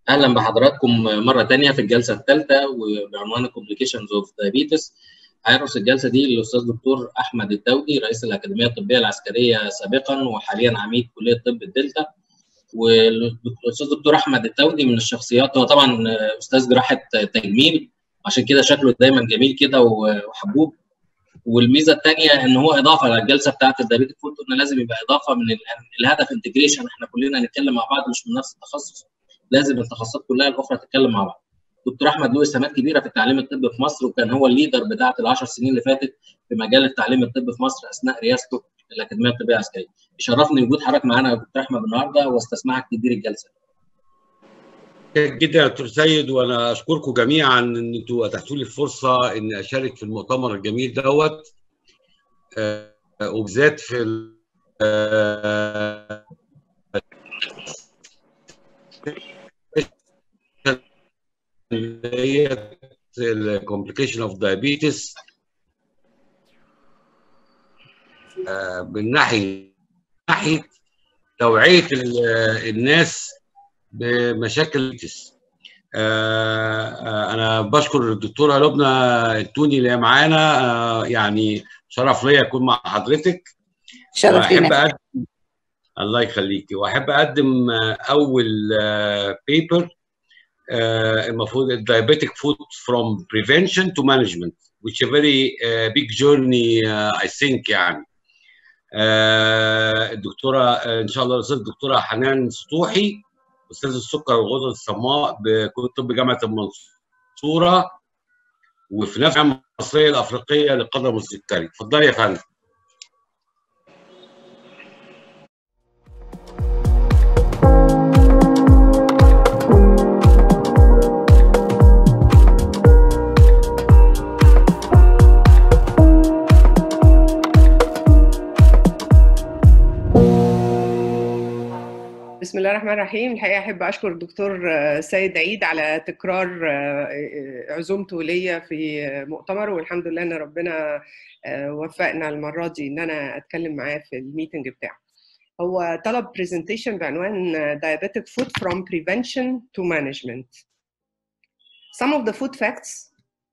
اهلا بحضراتكم مره تانية في الجلسه الثالثه وبعنوان complications of diabetes هيرأس الجلسه دي الاستاذ دكتور احمد الدودي رئيس الاكاديميه الطبيه العسكريه سابقا وحاليا عميد كليه طب الدلتا والاستاذ دكتور احمد الدودي من الشخصيات هو طبعا استاذ جراحه تجميل عشان كده شكله دايما جميل كده وحبوب والميزه الثانيه ان هو اضافه للجلسه بتاعت الدايبيتك فود قلنا لازم يبقى اضافه من الهدف انتجريشن احنا كلنا هنتكلم مع بعض مش من نفس التخصص لازم التخصصات كلها الاخرى تتكلم مع بعض دكتور احمد له اسهامات كبيره في التعليم الطبي في مصر وكان هو الليدر بتاعه العشر سنين اللي فاتت في مجال التعليم الطبي في مصر اثناء رئاسته الاكاديميه الطبيه العسكريه يشرفني وجود حضرتك معانا يا دكتور احمد النهارده واستسمحك تدير الجلسه جدا يا دكتور سيد وانا اشكركم جميعا ان انتوا اتحتوا لي الفرصه اني اشارك في المؤتمر الجميل دوت آه وبالذات في آه هي الكومبليكيشن اوف دايابيتس من ناحيه ناحيه توعيه الناس بمشاكل الدايابيتس انا بشكر الدكتوره لبنى التوني اللي هي معانا يعني شرف ليا اكون مع حضرتك شرف لينا الله يخليكي واحب اقدم اول بيبر المفروض diabetic food from prevention to management which is a very uh, big journey uh, I think يعني uh, الدكتوره ان شاء الله الاستاذ الدكتوره حنان سطوحي استاذ السكر والغدد الصماء بكليه طب جامعه المنصوره وفي نفس الجامعه المصريه الافريقيه للقدم والسكري اتفضلي يا فندم بسم الله الرحمن الرحيم الحقيقه احب اشكر الدكتور سيد عيد على تكرار عزومته ليا في مؤتمر والحمد لله ان ربنا وفقنا المره دي ان انا اتكلم معاه في الميتنج بتاعه هو طلب برزنتيشن بعنوان diabetic food from prevention to management some of the food facts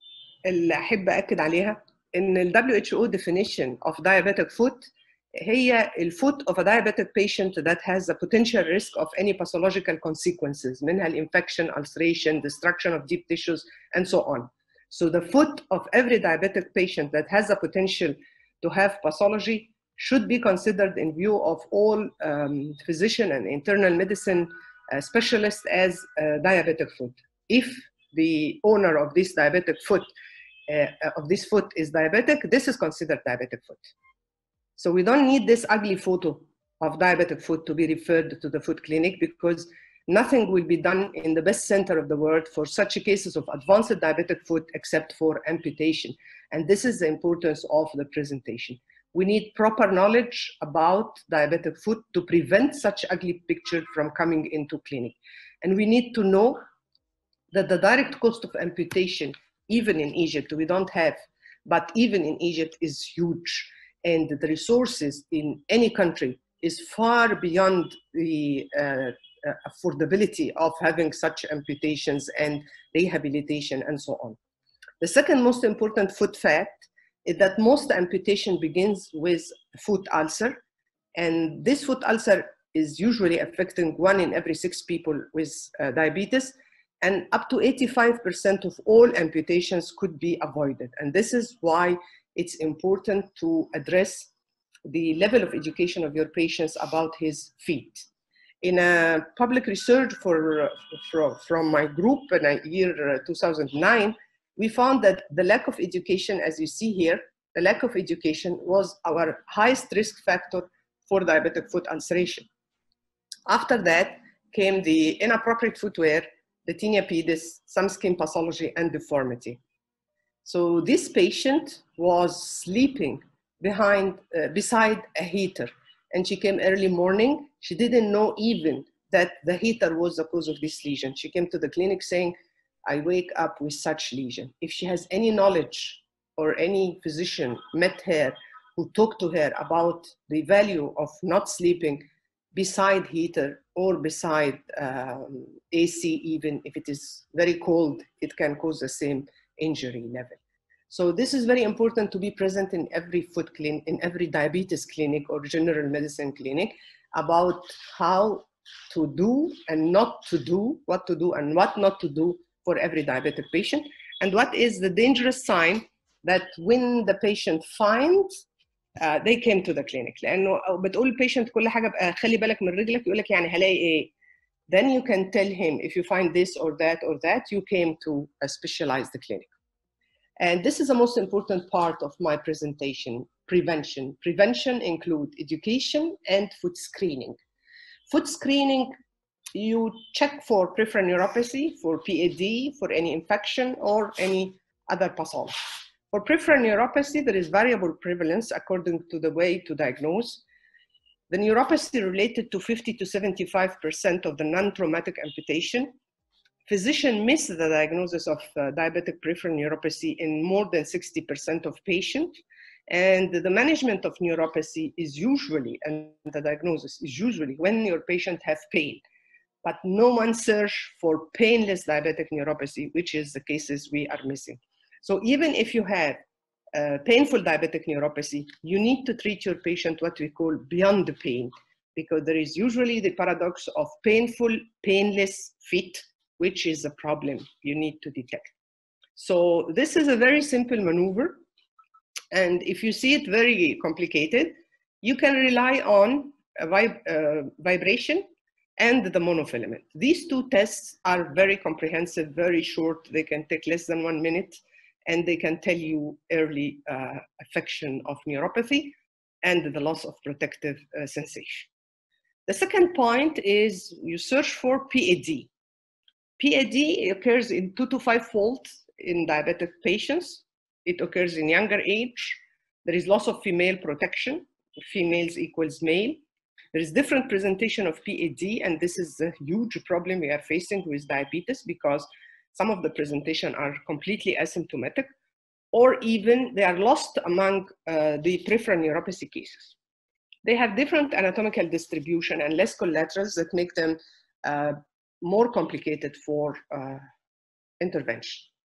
اللي احب اكد عليها ان ال WHO definition of diabetic food هي الفوت of a diabetic patient that has a potential risk of any pathological consequences منها الانفكشن ulceration destruction of deep tissues and so on so the foot of every diabetic patient that has a potential to have pathology should be considered in view of all um, physician and internal medicine uh, specialists as uh, diabetic foot if the owner of this diabetic foot uh, of this foot is diabetic this is considered diabetic foot so we don't need this ugly photo of diabetic foot to be referred to the foot clinic because nothing will be done in the best center of the world for such cases of advanced diabetic foot except for amputation. And this is the importance of the presentation. We need proper knowledge about diabetic foot to prevent such ugly picture from coming into clinic. And we need to know that the direct cost of amputation, even in Egypt, we don't have, but even in Egypt is huge and the resources in any country is far beyond the uh, affordability of having such amputations and rehabilitation and so on. The second most important foot fact is that most amputation begins with foot ulcer and this foot ulcer is usually affecting one in every six people with uh, diabetes and up to 85% of all amputations could be avoided and this is why it's important to address the level of education of your patients about his feet. In a public research for, for, from my group in the year 2009, we found that the lack of education, as you see here, the lack of education was our highest risk factor for diabetic foot ulceration. After that came the inappropriate footwear, the tinea pedis, some skin pathology, and deformity. So this patient was sleeping behind, uh, beside a heater, and she came early morning. She didn't know even that the heater was the cause of this lesion. She came to the clinic saying, "I wake up with such lesion." If she has any knowledge or any physician met her who talked to her about the value of not sleeping beside heater or beside um, AC, even if it is very cold, it can cause the same injury level. So this is very important to be present in every foot clinic, in every diabetes clinic or general medicine clinic about how to do and not to do, what to do and what not to do for every diabetic patient, and what is the dangerous sign that when the patient finds uh, they came to the clinic لانه بتقول البيشنت كل حاجه بقى خلي بالك من رجلك يقول لك يعني هلاقي ايه then you can tell him if you find this or that or that you came to a specialized clinic and this is the most important part of my presentation prevention prevention include education and food screening food screening you check for peripheral neuropathy for pad for any infection or any other pathology for peripheral neuropathy, there is variable prevalence according to the way to diagnose. The neuropathy related to 50 to 75% of the non-traumatic amputation. Physician miss the diagnosis of uh, diabetic peripheral neuropathy in more than 60% of patients. And the management of neuropathy is usually, and the diagnosis is usually when your patient have pain. But no one search for painless diabetic neuropathy, which is the cases we are missing. So even if you have uh, painful diabetic neuropathy, you need to treat your patient what we call beyond the pain, because there is usually the paradox of painful, painless fit, which is a problem you need to detect. So this is a very simple maneuver. And if you see it very complicated, you can rely on vib uh, vibration and the monofilament. These two tests are very comprehensive, very short. They can take less than one minute and they can tell you early uh, affection of neuropathy and the loss of protective uh, sensation. The second point is you search for PAD. PAD occurs in two to five fold in diabetic patients. It occurs in younger age. There is loss of female protection. Females equals male. There is different presentation of PAD, and this is a huge problem we are facing with diabetes because some of the presentation are completely asymptomatic, or even they are lost among uh, the peripheral neuropathy cases. They have different anatomical distribution and less collaterals that make them uh, more complicated for uh, intervention.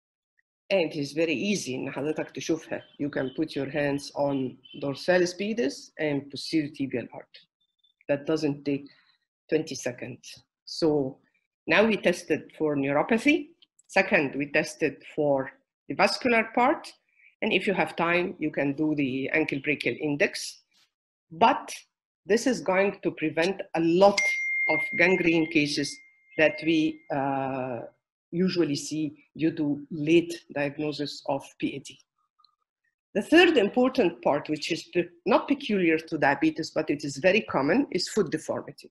And it is very easy in حضرتك تشوفها. You can put your hands on dorsalis pedis and posterior tibial artery. That doesn't take 20 seconds. So now we tested for neuropathy. Second, we tested for the vascular part. And if you have time, you can do the ankle brachial index. But this is going to prevent a lot of gangrene cases that we uh, usually see due to late diagnosis of PAD. The third important part, which is not peculiar to diabetes, but it is very common, is food deformity.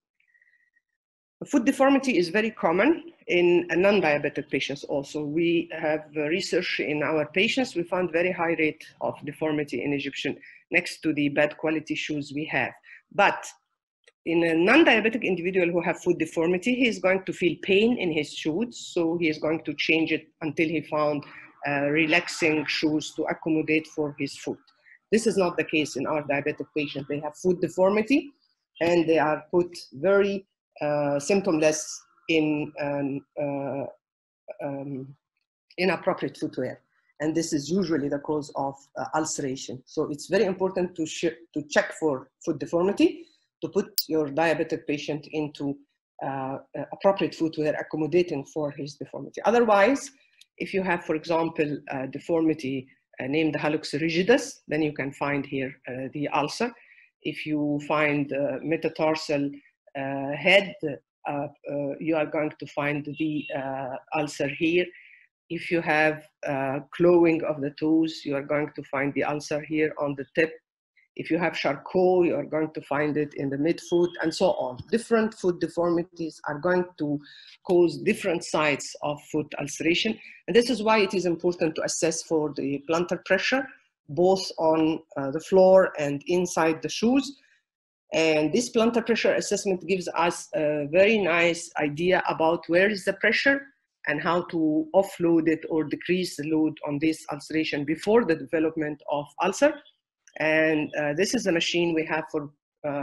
Food deformity is very common in non-diabetic patients also. We have research in our patients, we found very high rate of deformity in Egyptian next to the bad quality shoes we have. But in a non-diabetic individual who have food deformity, he is going to feel pain in his shoes, so he is going to change it until he found uh, relaxing shoes to accommodate for his foot. This is not the case in our diabetic patient. They have food deformity and they are put very uh, symptomless in um, uh, um, inappropriate footwear. And this is usually the cause of uh, ulceration. So it's very important to, to check for foot deformity, to put your diabetic patient into uh, appropriate footwear accommodating for his deformity. Otherwise, if you have, for example, deformity uh, named hallux rigidus, then you can find here uh, the ulcer. If you find uh, metatarsal head, you are going to find the ulcer here. If you have clawing of the toes, you are going to find the ulcer here on the tip. If you have Charcot, you are going to find it in the midfoot and so on. Different foot deformities are going to cause different sites of foot ulceration. And this is why it is important to assess for the plantar pressure, both on uh, the floor and inside the shoes. And this plantar pressure assessment gives us a very nice idea about where is the pressure and how to offload it or decrease the load on this ulceration before the development of ulcer. And uh, this is a machine we have for uh,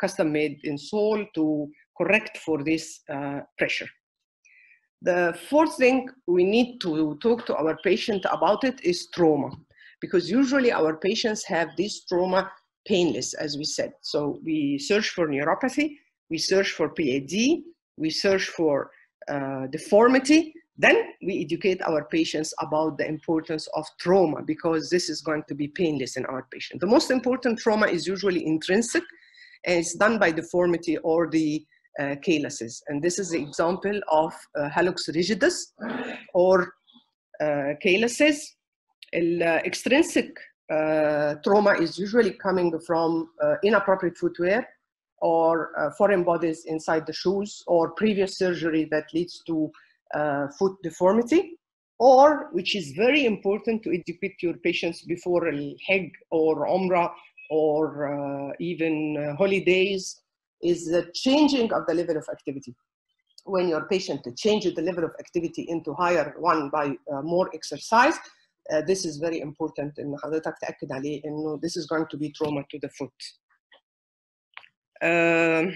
custom made insole to correct for this uh, pressure. The fourth thing we need to talk to our patient about it is trauma, because usually our patients have this trauma painless, as we said. So we search for neuropathy, we search for PAD, we search for uh, deformity, then we educate our patients about the importance of trauma because this is going to be painless in our patient. The most important trauma is usually intrinsic and it's done by deformity or the uh, calyces. And this is the example of uh, hallux rigidus or uh, calyces. extrinsic uh, trauma is usually coming from uh, inappropriate footwear or uh, foreign bodies inside the shoes or previous surgery that leads to uh, foot deformity or which is very important to educate your patients before Hajj or Umrah or uh, even uh, holidays is the changing of the level of activity. When your patient changes the level of activity into higher one by uh, more exercise, uh, this is very important ان حضرتك تاكد عليه انه this is going to be trauma to the foot. Um,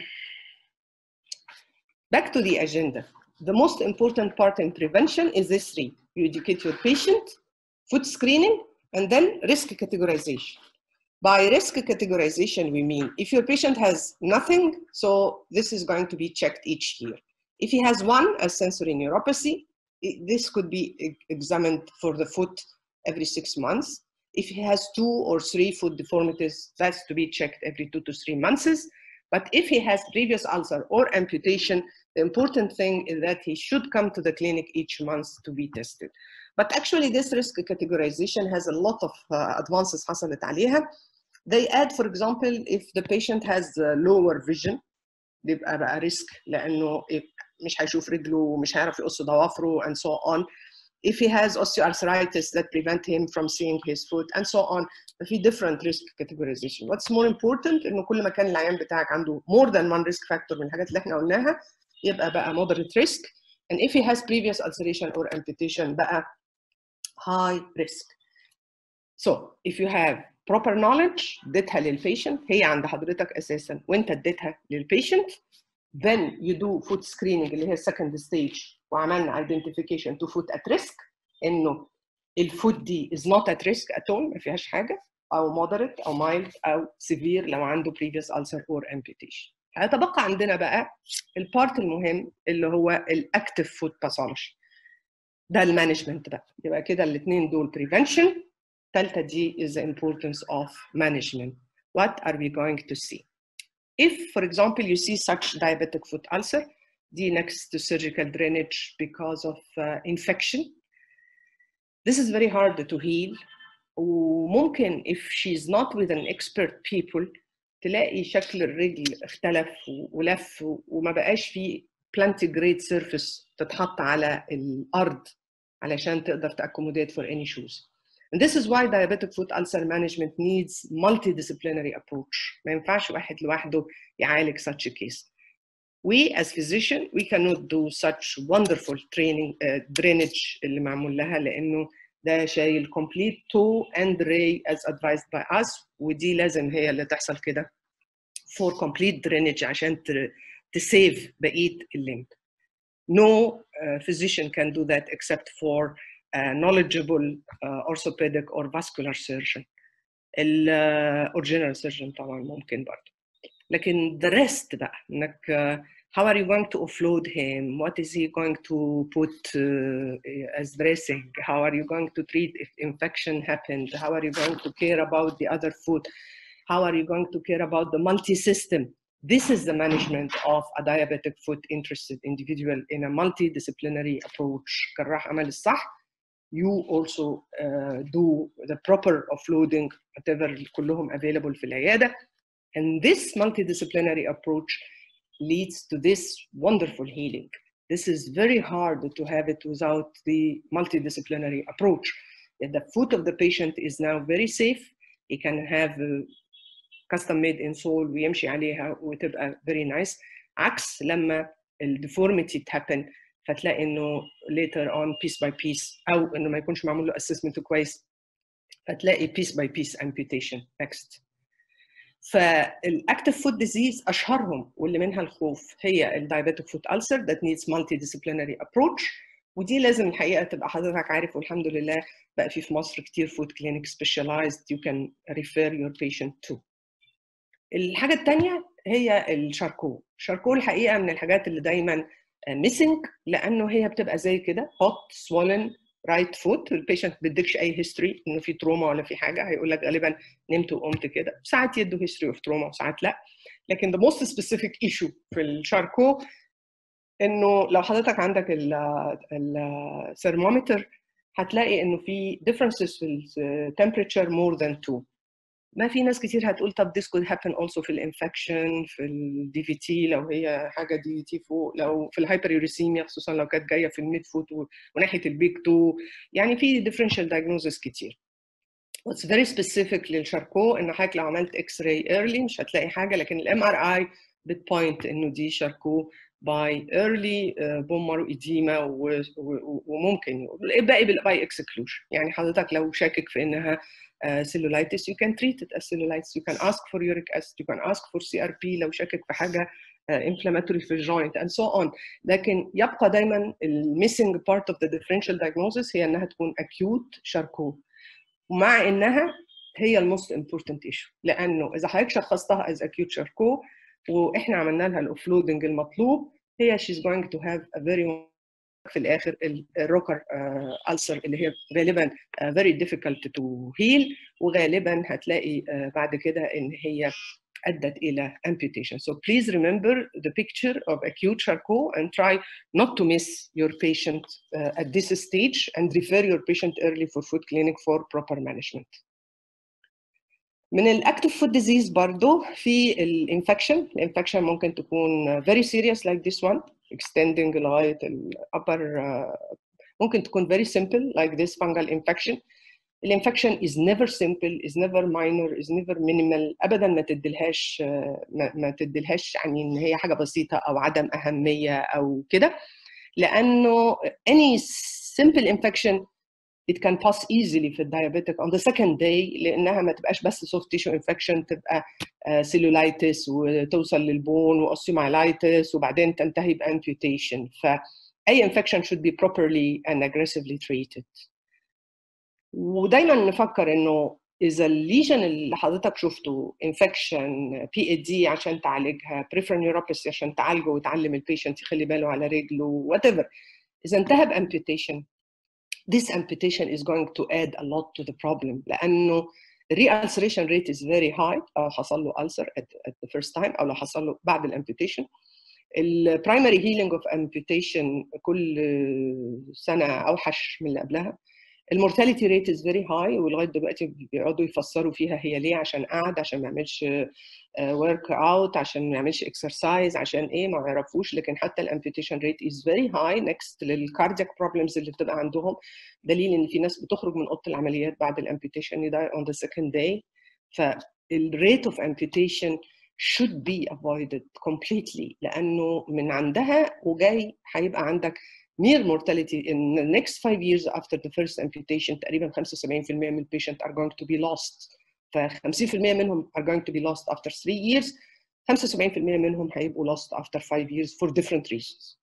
back to the agenda. The most important part in prevention is this three. You educate your patient, foot screening, and then risk categorization. By risk categorization, we mean if your patient has nothing, so this is going to be checked each year. If he has one, a sensory neuropathy, this could be examined for the foot every six months. If he has two or three foot deformities, that's to be checked every two to three months. But if he has previous ulcer or amputation, the important thing is that he should come to the clinic each month to be tested. But actually, this risk categorization has a lot of uh, advances حصلت عليها. They add, for example, if the patient has uh, lower vision, بيبقى بقى ريسك لانه مش هيشوف رجله ومش هيعرف يقص ضوافره and so on. If he has osteoarthritis that prevent him from seeing his foot and so on. ففي different risk categorization. What's more important انه كل ما كان العيان بتاعك عنده more than one risk factor من الحاجات اللي احنا قلناها يبقى بقى moderate risk. And if he has previous ulceration or amputation بقى high risk. So if you have proper knowledge اديتها للبيشنت هي عند حضرتك اساسا وانت اديتها للبيشنت then you do foot screening اللي هي second stage وعملنا identification to foot at risk انه الفوت دي is not at risk at all ما فيهاش حاجه او moderate او mild او severe لو عنده previous ulcer or amputation هيتبقى عندنا بقى البارت المهم اللي هو الاكتف فوت باثولوجي ده المانجمنت بقى يبقى كده الاثنين دول prevention ثالثه دي is the importance of management what are we going to see if for example you see such diabetic foot ulcer the next to surgical drainage because of uh, infection this is very hard to heal وممكن if she's not with an expert people تلاقي شكل الرجل اختلف ولف وما بقاش فيه plantigrade surface تتحط على الارض علشان تقدر تاكوموديت for any shoes. And this is why diabetic foot ulcer management needs multidisciplinary approach. ما ينفعش واحد لوحده يعالج such a case. We as physician we cannot do such wonderful training uh, drainage اللي معمول لها لانه ده شايل complete toe and ray as advised by us ودي لازم هي اللي تحصل كده for complete drainage عشان تسيف بقيه الليمب. No uh, physician can do that except for a knowledgeable uh, orthopedic or vascular surgeon. ال uh, or general surgeon طبعا ممكن برضه. لكن the rest بقى انك uh, how are you going to offload him? What is he going to put uh, as dressing? How are you going to treat if infection happened? How are you going to care about the other foot? How are you going to care about the multi-system? This is the management of a diabetic foot interested individual in a multidisciplinary approach. جراح عمل الصح you also uh, do the proper offloading whatever كلهم available في العيادة and this multidisciplinary approach leads to this wonderful healing. This is very hard to have it without the multidisciplinary approach. The foot of the patient is now very safe. He can have a custom made insole ويمشي عليها وتبقى very nice. عكس لما الديفورميتي تهابن فتلاقي انه later on piece by piece او انه ما يكونش معمول له assessment كويس فتلاقي piece by piece amputation. Next. فالاكتف فود ديزيز اشهرهم واللي منها الخوف هي الدايابيتك فود ألسر that needs multidisciplinary approach ودي لازم الحقيقه تبقى حضرتك عارف والحمد لله بقى في في مصر كتير فود كلينيك specialized you can refer your patient to. الحاجه الثانيه هي الشاركو، الشاركو الحقيقه من الحاجات اللي دايما missing لانه هي بتبقى زي كده hot swollen رايت فوت البيشنت ما بيديكش اي هيستوري انه في تروما ولا في حاجه هيقول لك غالبا نمت وقمت كده ساعات يدوا هيستوري اوف تروما وساعات لا لكن the most specific issue في الشاركو انه لو حضرتك عندك الثرمومتر هتلاقي انه في differences في temperature more than 2 ما في ناس كتير هتقول طب this could happen also في الانفكشن في الدي في تي لو هي حاجه دي في تي فوق لو في الهايبريوريسيميا خصوصا لو كانت جايه في الميد فوت وناحيه البيك 2 يعني في differential diagnosis كتير What's very specific للشاركو ان حضرتك لو عملت اكس راي ايرلي مش هتلاقي حاجه لكن الام ار اي بتبوينت انه دي شاركو باي ايرلي بون مارو ايديما وممكن الباقي بالاي اكسكلوجن يعني حضرتك لو شاكك في انها cellulitis you can treat it as cellulitis you can ask for uric acid you can ask for CRP لو شاكك في حاجه inflammatory في الجوينت and so on لكن يبقى دايما الميسنج part of the differential diagnosis هي انها تكون acute شاركو ومع انها هي الموست امبورتنت ايشو لانه اذا حضرتك شخصتها از acute شاركو واحنا عملنا لها الاوفلودنج المطلوب هي she's going to have a very في الاخر الروكر ألسر اللي هي غالبا very difficult to heal وغالبا هتلاقي بعد كده ان هي ادت الى amputation. So please remember the picture of acute charcot and try not to miss your patient uh, at this stage and refer your patient early for food clinic for proper management. من الاكتف فود ديزيز برضه في الانفكشن الانفكشن ممكن تكون very serious like this one extending لغايه الابر uh, ممكن تكون very simple like this fungal infection الانفكشن is never simple is never minor is never minimal ابدا ما تديلهاش ما, ما تديلهاش يعني ان هي حاجه بسيطه او عدم اهميه او كده لانه any simple infection it can pass easily في الديابيتك on the second day لانها ما تبقاش بس soft tissue infection تبقى cellulitis وتوصل للبون واوستيومايلايتس وبعدين تنتهي بامبيوتيشن فاي infection should be properly and aggressively treated ودايما نفكر انه اذا الليجن اللي حضرتك شفته انفكشن بي اي دي عشان تعالجها بريفر نيوروباثي عشان تعالجه وتعلم البيشنت يخلي باله على رجله وات اذا انتهى بامبيوتيشن this amputation is going to add a lot to the problem لانه re-ulceration rate is very high او حصل له ulcer at, at the first time او لو حصل له بعد الامبيوتيشن البرايمري هيلينج اوف امبيوتيشن كل سنه اوحش من اللي قبلها المورتاليتي ريت از فيري هاي ولغايه دلوقتي بيقعدوا يفسروا فيها هي ليه عشان قعد عشان ما يعملش ورك اوت عشان ما يعملش اكسرسايز عشان ايه ما يعرفوش لكن حتى الامبيوتيشن ريت از فيري هاي نكست للكاردياك بروبلمز اللي بتبقى عندهم دليل ان في ناس بتخرج من اوضه العمليات بعد الامبيوتيشن يداي اون ذا سكند داي فالريت اوف امبيوتيشن should be avoided completely لانه من عندها وجاي هيبقى عندك near mortality in the next five years after the first amputation تقريبا 75% من البيشنت are going to be lost ف 50% منهم are going to be lost after 3 years 75% منهم هيبقوا lost after 5 years for different reasons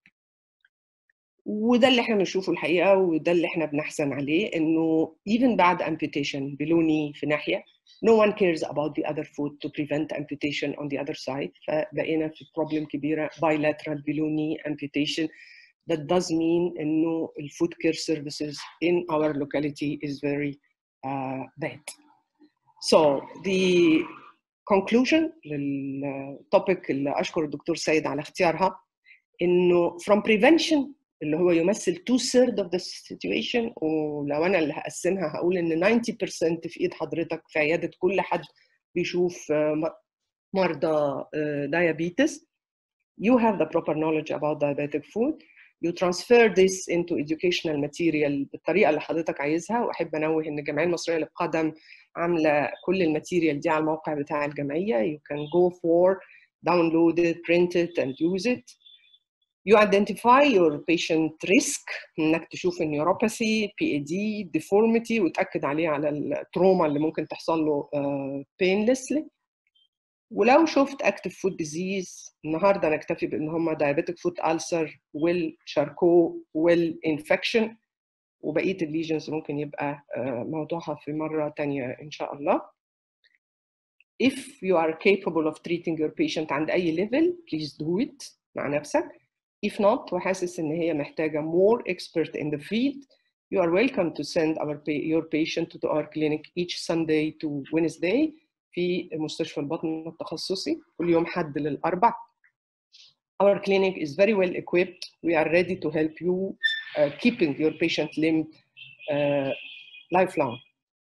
وده اللي احنا بنشوفه الحقيقه وده اللي احنا بنحزن عليه انه even بعد amputation بلوني في ناحيه no one cares about the other foot to prevent amputation on the other side فبقينا في problem كبيره bilateral بلوني amputation that does mean انه الفود care services in our locality is very uh, bad. So the conclusion للتوبيك اللي اشكر الدكتور سيد على اختيارها انه from prevention اللي هو يمثل two third of the situation ولو انا اللي هقسمها هقول ان 90% في ايد حضرتك في عياده كل حد بيشوف مرضى diabetes you have the proper knowledge about diabetic food you transfer this into educational material بالطريقه اللي حضرتك عايزها واحب انوه ان الجمعيه المصريه للقدم عامله كل الماتيريال دي على الموقع بتاع الجمعيه you can go for download it print it and use it you identify your patient risk انك تشوف النيوروباثي بي اي دي deformity وتاكد عليه على التروما اللي ممكن تحصل له uh, painlessly ولو شفت اكتف فود ديزيز النهارده نكتفي بان هم diabetic foot ulcer والشاركو والانفكشن وبقيه الليجنز ممكن يبقى موضوعها في مره تانية ان شاء الله if you are capable of treating your patient عند اي level please do it مع نفسك if not وحاسس ان هي محتاجه more expert in the field you are welcome to send our your patient to our clinic each Sunday to Wednesday في مستشفى البطن التخصصي كل يوم حد للأربع. Our clinic is very well equipped. We are ready to help you uh, keeping your patient limb uh, lifelong.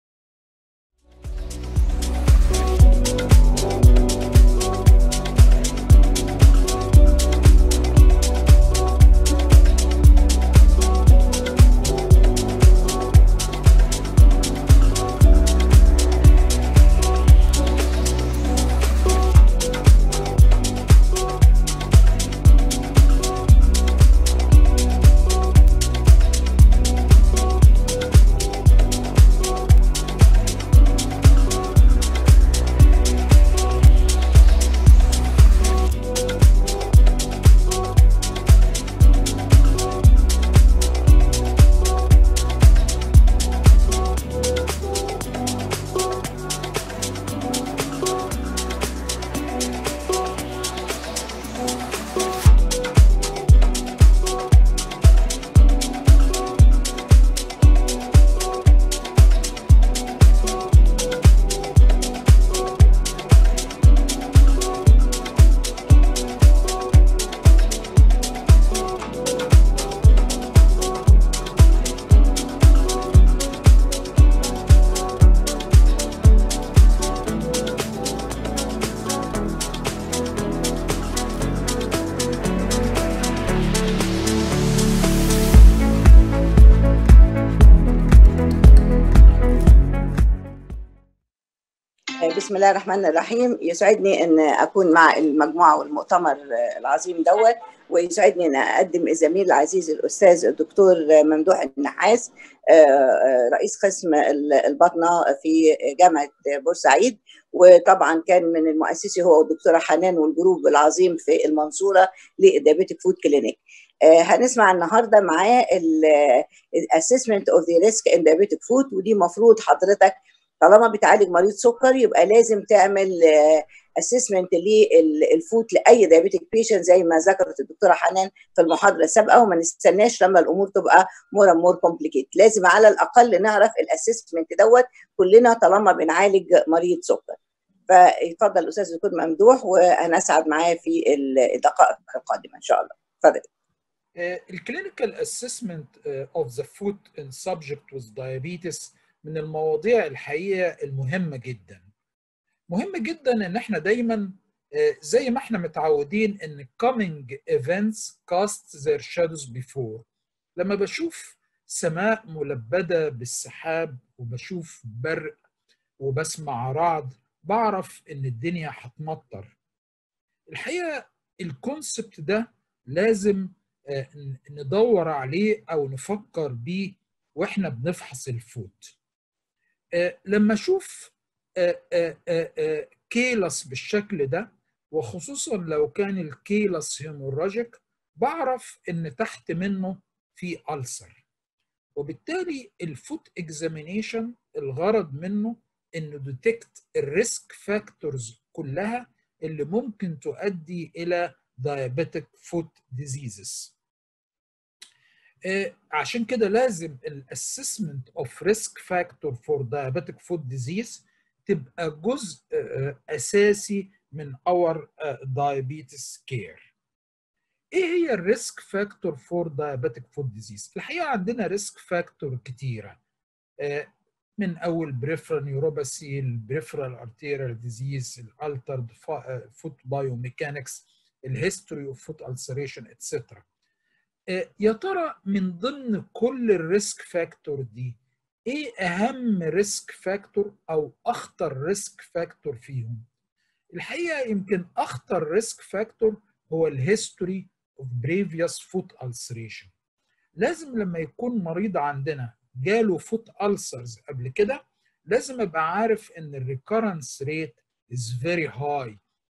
بسم الله الرحمن الرحيم يسعدني ان اكون مع المجموعه والمؤتمر العظيم دوت ويسعدني ان اقدم الزميل العزيز الاستاذ الدكتور ممدوح النحاس رئيس قسم البطنه في جامعه بورسعيد وطبعا كان من المؤسسي هو والدكتوره حنان والجروب العظيم في المنصوره للديابيتك فود كلينيك هنسمع النهارده معاه الاسسمنت اوف ذا ريسك ان دايابيتك فود ودي مفروض حضرتك طالما بتعالج مريض سكر يبقى لازم تعمل اسسمنت للفوت لاي دايابيتك بيشنت زي ما ذكرت الدكتوره حنان في المحاضره السابقه وما نستناش لما الامور تبقى مور مور كومبليكيت لازم على الاقل نعرف الاسسمنت دوت كلنا طالما بنعالج مريض سكر فيتفضل الاستاذ الدكتور ممدوح وهنسعد معاه في الدقائق القادمه ان شاء الله اتفضل الكلينيكال اسسمنت اوف ذا فود ان سبجكت with diabetes من المواضيع الحقيقه المهمه جدا مهم جدا ان احنا دايما زي ما احنا متعودين ان coming events cast their shadows before لما بشوف سماء ملبده بالسحاب وبشوف برق وبسمع رعد بعرف ان الدنيا هتمطر الحقيقه الكونسبت ده لازم ندور عليه او نفكر بيه واحنا بنفحص الفوت لما اشوف كيلس بالشكل ده وخصوصا لو كان الكيلس هيموراجيك بعرف ان تحت منه في ألسر وبالتالي الفوت اكزامينيشن الغرض منه انه ديتكت الريسك فاكتورز كلها اللي ممكن تؤدي الى diabetic foot diseases عشان كده لازم الاسسمنت اوف ريسك فاكتور فور diabetic foot disease تبقى جزء اساسي من اور diabetes كير ايه هي الريسك فاكتور فور diabetic foot disease الحقيقه عندنا ريسك فاكتور كتيره من اول بريفرال نيوروباثي البريفرال ارتيريال ديزيز الالترد فوت بايوميكانكس الهيستوري اوف فوت السريشن اتسترا يا ترى من ضمن كل الريسك فاكتور دي ايه اهم ريسك فاكتور او اخطر ريسك فاكتور فيهم الحقيقه يمكن اخطر ريسك فاكتور هو الهيستوري اوف بريفيوس فوت ulceration لازم لما يكون مريض عندنا جاله فوت ألسرز قبل كده لازم ابقى عارف ان الريكورنس ريت از فيري هاي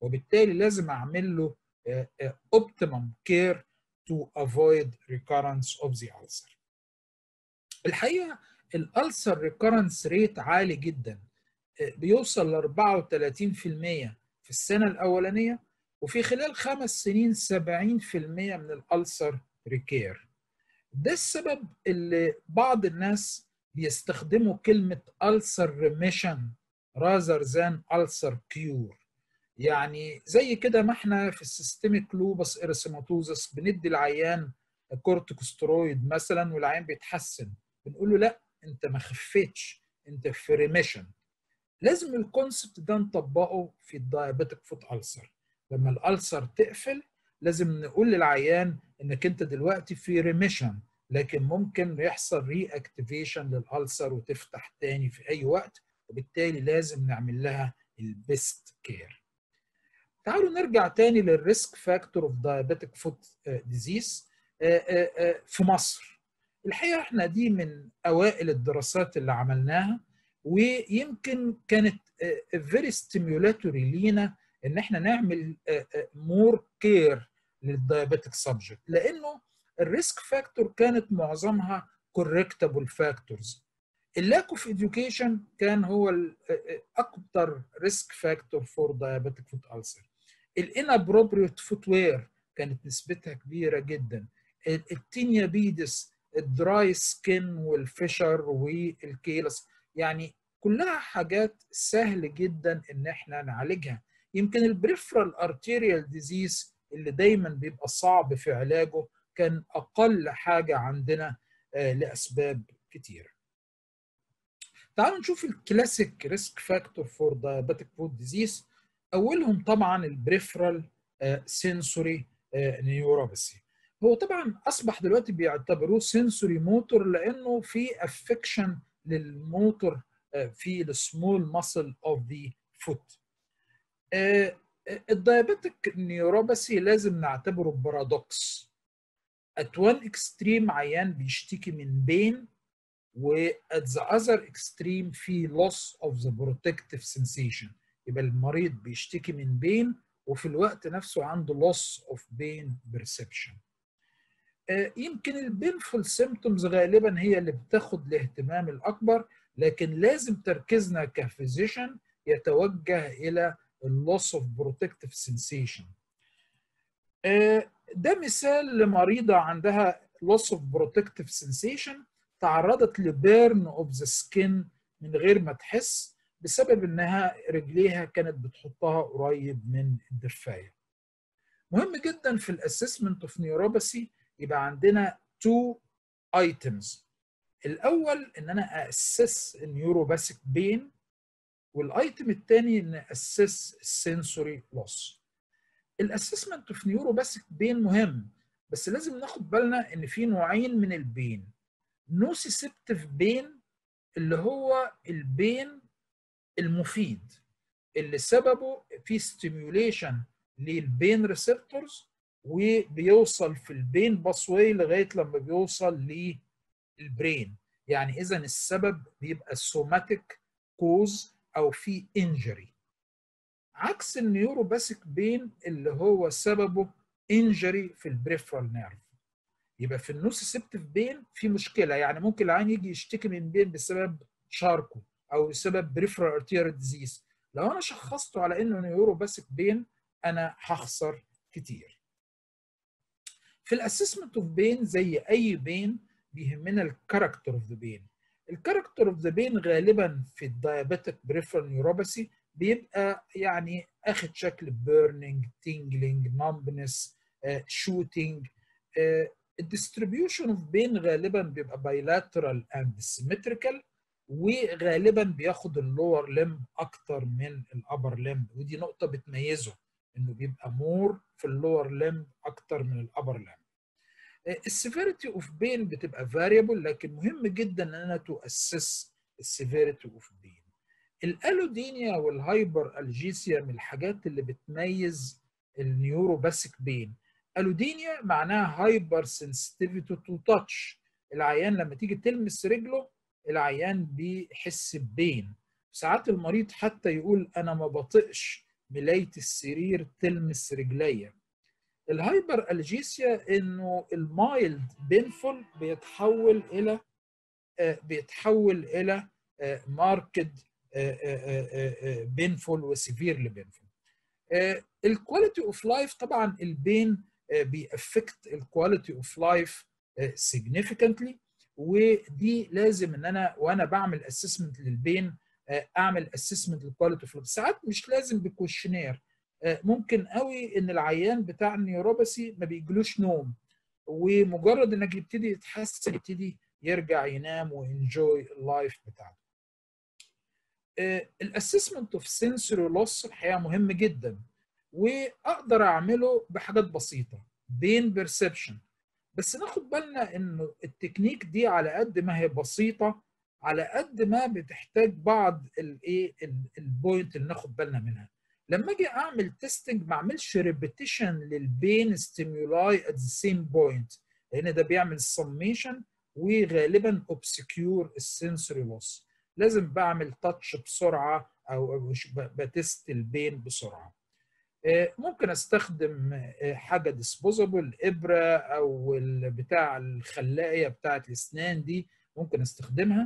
وبالتالي لازم اعمل له اوبتيمم كير to avoid recurrence of the ulcer. الحقيقه الالسر ريكورنس ريت عالي جدا بيوصل ل 34% في السنه الاولانيه وفي خلال خمس سنين 70% من الالسر ريكير. ده السبب اللي بعض الناس بيستخدموا كلمه ulcer remission rather than ulcer cure. يعني زي كده ما احنا في السيستميك لوبس اريثيماتوزس بندي العيان كورتيكوسترويد مثلا والعيان بيتحسن بنقول له لا انت ما خفيتش انت في ريميشن لازم الكونسبت ده نطبقه في الدايابيتك فوت ألسر لما الألسر تقفل لازم نقول للعيان انك انت دلوقتي في ريميشن لكن ممكن يحصل ري اكتيفيشن للألسر وتفتح تاني في اي وقت وبالتالي لازم نعمل لها البيست كير تعالوا نرجع تاني للريسك فاكتور اوف دايابيتك فوت ديزيز في مصر الحقيقه احنا دي من اوائل الدراسات اللي عملناها ويمكن كانت فيري ستيمولاتوري لينا ان احنا نعمل مور كير للدايابيتك سبجكت لانه الريسك فاكتور كانت معظمها كوركتابل فاكتورز اللاك اوف education كان هو اكتر ريسك فاكتور فور diabetic foot ulcer الانابروبريت فوت وير كانت نسبتها كبيره جدا التينيا بيدس الدراي سكين والفشر والكيلس يعني كلها حاجات سهل جدا ان احنا نعالجها يمكن البريفرال ارتيريال ديزيز اللي دايما بيبقى صعب في علاجه كان اقل حاجه عندنا لاسباب كتير تعالوا نشوف الكلاسيك ريسك فاكتور فور diabetic foot disease اولهم طبعا البريفرال سنسوري نيوروباثي هو طبعا اصبح دلوقتي بيعتبروه سنسوري موتور لانه في افكشن للموتور في السمول ماسل اوف ذا فوت الدايابيتك نيوروباثي لازم نعتبره بارادوكس at one extreme عيان بيشتكي من بين و at the other extreme في loss of the protective sensation يبقى المريض بيشتكي من بين وفي الوقت نفسه عنده loss of pain perception يمكن البينفول سيمتومز غالبا هي اللي بتاخد الاهتمام الاكبر لكن لازم تركيزنا كفيزيشن يتوجه الى اللوس اوف بروتكتيف سنسيشن ده مثال لمريضه عندها loss of protective sensation تعرضت لبيرن اوف ذا سكين من غير ما تحس بسبب انها رجليها كانت بتحطها قريب من الدفايه. مهم جدا في الاسسمنت اوف نيوروباثي يبقى عندنا تو ايتمز الاول ان انا اسس النيوروباثيك بين والايتم الثاني ان اسس السنسوري لوس الاسسمنت اوف نيوروباثيك بين مهم بس لازم ناخد بالنا ان في نوعين من البين نوسيسبتيف بين اللي هو البين المفيد اللي سببه في ستيميوليشن للبين ريسبتورز وبيوصل في البين باسواي لغايه لما بيوصل للبرين يعني اذا السبب بيبقى سوماتيك كوز او في انجري عكس النيوروباثيك بين اللي هو سببه انجري في البريفرال نيرف يبقى في النوسيسبتيف بين في مشكله يعني ممكن العين يجي يشتكي من بين بسبب شاركو او بسبب بريفرال ارتيريال ديزيز لو انا شخصته على انه نيوروباثيك بين انا هخسر كتير في الاسسمنت اوف بين زي اي بين بيهمنا الكاركتر اوف ذا بين الكاركتر اوف ذا بين غالبا في الدايابيتك بريفرال نيوروباثي بيبقى يعني اخد شكل بيرنينج تينجلينج نمبنس شوتينج الديستريبيوشن اوف بين غالبا بيبقى بايلاترال اند سيمتريكال وغالبا بياخد اللور لمب اكتر من الابر لمب ودي نقطه بتميزه انه بيبقى مور في اللور لمب اكتر من الابر لمب السيفيريتي اوف بين بتبقى فاريبل لكن مهم جدا ان انا تو اسس السيفيريتي اوف بين الالودينيا والهايبر الجيسيا من الحاجات اللي بتميز النيوروباثيك بين الودينيا معناها هايبر سنسيتيفيتي تو تاتش العيان لما تيجي تلمس رجله العيان بيحس ببين ساعات المريض حتى يقول انا ما بطقش ملايه السرير تلمس رجليا الهايبر الجيسيا انه المايلد بينفول بيتحول الى بيتحول الى ماركد بينفول وسيفيرلي بينفول الكواليتي اوف لايف طبعا البين بيأفكت الكواليتي اوف لايف significantly ودي لازم ان انا وانا بعمل اسسمنت للبين اعمل اسسمنت للكواليتي اوف لايف ساعات مش لازم بكوشنير ممكن قوي ان العيان بتاع النيوروباثي ما بيجلوش نوم ومجرد انك يبتدي يتحسن يبتدي يرجع ينام وانجوي اللايف بتاعته الاسسمنت اوف سنسوري لوس الحقيقه مهم جدا واقدر اعمله بحاجات بسيطه بين بيرسبشن بس ناخد بالنا انه التكنيك دي على قد ما هي بسيطه على قد ما بتحتاج بعض الايه البوينت اللي ناخد بالنا منها لما اجي اعمل تيستنج ما اعملش ريبيتيشن للبين ستيمولاي ات ذا سيم بوينت لان ده بيعمل سميشن وغالبا اوبسكيور السنسوري لوس لازم بعمل تاتش بسرعه او بتست البين بسرعه ممكن استخدم حاجه ديسبوزابل ابره او بتاع الخلايه بتاعه الاسنان دي ممكن استخدمها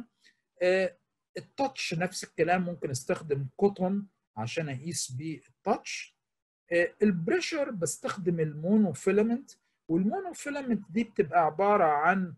التاتش نفس الكلام ممكن استخدم كوتون عشان اقيس بيه التاتش البريشر بستخدم المونوفيلامنت والمونوفيلامنت دي بتبقى عباره عن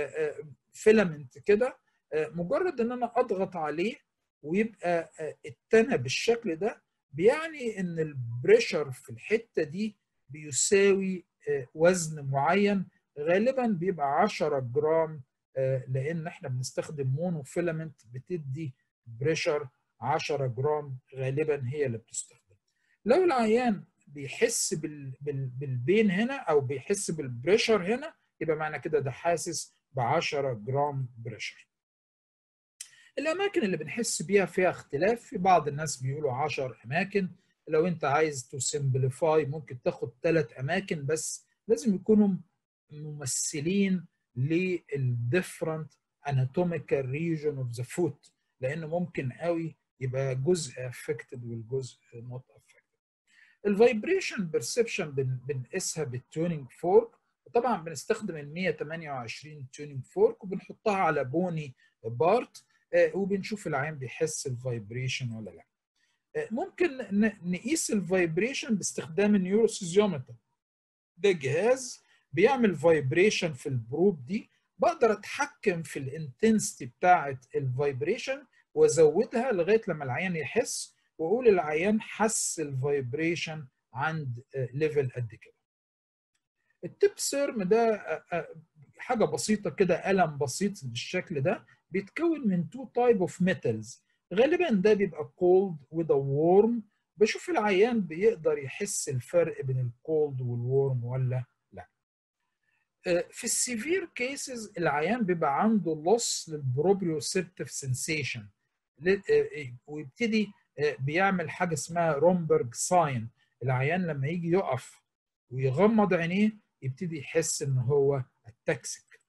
فيلامنت كده مجرد ان انا اضغط عليه ويبقى اتنى بالشكل ده بيعني ان البريشر في الحته دي بيساوي وزن معين غالبا بيبقى 10 جرام لان احنا بنستخدم مونوفيلامنت بتدي بريشر 10 جرام غالبا هي اللي بتستخدم لو العيان بيحس بال بال بالبين هنا او بيحس بالبريشر هنا يبقى معنى كده ده حاسس ب 10 جرام بريشر الاماكن اللي بنحس بيها فيها اختلاف في بعض الناس بيقولوا 10 اماكن لو انت عايز تو سمبليفاي ممكن تاخد ثلاث اماكن بس لازم يكونوا ممثلين للديفرنت anatomical region of the foot لانه ممكن قوي يبقى جزء affected والجزء not affected. الفايبريشن بيرسبشن بنقيسها بالتونينج فورك وطبعا بنستخدم ال 128 تونينج فورك وبنحطها على بوني بارت وبنشوف العين بيحس الفايبريشن ولا لا. ممكن نقيس الفايبريشن باستخدام النيوروسيزيومتر. ده جهاز بيعمل فايبريشن في البروب دي بقدر اتحكم في الانتنسيتي بتاعه الفايبريشن وازودها لغايه لما العيان يحس واقول العيان حس الفايبريشن عند ليفل قد كده. التيب سيرم ده حاجه بسيطه كده قلم بسيط بالشكل ده بيتكون من تو تايب اوف ميتالز غالبا ده بيبقى كولد وده وورم بشوف العيان بيقدر يحس الفرق بين الكولد والورم ولا لا في السيفير كيسز العيان بيبقى عنده لوس للبروبريوسبتيف سنسيشن ويبتدي بيعمل حاجه اسمها رومبرج ساين العيان لما يجي يقف ويغمض عينيه يبتدي يحس ان هو التكسك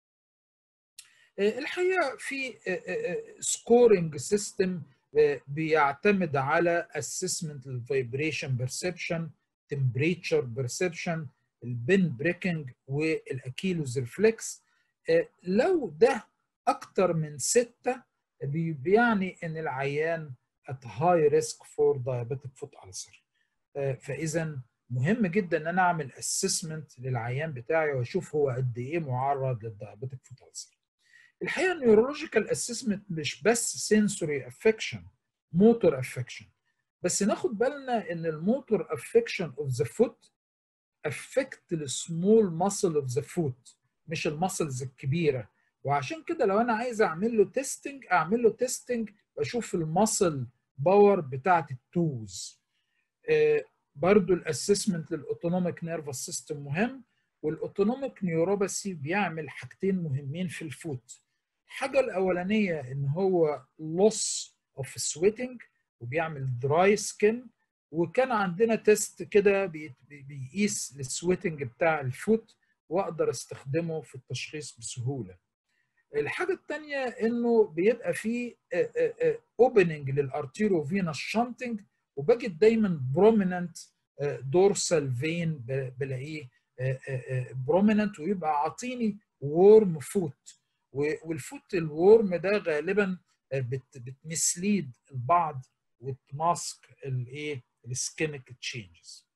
الحقيقه في سكورنج سيستم بيعتمد على اسسمنت للفايبريشن بيرسبشن تمبريتشر بيرسبشن البن بريكنج والاكيلوز ريفلكس لو ده اكتر من ستة بيعني ان العيان at high risk for diabetic foot ulcer فاذا مهم جدا ان انا اعمل اسسمنت للعيان بتاعي واشوف هو قد ايه معرض للدايابيتك فوت ulcer الحقيقه النيورولوجيكال اسسمنت مش بس سنسوري افكشن موتور افكشن بس ناخد بالنا ان الموتور افكشن اوف ذا فوت افكت السمول ماسل اوف ذا فوت مش الماسلز الكبيره وعشان كده لو انا عايز اعمل له تيستنج اعمل له تيستنج واشوف الماسل باور بتاعت التوز آه برضو الاسسمنت للاوتونوميك نيرفس سيستم مهم والاوتونوميك نيوروباثي بيعمل حاجتين مهمين في الفوت الحاجه الاولانيه ان هو لوس اوف سويتنج وبيعمل دراي سكين وكان عندنا تيست كده بيقيس السويتنج بتاع الفوت واقدر استخدمه في التشخيص بسهوله الحاجه الثانيه انه بيبقى فيه اوبننج للارتيرو فينس شانتنج وبجد دايما بروميننت دورسال فين بلاقيه بروميننت ويبقى عاطيني وورم فوت والفوت الورم ده غالبا بتمسليد البعض وتماسك الايه السكيميك تشينجز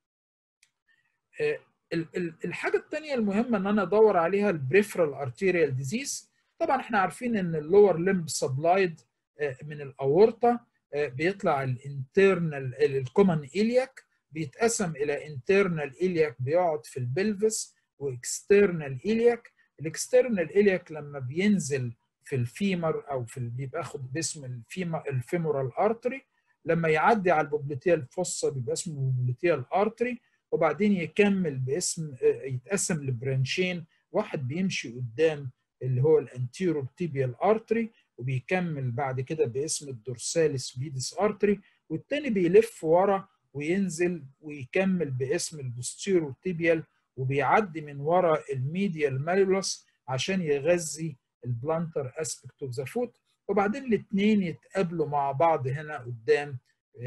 الحاجه الثانيه المهمه ان انا ادور عليها البريفرال ارتيريال ديزيز طبعا احنا عارفين ان اللور لمب سبلايد من الاورطه بيطلع الانترنال الكومن الياك بيتقسم الى انترنال الياك بيقعد في البلفس واكسترنال الياك الاكسترنال الياك لما بينزل في الفيمر او في بيبقى اخد باسم الفيمر الفيمورال ارتري لما يعدي على البوبليتيال فوسا بيبقى اسمه بوبليتيال ارتري وبعدين يكمل باسم يتقسم لبرانشين واحد بيمشي قدام اللي هو الانتيرو تيبيال ارتري وبيكمل بعد كده باسم الدورساليس فيدس ارتري والتاني بيلف ورا وينزل ويكمل باسم البوستيرو تيبيال وبيعدي من ورا الميديال مالولس عشان يغذي البلانتر اسبكت اوف ذا فوت وبعدين الاثنين يتقابلوا مع بعض هنا قدام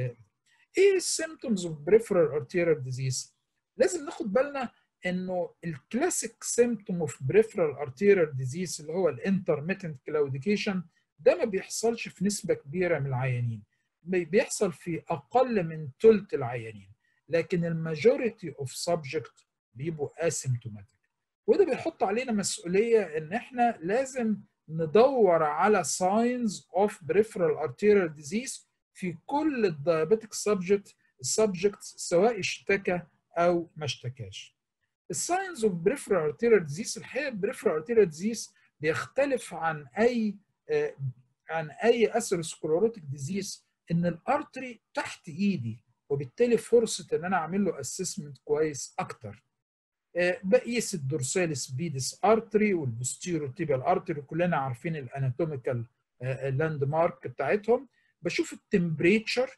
ايه السيمتومز اوف بريفرال ارتيريال ديزيز لازم ناخد بالنا انه الكلاسيك سيمتوم اوف بريفرال ارتيريال ديزيز اللي هو الانترميتنت كلاوديكيشن ده ما بيحصلش في نسبه كبيره من العيانين بيحصل في اقل من ثلث العيانين لكن الماجوريتي اوف سبجكت بيبقوا اسيمتوماتيك وده بيحط علينا مسؤوليه ان احنا لازم ندور على ساينز اوف بريفرال ارتيريال ديزيز في كل الدايابيتك سبجكت السبجكت سواء اشتكى او ما اشتكاش الساينز اوف بريفرال ارتيريال ديزيز الحقيقه بريفرال ارتيريال ديزيز بيختلف عن اي آه عن اي اثيروسكليروتيك ديزيز ان الارتري تحت ايدي وبالتالي فرصه ان انا اعمل له اسسمنت كويس اكتر بقيس الدورساليس بيدس ارتري والبوستيرو تيبيال ارتري كلنا عارفين الاناتوميكال لاند مارك بتاعتهم بشوف التمبريتشر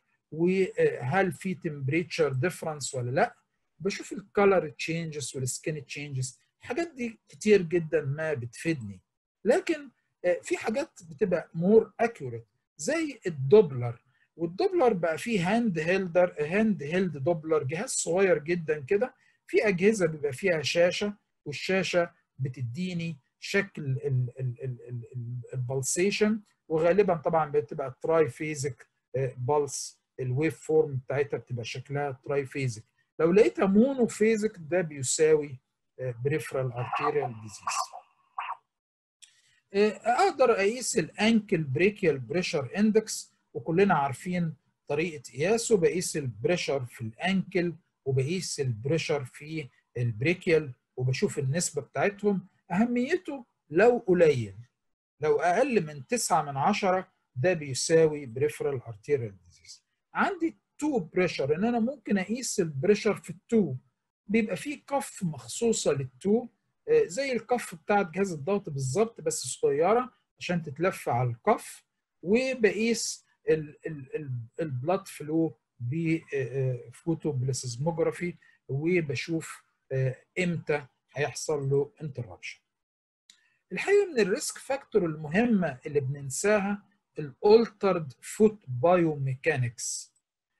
وهل في تمبريتشر ديفرنس ولا لا بشوف الكالر تشينجز والسكين تشينجز الحاجات دي كتير جدا ما بتفيدني لكن في حاجات بتبقى مور اكيوريت زي الدوبلر والدوبلر بقى فيه هاند هيلدر هاند هيلد دوبلر جهاز صغير جدا كده في اجهزه بيبقى فيها شاشه والشاشه بتديني شكل البلسيشن وغالبا طبعا بتبقى تراي فيزك بلس الويف فورم بتاعتها بتبقى شكلها تراي فيزك لو لقيتها مونو فيزك ده بيساوي بريفرال ارتيريال ديزيز اقدر اقيس الانكل بريكيال بريشر اندكس وكلنا عارفين طريقه قياسه بقيس البريشر في الانكل وبقيس البريشر في البريكيال وبشوف النسبه بتاعتهم اهميته لو قليل لو اقل من 9 من 10 ده بيساوي بريفرال ارتيريال ديزيز عندي تو بريشر ان انا ممكن اقيس البريشر في التو بيبقى فيه كف مخصوصه للتو زي الكف بتاعت جهاز الضغط بالظبط بس صغيره عشان تتلف على الكف وبقيس البلاد فلو بفوتوبلاسيزموجرافي وبشوف امتى هيحصل له انتربشن الحقيقه من الريسك فاكتور المهمه اللي بننساها الالترد فوت بايوميكانكس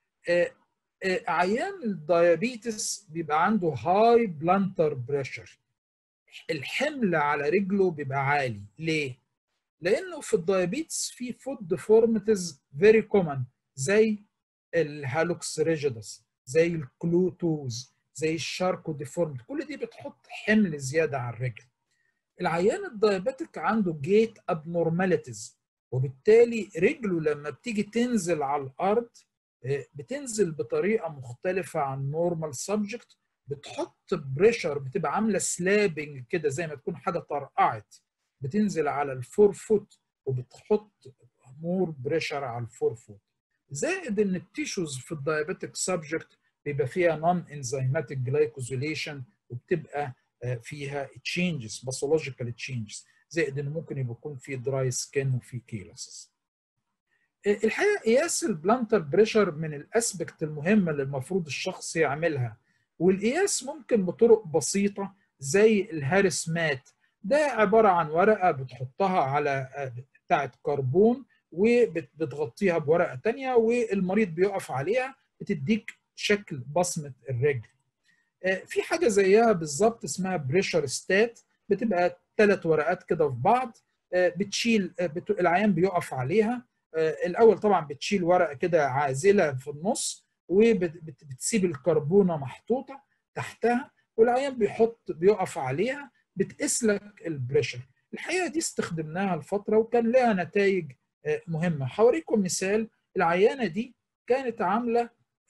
عيان الديابيتس بيبقى عنده هاي بلانتر بريشر الحمل على رجله بيبقى عالي ليه لانه في الديابيتس في فود ديفورميتيز فيري كومن زي الهالوكس ريجيدس زي الكلوتوز زي الشاركو ديفورميتي كل دي بتحط حمل زياده على الرجل العيان الديابيتك عنده جيت ابنورماليتيز وبالتالي رجله لما بتيجي تنزل على الارض بتنزل بطريقه مختلفه عن نورمال سبجكت بتحط بريشر بتبقى عامله سلابنج كده زي ما تكون حاجه طرقعت بتنزل على الفور فوت وبتحط مور بريشر على الفور فوت زائد ان التيشوز في الدايابيتك سبجكت بيبقى فيها نون انزيماتيك جلايكوزيليشن وبتبقى فيها تشينجز باثولوجيكال تشينجز زائد ان ممكن يبقى يكون في دراي سكين وفي كيلسز الحقيقه قياس البلانتر بريشر من الاسبكت المهمه اللي المفروض الشخص يعملها والقياس ممكن بطرق بسيطه زي الهارس مات ده عباره عن ورقه بتحطها على بتاعه كربون وبتغطيها بورقه ثانيه والمريض بيقف عليها بتديك شكل بصمه الرجل في حاجه زيها بالظبط اسمها بريشر ستات بتبقى ثلاث ورقات كده في بعض بتشيل بت... العيان بيقف عليها الاول طبعا بتشيل ورقه كده عازله في النص وبتسيب الكربونه محطوطه تحتها والعيان بيحط بيقف عليها بتقيس لك البريشر الحقيقه دي استخدمناها لفتره وكان لها نتائج مهمه هوريكم مثال العيانه دي كانت عامله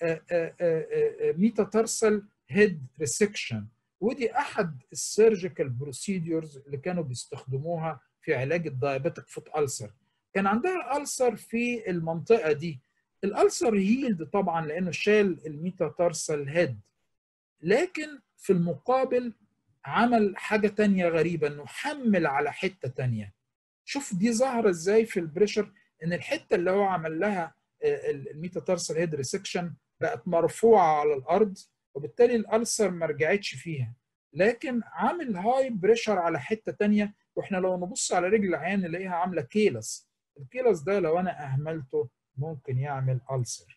ميتاتارسال هيد ريسكشن ودي احد السيرجيكال بروسيدورز اللي كانوا بيستخدموها في علاج الدايابيتك فوت ألسر كان عندها ألسر في المنطقة دي الألسر هيلد طبعا لأنه شال الميتاتارسال هيد لكن في المقابل عمل حاجة تانية غريبة انه حمل على حتة تانية شوف دي ظاهرة ازاي في البريشر ان الحتة اللي هو عمل لها الميتاتارسال هيد ريسكشن بقت مرفوعة على الأرض وبالتالي الألسر ما رجعتش فيها لكن عامل هاي بريشر على حتة تانية واحنا لو نبص على رجل العيان نلاقيها عاملة كيلس الكيلس ده لو انا اهملته ممكن يعمل ألسر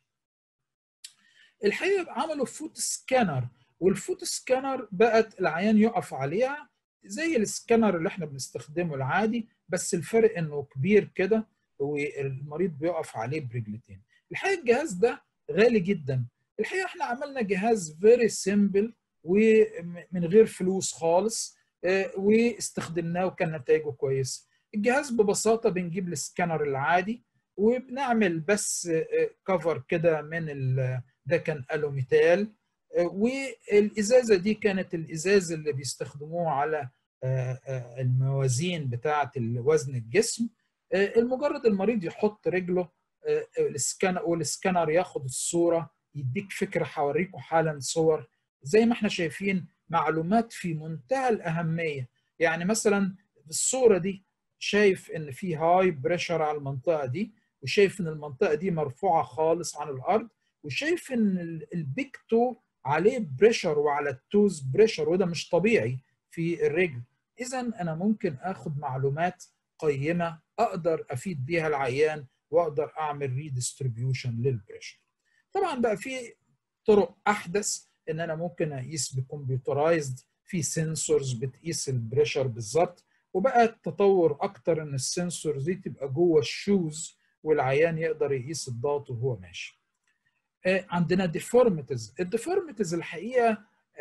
الحقيقة عملوا فوت سكانر والفوت سكانر بقت العيان يقف عليها زي السكانر اللي احنا بنستخدمه العادي بس الفرق انه كبير كده والمريض بيقف عليه برجلتين الحقيقه الجهاز ده غالي جدا الحقيقه احنا عملنا جهاز فيري سيمبل ومن غير فلوس خالص واستخدمناه وكان نتائجه كويسه الجهاز ببساطه بنجيب السكانر العادي وبنعمل بس كفر كده من ده كان الوميتال والازازه دي كانت الازاز اللي بيستخدموه على الموازين بتاعه وزن الجسم المجرد المريض يحط رجله السكانر والسكانر ياخد الصوره يديك فكره هوريكم حالا صور زي ما احنا شايفين معلومات في منتهى الاهميه يعني مثلا الصوره دي شايف ان في هاي بريشر على المنطقه دي وشايف ان المنطقه دي مرفوعه خالص عن الارض وشايف ان البيك تو عليه بريشر وعلى التوز بريشر وده مش طبيعي في الرجل اذا انا ممكن اخد معلومات قيمه اقدر افيد بيها العيان واقدر اعمل ريديستريبيوشن للبريشر طبعا بقى في طرق احدث ان انا ممكن اقيس بكمبيوترايزد في سنسورز بتقيس البريشر بالظبط وبقى التطور اكتر ان السنسورز دي تبقى جوه الشوز والعيان يقدر يقيس الضغط وهو ماشي عندنا ديفورميتيز الديفورميتيز الحقيقه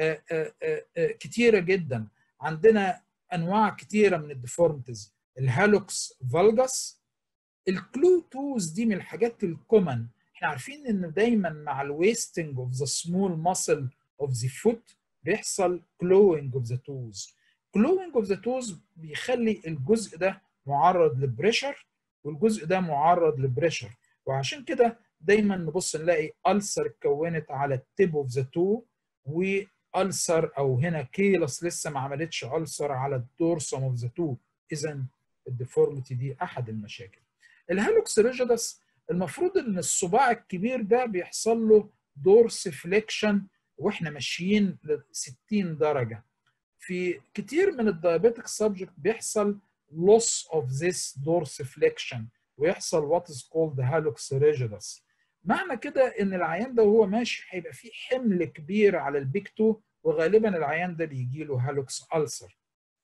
كتيره جدا عندنا انواع كتيره من الديفورميتيز الهالوكس فالجاس الكلو توز دي من الحاجات الكومن احنا عارفين ان دايما مع الويستنج اوف ذا سمول ماسل اوف ذا فوت بيحصل كلوينج اوف ذا توز كلوينج اوف ذا توز بيخلي الجزء ده معرض لبريشر والجزء ده معرض لبريشر وعشان كده دايما نبص نلاقي ألسر اتكونت على التيب اوف ذا تو والسر او هنا كيلس لسه ما عملتش ألسر على الدورسوم اوف ذا تو اذا الديفورميتي دي احد المشاكل الهالوكس ريجيدس المفروض ان الصباع الكبير ده بيحصل له دورس فليكشن واحنا ماشيين ل 60 درجه في كتير من الدايابيتك سبجكت بيحصل loss of this dorsiflexion ويحصل what is called hallux rigidus معنى كده ان العيان ده وهو ماشي هيبقى فيه حمل كبير على البيك 2 وغالبا العيان ده بيجي له هالوكس ألسر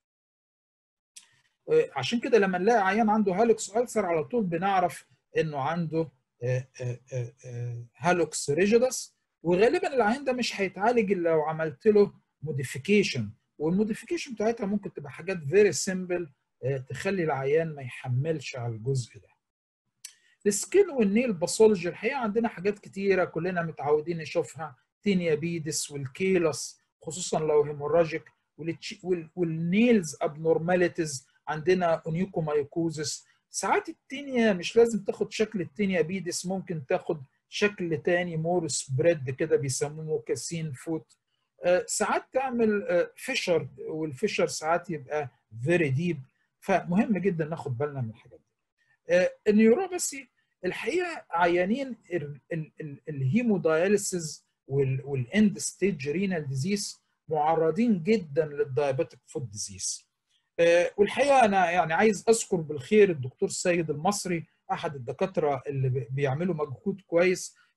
عشان كده لما نلاقي عيان عنده هالوكس ألسر على طول بنعرف انه عنده هالوكس ريجيدس وغالبا العيان ده مش هيتعالج الا لو عملت له موديفيكيشن والموديفيكيشن بتاعتها ممكن تبقى حاجات فيري سيمبل تخلي العيان ما يحملش على الجزء ده السكين والنيل باثولوجي الحقيقه عندنا حاجات كتيره كلنا متعودين نشوفها تينيا بيدس والكيلس خصوصا لو هيموراجيك والنيلز ابنورماليتيز عندنا اونيوكومايكوزس ساعات التينيا مش لازم تاخد شكل التينيا بيدس ممكن تاخد شكل تاني مور سبريد كده بيسموه كاسين فوت ساعات تعمل فيشر والفيشر ساعات يبقى فيري ديب فمهم جدا ناخد بالنا من الحاجات دي النيوروباثي الحقيقه عيانين الهيموداياليسيس والاند ستيج رينال ديزيز معرضين جدا للدايابيتك فود ديزيز والحقيقه انا يعني عايز اذكر بالخير الدكتور سيد المصري احد الدكاتره اللي بيعملوا مجهود كويس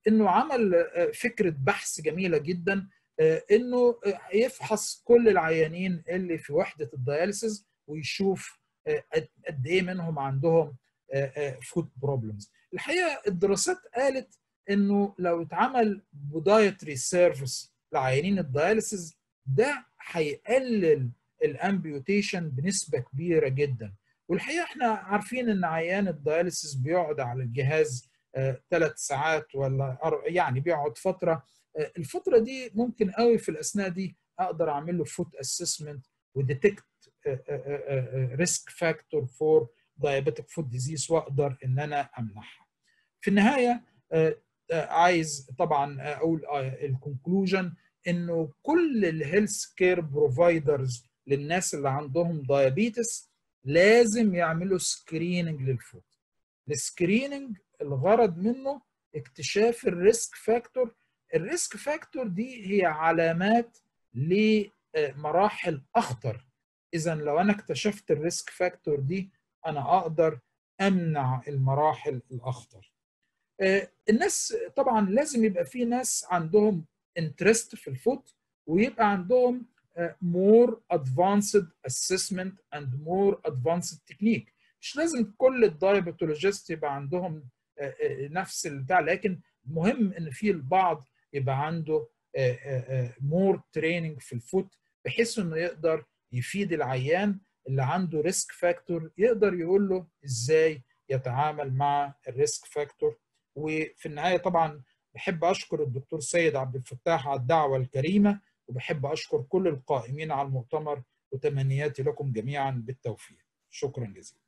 انه عمل فكره بحث جميله جدا انه يفحص كل العيانين اللي في وحده الدياليسيس ويشوف قد ايه منهم عندهم فود بروبلمز الحقيقه الدراسات قالت انه لو اتعمل بودايتري سيرفيس لعيانين الدياليسيس ده هيقلل الامبيوتيشن بنسبه كبيره جدا والحقيقه احنا عارفين ان عيان الدياليسيس بيقعد على الجهاز ثلاث ساعات ولا يعني بيقعد فتره الفتره دي ممكن قوي في الاثناء دي اقدر اعمل له فوت اسسمنت وديتكت ريسك فاكتور فور دايابيتك فود ديزيز واقدر ان انا امنعها. في النهايه عايز طبعا اقول الكونكلوجن انه كل الهيلث كير بروفايدرز للناس اللي عندهم دايابيتس لازم يعملوا سكريننج للفود. السكريننج الغرض منه اكتشاف الريسك فاكتور الريسك فاكتور دي هي علامات لمراحل اخطر اذا لو انا اكتشفت الريسك فاكتور دي انا اقدر امنع المراحل الاخطر الناس طبعا لازم يبقى في ناس عندهم انترست في الفود ويبقى عندهم more advanced assessment and more advanced technique مش لازم كل الدايبيتولوجيست يبقى عندهم نفس البتاع لكن مهم ان في البعض يبقى عنده مور تريننج في الفوت بحيث انه يقدر يفيد العيان اللي عنده ريسك فاكتور يقدر يقول له ازاي يتعامل مع الريسك فاكتور وفي النهايه طبعا بحب اشكر الدكتور سيد عبد الفتاح على الدعوه الكريمه وبحب اشكر كل القائمين على المؤتمر وتمنياتي لكم جميعا بالتوفيق شكرا جزيلا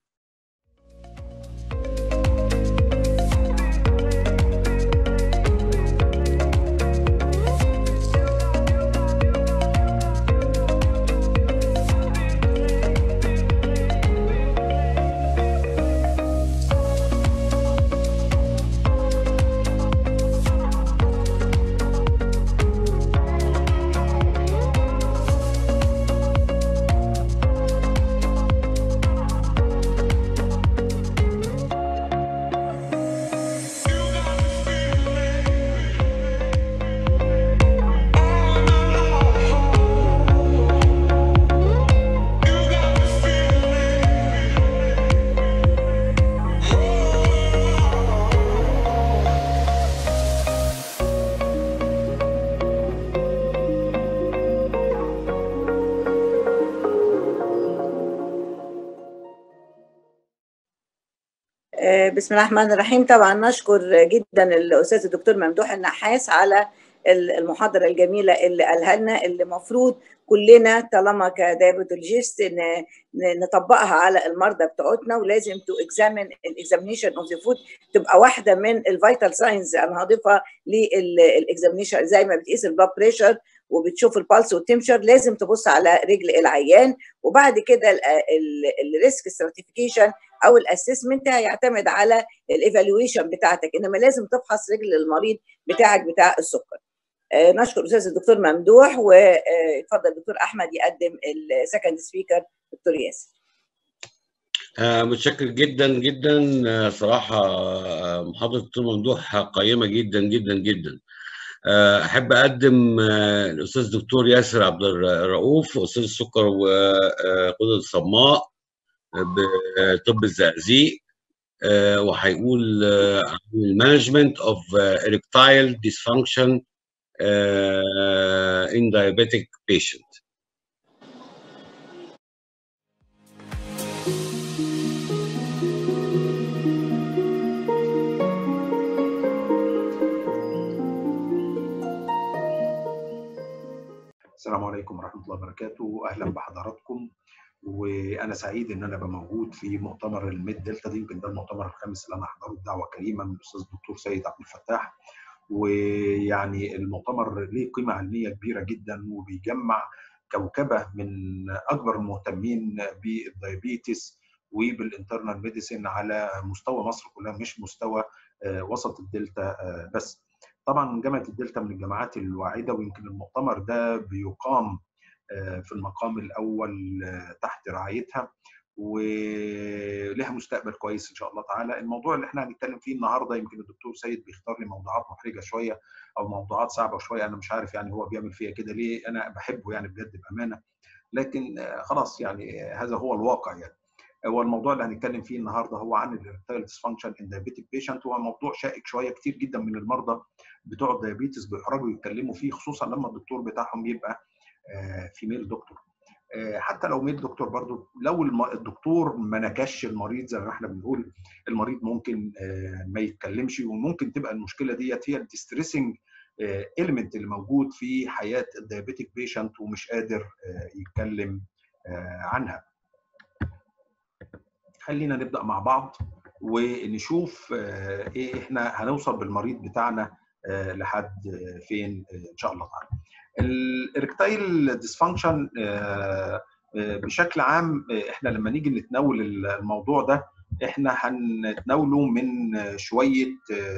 بسم الله الرحمن الرحيم طبعا نشكر جدا الاستاذ الدكتور ممدوح النحاس على المحاضره الجميله اللي قالها لنا اللي المفروض كلنا طالما كدايبيتولوجيست نطبقها على المرضى بتوعتنا ولازم تو اكزامين الاكزامينيشن اوف ذا فود تبقى واحده من الفيتال ساينز انا هضيفها للاكزامينيشن زي ما بتقيس البلاد بريشر وبتشوف البالس والتمشر لازم تبص على رجل العيان وبعد كده الريسك ستراتيفيكيشن او الاسسمنت هيعتمد على الايفالويشن بتاعتك انما لازم تفحص رجل المريض بتاعك بتاع السكر نشكر الاستاذ الدكتور ممدوح ويتفضل الدكتور احمد يقدم السكند سبيكر دكتور ياسر آه متشكر جدا جدا آه صراحه محاضره الدكتور ممدوح قيمه جدا جدا جدا آه احب اقدم الاستاذ الدكتور ياسر عبد الرؤوف استاذ السكر وقدره الصماء بطب الزقازيق وهيقول عن المانجمنت اوف erectile dysfunction in diabetic patient السلام عليكم ورحمه الله وبركاته اهلا بحضراتكم وانا سعيد ان انا ابقى موجود في مؤتمر الميد دلتا دي يمكن ده المؤتمر الخامس اللي انا احضره بدعوه كريمه من الاستاذ الدكتور سيد عبد الفتاح ويعني المؤتمر ليه قيمه علميه كبيره جدا وبيجمع كوكبه من اكبر المهتمين بالدايابيتس وبالانترنال ميديسين على مستوى مصر كلها مش مستوى وسط الدلتا بس طبعا جامعه الدلتا من الجامعات الواعده ويمكن المؤتمر ده بيقام في المقام الاول تحت رعايتها ولها مستقبل كويس ان شاء الله تعالى الموضوع اللي احنا هنتكلم فيه النهارده يمكن الدكتور سيد بيختار لي موضوعات محرجه شويه او موضوعات صعبه شويه انا مش عارف يعني هو بيعمل فيها كده ليه انا بحبه يعني بجد بامانه لكن خلاص يعني هذا هو الواقع يعني هو الموضوع اللي هنتكلم فيه النهارده هو عن الارتايل ديسفانكشن ان دايابيتيك بيشنت هو موضوع شائك شويه كتير جدا من المرضى بتوع الدايابيتس بيحرجوا يتكلموا فيه خصوصا لما الدكتور بتاعهم يبقى فيميل دكتور حتى لو ميل دكتور برضو لو الدكتور ما نكش المريض زي ما احنا بنقول المريض ممكن ما يتكلمش وممكن تبقى المشكله ديت هي الديستريسنج اليمنت اللي موجود في حياه الدايابيتيك بيشنت ومش قادر يتكلم عنها. خلينا نبدا مع بعض ونشوف ايه احنا هنوصل بالمريض بتاعنا لحد فين ان شاء الله تعالى. الاركتايل ديسفانكشن بشكل عام احنا لما نيجي نتناول الموضوع ده احنا هنتناوله من شويه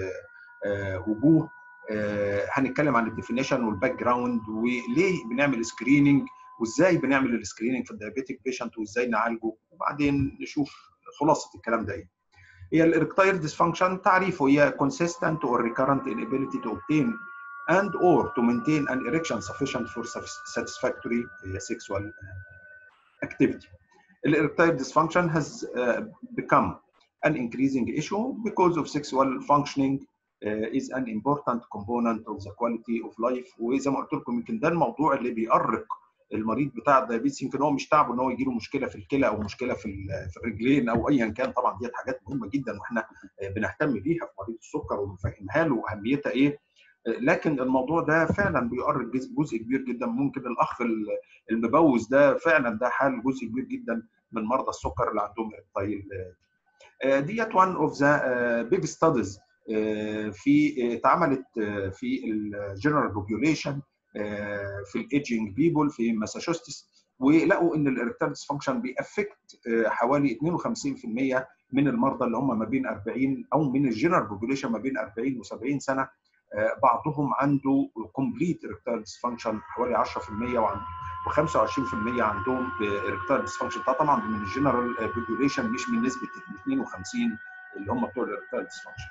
وجوه هنتكلم عن الديفينيشن والباك جراوند وليه بنعمل سكريننج وازاي بنعمل السكريننج في الدايابيتيك بيشنت وازاي نعالجه وبعدين نشوف خلاصه الكلام ده ايه. هي الاركتايل ديسفانكشن تعريفه هي consistent or recurrent inability to obtain and or to maintain an erection sufficient for satisfactory sexual activity. Erectile dysfunction has uh, become an increasing issue because of sexual functioning uh, is an important component of the quality of life وزي ما قلت لكم يمكن ده الموضوع اللي بيأرق المريض بتاع الدايابيتس يمكن هو مش تعبه ان هو يجي له مشكله في الكلى او مشكله في في الرجلين او ايا كان طبعا ديت حاجات مهمه جدا واحنا بنهتم بيها في مريض السكر وبنفهمها له اهميتها ايه لكن الموضوع ده فعلا بيؤرق جزء كبير جدا ممكن الاخ المبوز ده فعلا ده حال جزء كبير جدا من مرضى السكر اللي عندهم ارتايل ديت one of the big studies في اتعملت في الجنرال بوبيوليشن في الايدجنج بيبول في ماساتشوستس ولقوا ان الاركتال ديسفانكشن بيأفكت حوالي 52% من المرضى اللي هم ما بين 40 او من الجنرال بوبيوليشن ما بين 40 و70 سنه بعضهم عنده كومبليت اركتال ديسفانكشن حوالي 10% وعن و25% عندهم اركتال ديسفانكشن ده طبعا من الجنرال بوبيوليشن مش من نسبه 52 اللي هم بتوع الاركتال ديسفانكشن.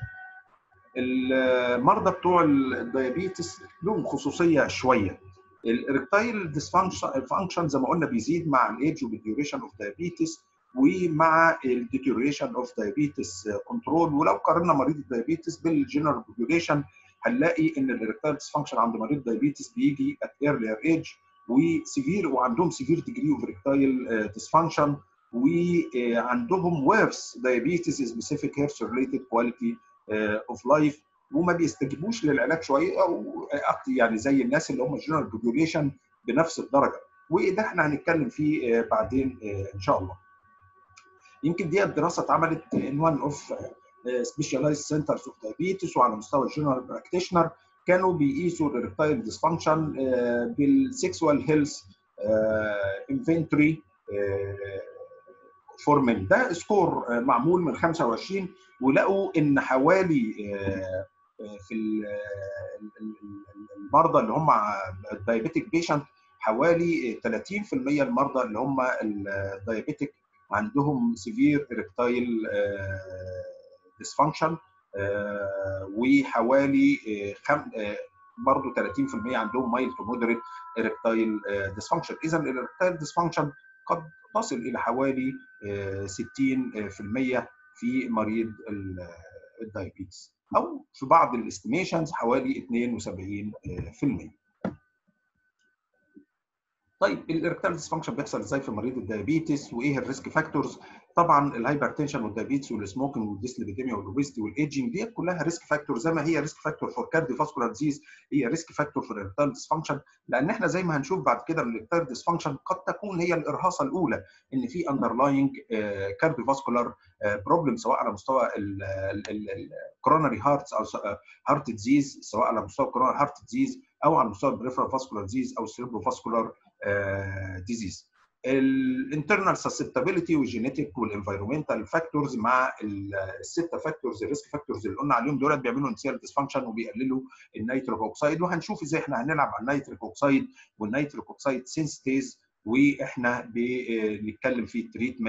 المرضى بتوع الديابيتس لهم خصوصيه شويه. الاركتايل ديسفانكشن زي ما قلنا بيزيد مع الايدج وبالديوريشن اوف دايابيتس ومع الديتيوريشن اوف دايابيتس كنترول ولو قارنا مريض الدايابيتس بالجنرال بوبيوليشن هنلاقي ان الاركتايل ديسفانكشن عند مريض دايابيتس بيجي ات ايرلير ايج وسيفير وعندهم سيفير ديجري اوف اركتايل ديسفانكشن وعندهم worse diabetes specific health related quality اوف لايف وما بيستجيبوش للعلاج شويه او يعني زي الناس اللي هم الجنرال بوبيوليشن بنفس الدرجه وده احنا هنتكلم فيه بعدين ان شاء الله. يمكن دي الدراسه اتعملت ان وان اوف سبيشاليزد سنترز اوف دايابيتس وعلى مستوى الجنرال براكتيشنر كانوا بيقيسوا الاركتايل ديسفانكشن بالسكسوال هيلث انفنتوري فورمين ده سكور معمول من 25 ولقوا ان حوالي في المرضى اللي هم الدايابيتيك بيشنت حوالي 30% المرضى اللي هم الدايابيتيك عندهم سيفير اركتايل ديسفانكشن وحوالي برضه 30% عندهم مايل تو مودريت اركتايل ديسفانكشن اذا الاركتايل ديسفانكشن قد تصل الى حوالي 60% في مريض الدايابيتس او في بعض الاستيميشنز حوالي 72% طيب الاركتال ديسفانكشن بيحصل ازاي في مريض الدايابيتس وايه الريسك فاكتورز طبعا الهايبرتنشن والدايابيتس والسموكينج والديسليبيديميا والاوبيستي والايدجنج ديت كلها ريسك فاكتور زي ما هي ريسك فاكتور فور كارديو فاسكولار ديزيز هي ريسك فاكتور في الاركتال ديسفانكشن لان احنا زي ما هنشوف بعد كده الاركتال ديسفانكشن قد تكون هي الارهاصه الاولى ان في اندرلاينج كارديو فاسكولار بروبلم سواء على مستوى الكوروناري هارتس او هارت ديزيز سواء على مستوى الكوروناري هارت ديزيز او على مستوى البريفرال فاسكولار ديزيز او السيربرو فاسكولار ديزيز الانترنال سسبتابيلتي والجينيتيك والانفيرومنتال فاكتورز مع السته فاكتورز الريسك فاكتورز اللي قلنا عليهم دول بيعملوا انسيال ديسفانكشن وبيقللوا النيتريك اوكسيد وهنشوف ازاي احنا هنلعب على النيتريك اوكسيد والنيتريك اوكسيد سينستيز واحنا بنتكلم في التريتمنت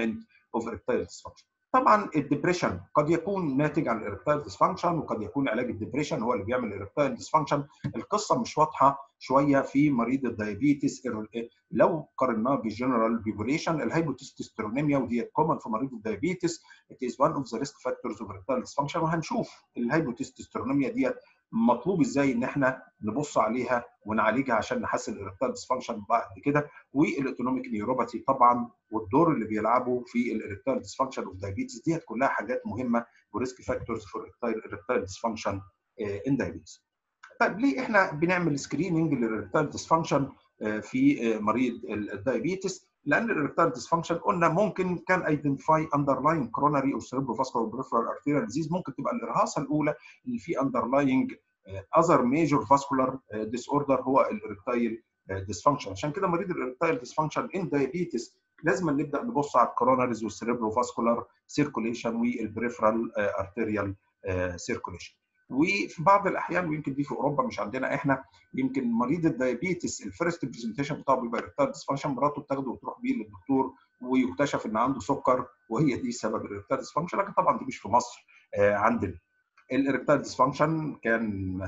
اوف erectile dysfunction طبعا الدبريشن قد يكون ناتج عن الاركتايل ديسفانكشن وقد يكون علاج الدبريشن هو اللي بيعمل الاركتايل ديسفانكشن القصه مش واضحه شويه في مريض الدايابيتس لو قارناه بالجنرال بيبوليشن الهايبوتستيرونيميا ودي كومن في مريض الدايابيتس it is one of the risk factors of erectile dysfunction وهنشوف الهايبوتستيرونيميا ديت مطلوب ازاي ان احنا نبص عليها ونعالجها عشان نحسن الاركتايل ديسفانكشن بعد كده والاوتونوميك نيوروباثي طبعا والدور اللي بيلعبه في الاركتايل ديسفانكشن اوف دايابيتس ديت كلها حاجات مهمه وريسك فاكتورز فور الاركتايل ديسفانكشن ان دايابيتس طيب ليه احنا بنعمل سكريننج للاركتايل ديسفانكشن في مريض الدايابيتس لان الاركتايل ديسفانكشن قلنا ممكن كان ايدنتيفاي اندرلاين كروناري او سيربرو فاسكولار بريفرال ارتيريال ديزيز ممكن تبقى الارهاصه الاولى ان في اندرلاينج اذر ميجور فاسكولار ديس اوردر هو الاركتايل ديسفانكشن عشان كده مريض الاركتايل ديسفانكشن ان دايابيتس لازم نبدا نبص على الكوروناريز والسيربرو فاسكولار سيركوليشن والبريفرال ارتيريال سيركوليشن وفي بعض الاحيان ويمكن دي في اوروبا مش عندنا احنا يمكن مريض الدايابيتس الفيرست برزنتيشن بتاعه بيبقى ارتال ديسفانكشن مراته بتاخده وتروح بيه للدكتور ويكتشف ان عنده سكر وهي دي سبب الارتال ديسفانكشن لكن طبعا دي مش في مصر آه عندنا الارتال ديسفانكشن كان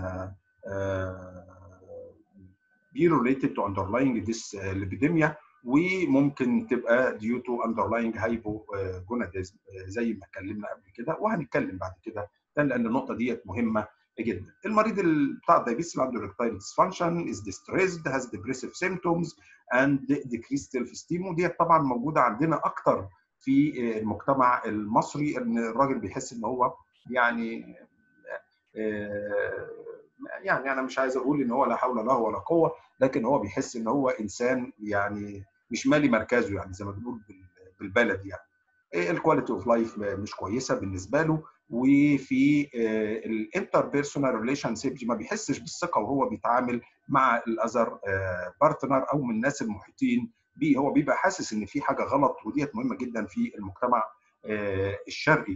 بي ريليتد تو اندرلاينج ديس ليبيديميا وممكن تبقى ديو تو اندرلاينج هايبو جوناديزم زي ما اتكلمنا قبل كده وهنتكلم بعد كده لان النقطه ديت مهمه جدا المريض بتاع الدايابيتس اللي عنده erectile dysfunction is distressed has depressive symptoms and decreased self esteem وديت طبعا موجوده عندنا اكتر في المجتمع المصري ان الراجل بيحس ان هو يعني يعني انا مش عايز اقول ان هو لا حول له ولا قوه لكن هو بيحس ان هو انسان يعني مش مالي مركزه يعني زي ما بنقول بالبلد يعني الكواليتي اوف لايف مش كويسه بالنسبه له وفي الانتر بيرسونال ريليشن شيب ما بيحسش بالثقه وهو بيتعامل مع الاذر بارتنر او من الناس المحيطين بيه هو بيبقى حاسس ان في حاجه غلط وديت مهمه جدا في المجتمع الشرقي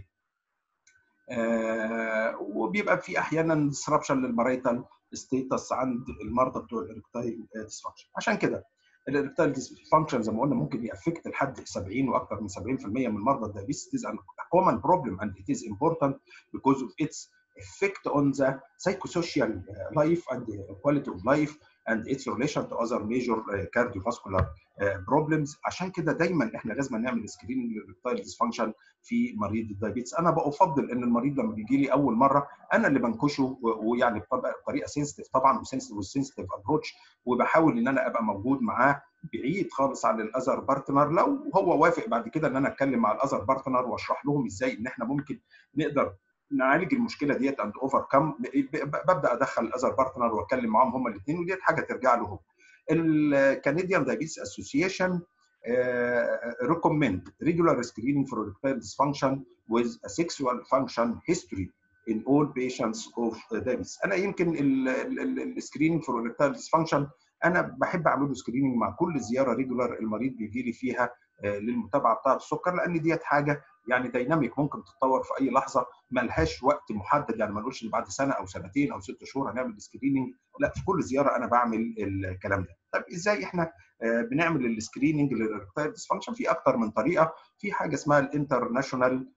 وبيبقى في احيانا ديسربشن للمرايتال ستيتس عند المرضى بتوع الاركتايل ديسفانكشن عشان كده الاركتايل ديسفانكشن زي ما قلنا ممكن يأفكت لحد 70 واكثر من 70% من مرضى الدايابيتس is a common problem and it is important because of its effect on the psychosocial life and the quality of life and its relation to other major cardiovascular problems عشان كده دايما احنا لازم نعمل سكريننج للاركتايل ديسفانكشن في مريض الدايابيتس انا بفضل ان المريض لما بيجي لي اول مره انا اللي بنكشه ويعني بطريقه سنسيتيف طبعا وسنسيتيف والسنسيتيف ابروتش وبحاول ان انا ابقى موجود معاه بعيد خالص عن الاذر بارتنر لو هو وافق بعد كده ان انا اتكلم مع الاذر بارتنر واشرح لهم ازاي ان احنا ممكن نقدر نعالج المشكله ديت اند اوفر كم ببدا ادخل الاذر بارتنر واتكلم معاهم هم الاثنين وديت حاجه ترجع لهم الكنديان دايابيتس اسوسيشن recommend regular screening for erectile dysfunction with a sexual function history in all patients of diabetes. انا يمكن السكريننج فور erectile dysfunction انا بحب اعمل له سكريننج مع كل زياره ريجولار المريض بيجي لي فيها للمتابعه بتاعه السكر لان ديت حاجه يعني دايناميك ممكن تتطور في اي لحظه ما لهاش وقت محدد يعني ما نقولش ان بعد سنه او سنتين او ست شهور هنعمل سكريننج لا في كل زياره انا بعمل الكلام ده طب ازاي احنا بنعمل السكريننج للاركتايل ديسفانكشن في اكتر من طريقه في حاجه اسمها الانترناشونال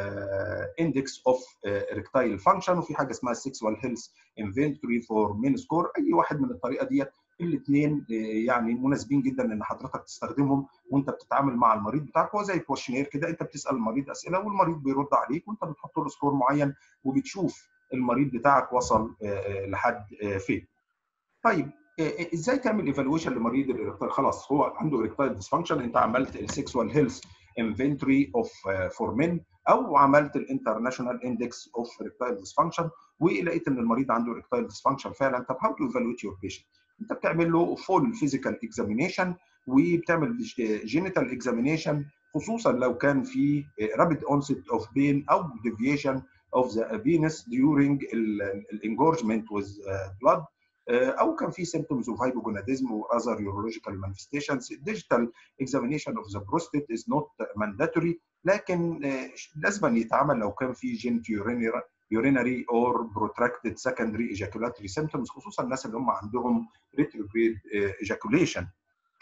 اندكس اوف اركتايل فانكشن وفي حاجه اسمها السكسوال هيلث انفنتوري فور مين سكور اي واحد من الطريقه ديت الاثنين يعني مناسبين جدا ان حضرتك تستخدمهم وانت بتتعامل مع المريض بتاعك هو زي كويشنير كده انت بتسال المريض اسئله والمريض بيرد عليك وانت بتحط له سكور معين وبتشوف المريض بتاعك وصل لحد فين. طيب ازاي تعمل ايفالويشن لمريض الاركتايل خلاص هو عنده اركتايل ديسفانكشن انت عملت السكسوال هيلث انفنتوري اوف فور مين او عملت الانترناشونال اندكس اوف اركتايل ديسفانكشن ولقيت ان المريض عنده اركتايل ديسفانكشن فعلا طب هاو تو ايفالويت يور بيشنت انت بتعمل له فول فيزيكال اكزامينيشن وبتعمل جينيتال اكزامينيشن خصوصا لو كان في رابيد اونست اوف بين او ديفيشن اوف ذا فينس during الانجورجمنت with blood او كان في symptoms of hypogonadism or other urological manifestations digital examination of the prostate is not mandatory لكن لازم يتعمل لو كان في جينت urinary or protracted secondary ejaculatory symptoms خصوصا الناس اللي هم عندهم retrograde ejaculation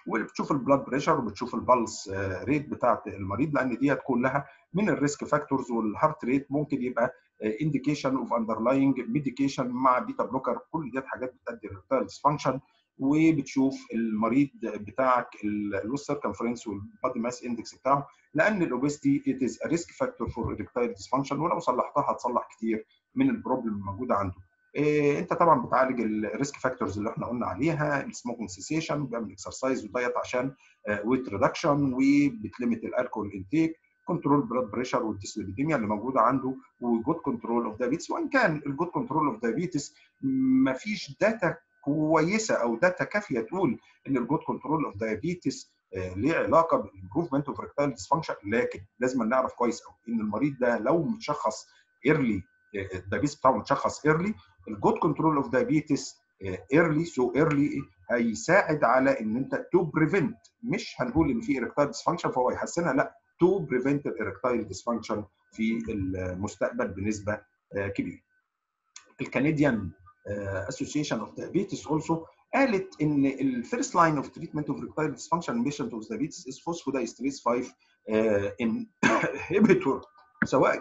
وبتشوف البلاد بريشر وبتشوف البلس ريت بتاعت المريض لان ديت كلها من الريسك فاكتورز والهارت ريت ممكن يبقى انديكيشن اوف اندرلاينج ميديكيشن مع بيتا بلوكر كل ديت حاجات بتؤدي للريتال ديسفانكشن وبتشوف المريض بتاعك اللوس سيركمفرنس والبادي ماس اندكس بتاعه لان الاوبستي ات از ريسك فاكتور فور اريكتايل ديسفانكشن ولو صلحتها هتصلح كتير من البروبلم الموجوده عنده. إيه انت طبعا بتعالج الريسك فاكتورز اللي احنا قلنا عليها السموكينج سيسيشن بيعمل اكسرسايز ودايت عشان ويت ريدكشن وبتليمت الالكول انتيك كنترول بلاد بريشر والديسليبيديميا اللي موجوده عنده وجود كنترول اوف دايابيتس وان كان الجود كنترول اوف دايابيتس ما فيش داتا كويسه او داتا كافيه تقول ان الجود كنترول اوف دايابيتس ليه علاقه بالامبروفمنت اوف ريكتايل ديسفانكشن لكن لازم نعرف كويس قوي ان المريض ده لو متشخص ايرلي الدايابيتس بتاعه متشخص ايرلي الجود كنترول اوف دايابيتس ايرلي سو ايرلي هيساعد على ان انت تو بريفنت مش هنقول ان في اريكتايل ديسفانكشن فهو يحسنها لا تو بريفنت الاريكتايل ديسفانكشن في المستقبل بنسبه كبيره. الكنديان اسوسيشن اوف دايابيتس اولسو قالت ان الفيرست لاين اوف تريتمنت اوف ريكتايل ديسفانكشن بيشنت اوف دايابيتس از فوسفودايستريز 5 انهبيتور سواء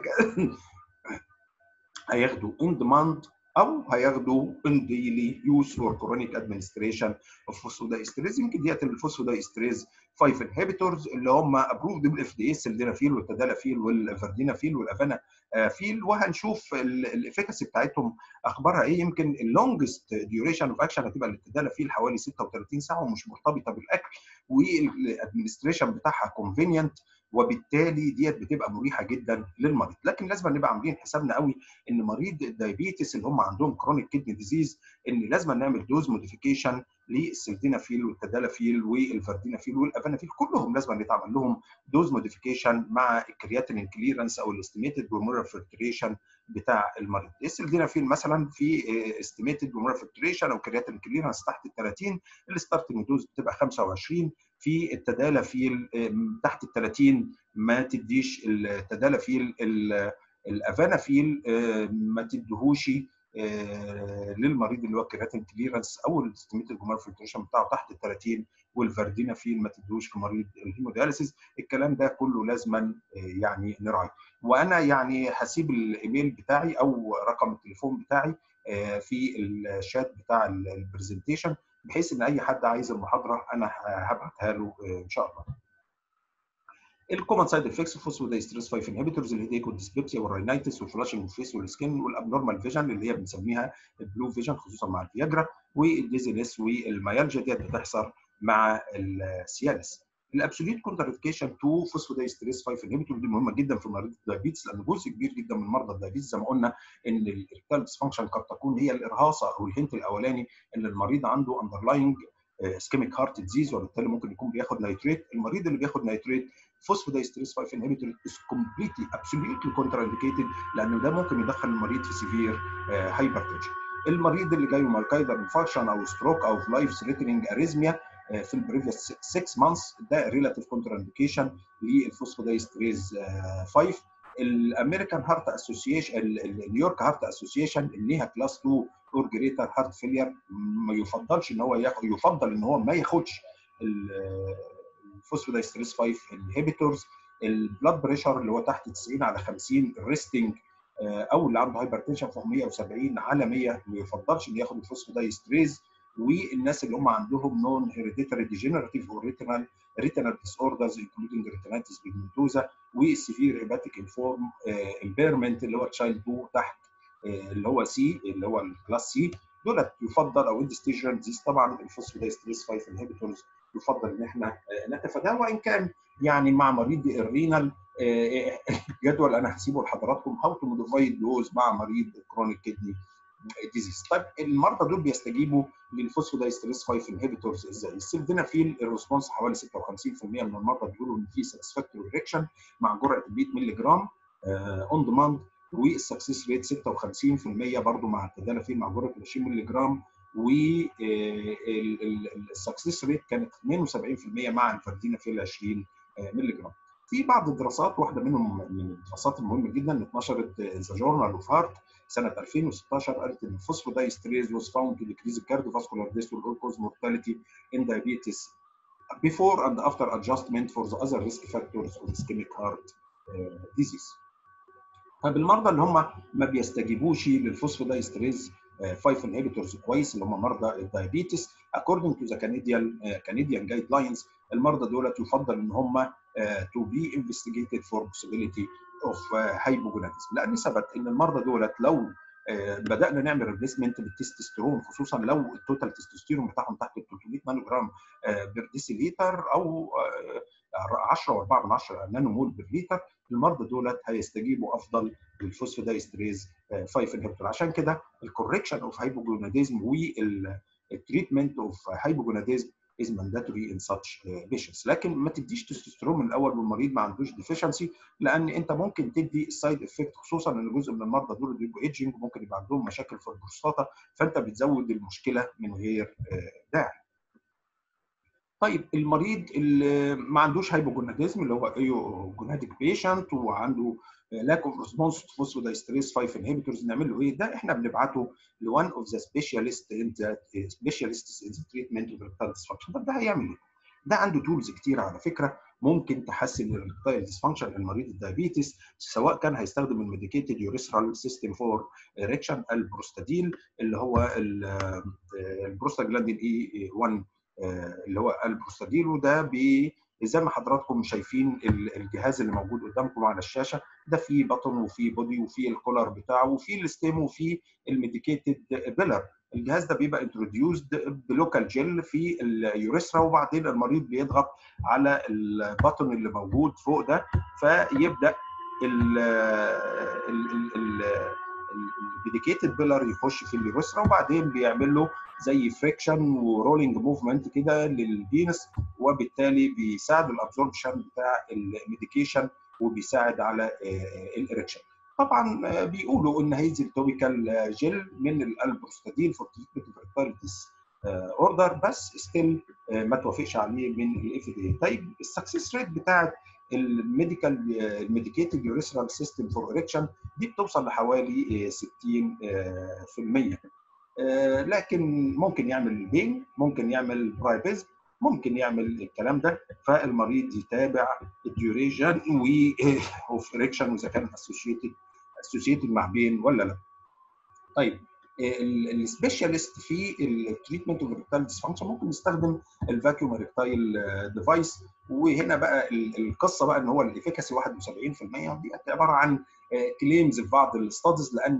هياخدوا ان ديماند او هياخدوا ان ديلي يوز اور كرونيك ادمنستريشن اوف فوسفودايستريز يمكن ديت الفوسفودايستريز 5 انهبيتورز اللي هم ابروفد بالاف دي اس الدينافيل والتدالافيل والفردينافيل والافانا فيل وهنشوف الافيكاسي بتاعتهم اخبارها ايه يمكن اللونجست ديوريشن اوف اكشن هتبقى للتدالافيل حوالي 36 ساعه ومش مرتبطه بالاكل والادمنستريشن بتاعها كونفينينت وبالتالي ديت بتبقى مريحه جدا للمريض لكن لازم نبقى عاملين حسابنا قوي ان مريض الدايابيتس اللي هم عندهم كرونيك كيدني ديزيز ان لازم نعمل دوز موديفيكيشن للسلدينافيل والتدالافيل والفردينافيل والافانافيل كلهم لازم يتعمل لهم دوز موديفيكيشن مع الكرياتين كليرنس او الاستيميتد بومورال فلتريشن بتاع المريض السلدينافيل مثلا في استيميتد بومورال فلتريشن او كرياتين كليرنس تحت ال 30 الستارتنج دوز بتبقى 25 في التدالافيل تحت ال 30 ما تديش التدالافيل الافانافيل ما تديهوش للمريض اللي هو الكرياتين كليرنس او الاستيميتد جمار فلتريشن بتاعه تحت ال 30 والفردينافيل ما تدوش في مريض الهيمودياليسيس الكلام ده كله لازما يعني نراعيه وانا يعني هسيب الايميل بتاعي او رقم التليفون بتاعي في الشات بتاع البرزنتيشن بحيث ان اي حد عايز المحاضره انا هبعتها له ان شاء الله. الكومن سايد افكتس فوسفودايستريس 5 انهبيتورز الهيديك والديسبيبسيا والراينايتس والفلاشنج والفيس والسكين والابنورمال فيجن اللي هي بنسميها البلو فيجن خصوصا مع الفياجرا والديزينس والميالجيا ديت بتحصل مع السيالس. الابسوليوت كونترافيكيشن تو فوسفودايستريس 5 انهبيتور دي مهمه جدا في مريض الدايابيتس لان جزء كبير جدا من مرضى الدايابيتس زي ما قلنا ان الارتال ديسفانكشن قد تكون هي الارهاصه او الهنت الاولاني ان المريض عنده اندرلاينج اسكيميك هارت ديزيز وبالتالي ممكن يكون بياخد نيتريت المريض اللي بياخد نيتريت فوسفودايستريس 5 انهبيتور از كومبليتلي ابسوليوتلي كونتر انديكيتد لان ده ممكن يدخل المريض في سيفير هايبرتنشن المريض اللي جاي مايكايدر انفاركشن او ستروك او لايف ثريتنينج اريزميا في البريفيوس 6 مانثs ده ريلاتيف كونتر انديكيشن للفوسفودايستريز 5 الامريكان هارت اسوسيشن النيويورك هارت اسوسيشن اللي ليها كلاس 2 اور جريتر هارت فيلير ما يفضلش ان هو ياخد يفضل ان هو ما ياخدش الفوسفودايستريس 5 انهبيتورز البلاد بريشر اللي هو تحت 90 على 50 الريستنج او اللي عنده هايبرتنشن فوق 170 على 100 ما يفضلش انه ياخد الفوسفودايستريز والناس اللي هم عندهم نون هيريديتري ديجنراتيف او ريتينال ريتينال ديس اوردرز انكلودنج ريتينايتس بيجمنتوزا والسيفير هيباتيك انفورم امبيرمنت اللي هو تشايلد 2 تحت اللي هو سي اللي هو الكلاس سي دولت يفضل او اند ستيج ديزيز طبعا الفوسفودايستريس 5 انهبيتورز يفضل ان احنا نتفاداه وان كان يعني مع مريض الرينال جدول انا هسيبه لحضراتكم هاو تو موديفاي دوز مع مريض كرونيك كدني ديزيز طيب المرضى دول بيستجيبوا للفوسفودايستريس 5 انهبيتورز ازاي؟ السيلدينافيل الريسبونس حوالي 56% من المرضى بيقولوا ان في ساتسفاكتوري ريكشن مع جرعه 100 مللي جرام اون ديماند والسكسس ريت 56% برضه مع التدالافيل مع جرعه 20 مللي جرام والسكسس ريت كانت 72% مع الفردينافيل 20 مللي جرام. في بعض الدراسات واحده منهم من الدراسات المهمه جدا اتنشرت ذا جورنال اوف هارت سنه 2016 قالت ان الفوسفودايستريز was found to decrease cardiovascular death والأول cause mortality in diabetes before and after adjustment for the other risk factors of ischemic heart disease. طب المرضى اللي هم ما بيستجيبوش للفوسفودايستريز 5 انهبيتورز كويس اللي هم مرضى الدايابيتس according to the Canadian uh, Canadian guidelines المرضى دولت يفضل ان هم uh, to be investigated for possibility of uh, hypogonadism لان ثبت ان المرضى دولت لو بدانا نعمل ريبليسمنت بالتستوستيرون خصوصا لو التوتال تستوستيرون بتاعهم تحت 300 نانو جرام بير ديسيليتر او 10 و4 من 10 نانو مول بير لتر المرضى دولت هيستجيبوا افضل للفوسفودايستريز 5 انهبيتور عشان كده الكوركشن اوف هايبوجوناديزم والتريتمنت اوف هايبوجوناديزم is mandatory in such patients لكن ما تديش تستوستيرون من الاول والمريض ما عندوش ديفيشنسي لان انت ممكن تدي السايد افكت خصوصا ان جزء من المرضى دول بيبقوا ايدجنج وممكن يبقى عندهم مشاكل في البروستاتا فانت بتزود المشكله من غير داعي. طيب المريض اللي ما عندوش هايبوجوناديزم اللي هو ايو جوناديك بيشنت وعنده lack of response to phosphodiesterase 5 inhibitors نعمل له ايه؟ ده احنا بنبعته ل one of the specialists in the specialists in the treatment of erectile dysfunction طب ده هيعمل ايه؟ ده عنده تولز كتير على فكره ممكن تحسن الايركتايل ديسفانكشن للمريض الدايابيتس سواء كان هيستخدم الميديكيتد يوريثرال سيستم فور اريكشن البروستاديل اللي هو البروستاجلاندين اي 1 اللي هو البروستاديل وده بي زي ما حضراتكم شايفين الجهاز اللي موجود قدامكم على الشاشه ده فيه بطن وفيه بودي وفيه الكولر بتاعه وفيه الستيم وفيه الميديكيتد بيلر الجهاز ده بيبقى انتروديوسد بلوكال جل في اليوريثرا وبعدين المريض بيضغط على البطن اللي موجود فوق ده فيبدا الميديكيتد بيلر يخش في اليوريثرا وبعدين بيعمل له زي فريكشن ورولينج موفمنت كده للفينس وبالتالي بيساعد الابزوربشن بتاع الميديكيشن وبيساعد على الاريكشن طبعا بيقولوا ان هينزل توبيكال جل من الالبروستادين فور تريتمنت اوف اوردر بس ستيل ما توافقش عليه من الاف دي طيب السكسس ريت بتاعت الميديكال الميديكيتد يوريثرال سيستم فور اريكشن دي بتوصل لحوالي 60% لكن ممكن يعمل بين ممكن يعمل برايبيزم ممكن يعمل الكلام ده فالمريض يتابع الديوريشن اوف اريكشن واذا كان اسوشيتد اسوشيتد مع بين ولا لا. طيب السبيشالست في التريتمنت اوف اريكتايل ديسفانكشن ممكن يستخدم الفاكيوم اريكتايل ديفايس وهنا بقى القصه بقى ان هو الافيكاسي 71% دي عباره عن كليمز في بعض الستادز لان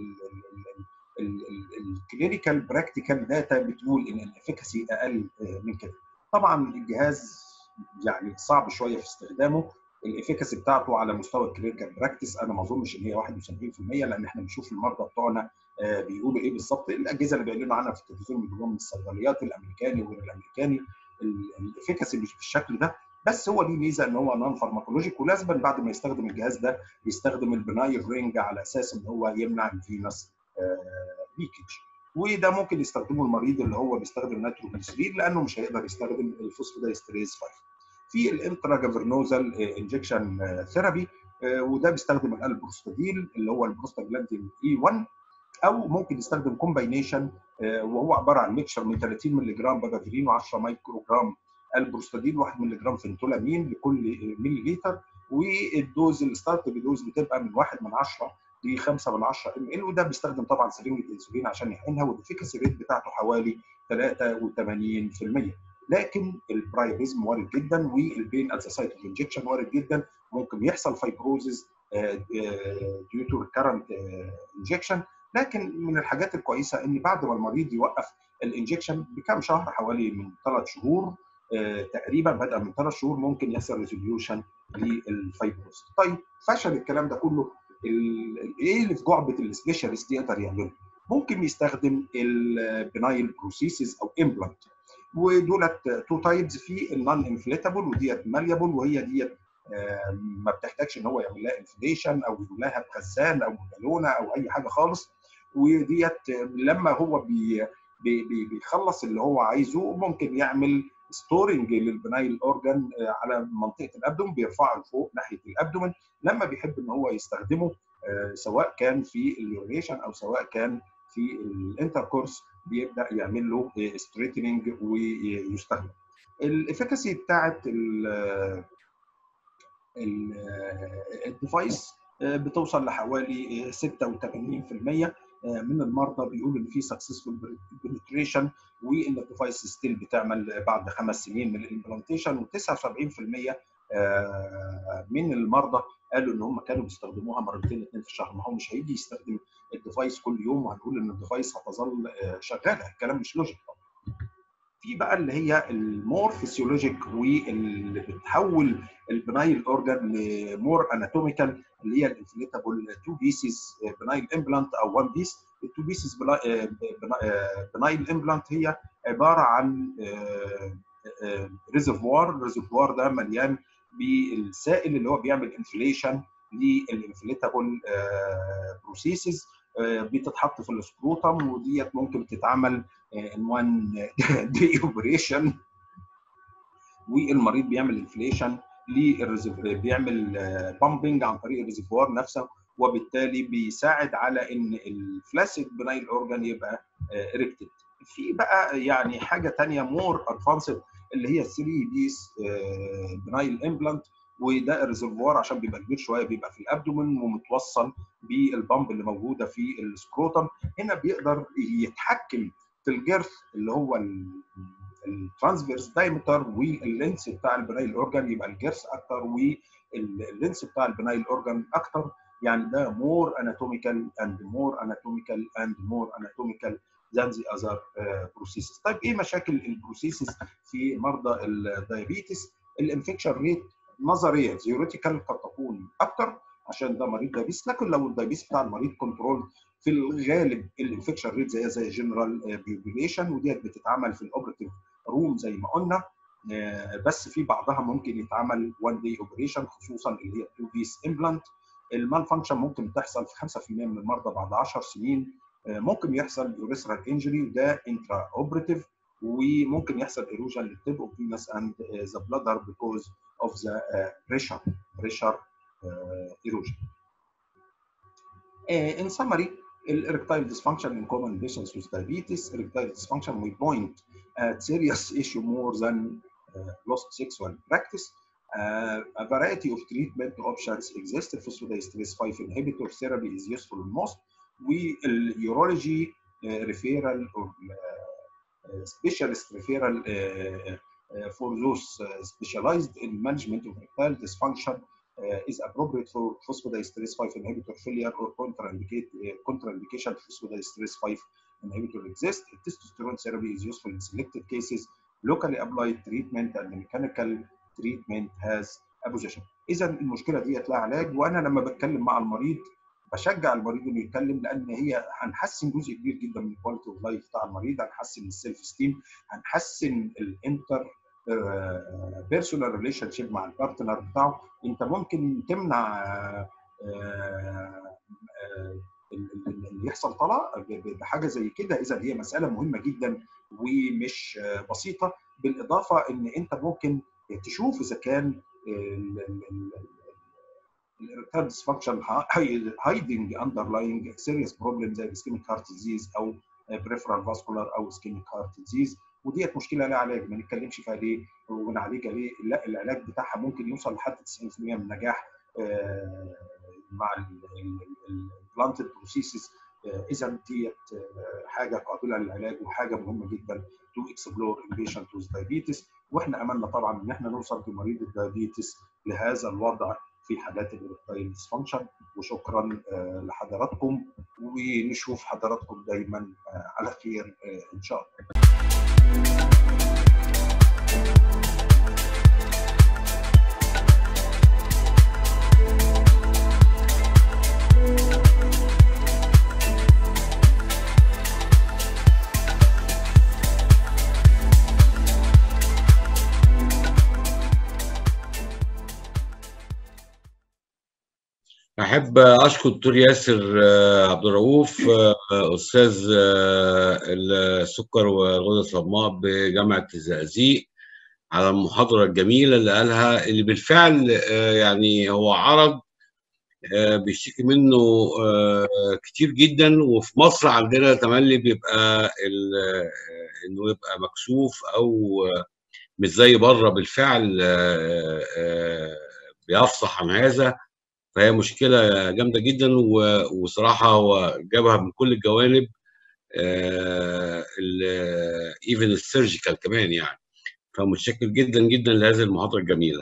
الكلينيكال براكتيكال داتا بتقول ان الافيكاسي اقل من كده. طبعا الجهاز يعني صعب شويه في استخدامه الافيكاسي بتاعته على مستوى الكلينيكال براكتس انا ما اظنش ان هي 71% لان احنا بنشوف المرضى بتوعنا بيقولوا ايه بالظبط الاجهزه اللي بيعلنوا عنها في التلفزيون بيجيبوها من الصيدليات الامريكاني وغير الامريكاني الافيكاسي مش بالشكل ده بس هو ليه ميزه ان هو نون فارماكولوجيك ولازما بعد ما يستخدم الجهاز ده يستخدم البنايل رينج على اساس ان هو يمنع الفينس ليكج وده ممكن يستخدمه المريض اللي هو بيستخدم نيتروجليسرين لانه مش هيقدر يستخدم الفوسفودايستريز 5 في الانترا جافرنوزال انجكشن ثيرابي وده بيستخدم البروستاديل اللي هو البروستاجلاندين اي 1 او ممكن يستخدم كومباينيشن وهو عباره عن ميكشر من 30 مللي جرام بابافيرين و10 مايكرو جرام البروستاديل 1 مللي جرام فنتولامين لكل ملي لتر والدوز الستارت بدوز بتبقى من 1 من 10 ل 5 من 10 ام ال وده بيستخدم طبعا سرنجه انسولين عشان يحقنها والافيكاسي ريت بتاعته حوالي 83% لكن البرايبيزم وارد جدا والبين ات سايت اوف انجكشن وارد جدا ممكن يحصل فايبروزز ديو تو ريكارنت انجكشن لكن من الحاجات الكويسه ان بعد ما المريض يوقف الانجكشن بكام شهر حوالي من ثلاث شهور تقريبا بدا من ثلاث شهور ممكن يحصل ريزوليوشن للفايبروز طيب فشل الكلام ده كله ايه اللي في جعبه السبيشالست يقدر يعمله؟ ممكن يستخدم البنايل بروسيسز او امبلانت ودولت تو تايبز في النون انفليتابل وديت ماليابل وهي ديت ما بتحتاجش ان هو يعمل لها انفليشن او يملاها بخزان او بالونه او اي حاجه خالص وديت لما هو بي بي بيخلص اللي هو عايزه ممكن يعمل ستورنج للبنايل اورجان على منطقه الابدومن بيرفعه لفوق ناحيه الابدومن لما بيحب ان هو يستخدمه سواء كان في اليوريشن او سواء كان في الانتركورس بيبدا يعمل له ستريتنينج ويستخدم. الافكاسي بتاعت الديفايس بتوصل لحوالي 86% من المرضى بيقولوا ان في سكسسفول بنتريشن وان الديفايس ستيل بتعمل بعد خمس سنين من الامبلانتيشن و79% من المرضى قالوا ان هم كانوا بيستخدموها مرتين اثنين في الشهر ما هو مش هيجي يستخدم الديفايس كل يوم وهنقول ان الديفايس هتظل شغاله الكلام مش لوجيك في بقى اللي هي المور فيسيولوجيك واللي بتحول البنايل اورجان لمور اناتوميكال اللي هي الانفليتابل تو بيسز بنايل امبلانت او وان بيس التو بيسز بنايل امبلانت هي عباره عن ريزرفوار الريزرفوار ده مليان بالسائل اللي هو بيعمل انفليشن للانفليتابل بروسيسز بتتحط في السكروتم وديت ممكن تتعمل ان وان دي اوبريشن والمريض بيعمل انفليشن بيعمل بامبنج عن طريق الريزرفوار نفسه وبالتالي بيساعد على ان الفلاسيد بنايل اورجان يبقى اريكتد في بقى يعني حاجه ثانيه مور ادفانسد اللي هي 3 بيس بنايل امبلانت وده الريزرفوار عشان بيبقى كبير شويه بيبقى في الابدومن ومتوصل بالبامب اللي موجوده في السكروتم هنا بيقدر يتحكم في الجرث اللي هو الترانسفيرس دايمتر واللينس بتاع البنايل اورجان يبقى الجرث اكتر واللينس بتاع البنايل اورجان اكتر يعني ده مور اناتوميكال اند مور اناتوميكال اند مور اناتوميكال than the other بروسيسز. طيب ايه مشاكل البروسيسز في مرضى الدايابيتس؟ الانفكشن ريت نظريا ثيوريتيكال قد تكون اكتر عشان ده مريض دايبيس لكن لو الدايبيس بتاع المريض كنترول في الغالب الانفكشن ريت زي زي جنرال بيبوليشن وديت بتتعمل في الاوبريتيف روم زي ما قلنا بس في بعضها ممكن يتعمل وان دي اوبريشن خصوصا اللي هي تو بيس امبلانت المال فانكشن ممكن تحصل في 5% من المرضى بعد 10 سنين ممكن يحصل يوريثرال انجري وده انترا اوبريتيف وممكن يحصل ايروجن للتب اوف فينس اند ذا بلادر بيكوز اوف ذا بريشر بريشر ايروجن. In summary, erectile dysfunction in common patients with diabetes, erectile dysfunction will point at serious issue more than uh, lost sexual practice. Uh, a variety of treatment options exist. Phosphodiesterase 5 inhibitor therapy is useful most. والurology uh, referral or uh, specialist referral uh, for those specialized in management of erectile dysfunction is appropriate for phosphodiesterase 5 inhibitor failure or contraindicate, contraindication phosphodiesterase 5 inhibitor exists. Testosterone therapy is useful in selected cases. Locally applied treatment and mechanical treatment has a position. إذا المشكلة ديت لها علاج وأنا لما بتكلم مع المريض بشجع المريض انه يتكلم لان هي هنحسن جزء كبير جدا من الكواليتي اوف لايف بتاع المريض هنحسن السيلف ستيم هنحسن الانتر بيرسونال ريليشن شيب مع البارتنر بتاعه انت ممكن تمنع اللي يحصل طلاق بحاجه زي كده اذا هي مساله مهمه جدا ومش بسيطه بالاضافه ان انت ممكن تشوف اذا كان erectile dysfunction hiding underlying serious problems زي ischemic heart disease او peripheral vascular او ischemic heart disease وديت مشكله لها علاج ما نتكلمش فيها ليه ونعالجها ليه لا العلاج بتاعها ممكن يوصل لحد 90% من النجاح مع البلانتد بروسيسز اذا ديت حاجه قابله للعلاج وحاجه مهمه جدا تو اكسبلور ان بيشنت وذ diabetes واحنا املنا طبعا ان احنا نوصل بمريض الدايابيتس لهذا الوضع في حالات الايركتايل ديسفانكشن وشكرا لحضراتكم ونشوف حضراتكم دايما على خير ان شاء الله احب اشكر الدكتور ياسر عبد الرؤوف استاذ السكر والغدد الصماء بجامعه الزقازيق على المحاضره الجميله اللي قالها اللي بالفعل يعني هو عرض بيشتكي منه كتير جدا وفي مصر عندنا تملي بيبقى انه يبقى مكسوف او مش زي بره بالفعل بيفصح عن هذا فهي مشكله جامده جدا وصراحه هو جابها من كل الجوانب ايفن السيرجيكال كمان يعني فمتشكر جدا جدا لهذه المحاضره الجميله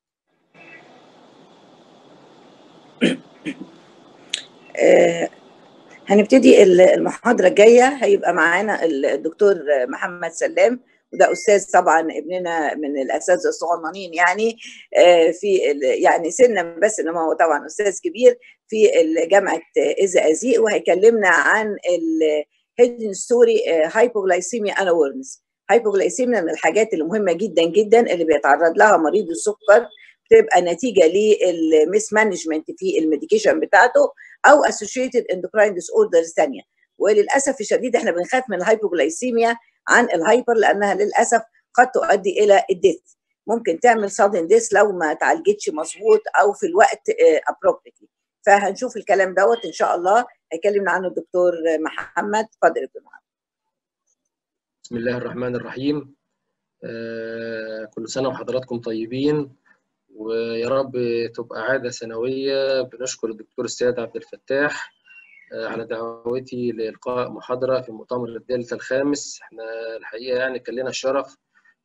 هنبتدي المحاضره الجايه هيبقى معانا الدكتور محمد سلام وده استاذ طبعا ابننا من الاساتذه الصغننين يعني في يعني سنا بس انما هو طبعا استاذ كبير في جامعه ازازيق وهيكلمنا عن الهيدن ستوري هايبوغلايسيميا انا ويرنس هايبوغلايسيميا من الحاجات اللي مهمه جدا جدا اللي بيتعرض لها مريض السكر بتبقى نتيجه للميس مانجمنت في الميديكيشن بتاعته او اسوشيتد اندوكراين ديس اوردرز ثانيه وللاسف الشديد احنا بنخاف من الهايبوغلايسيميا عن الهايبر لانها للاسف قد تؤدي الى الديث ممكن تعمل سادن ديث لو ما تعالجتش مظبوط او في الوقت ابروبريتلي فهنشوف الكلام دوت ان شاء الله هيكلمنا عنه الدكتور محمد اتفضل يا دكتور محمد بسم الله الرحمن الرحيم آه كل سنه وحضراتكم طيبين ويا رب تبقى عاده سنويه بنشكر الدكتور السيد عبد الفتاح على دعوتي لإلقاء محاضرة في مؤتمر الدلتا الخامس احنا الحقيقة يعني كان لنا الشرف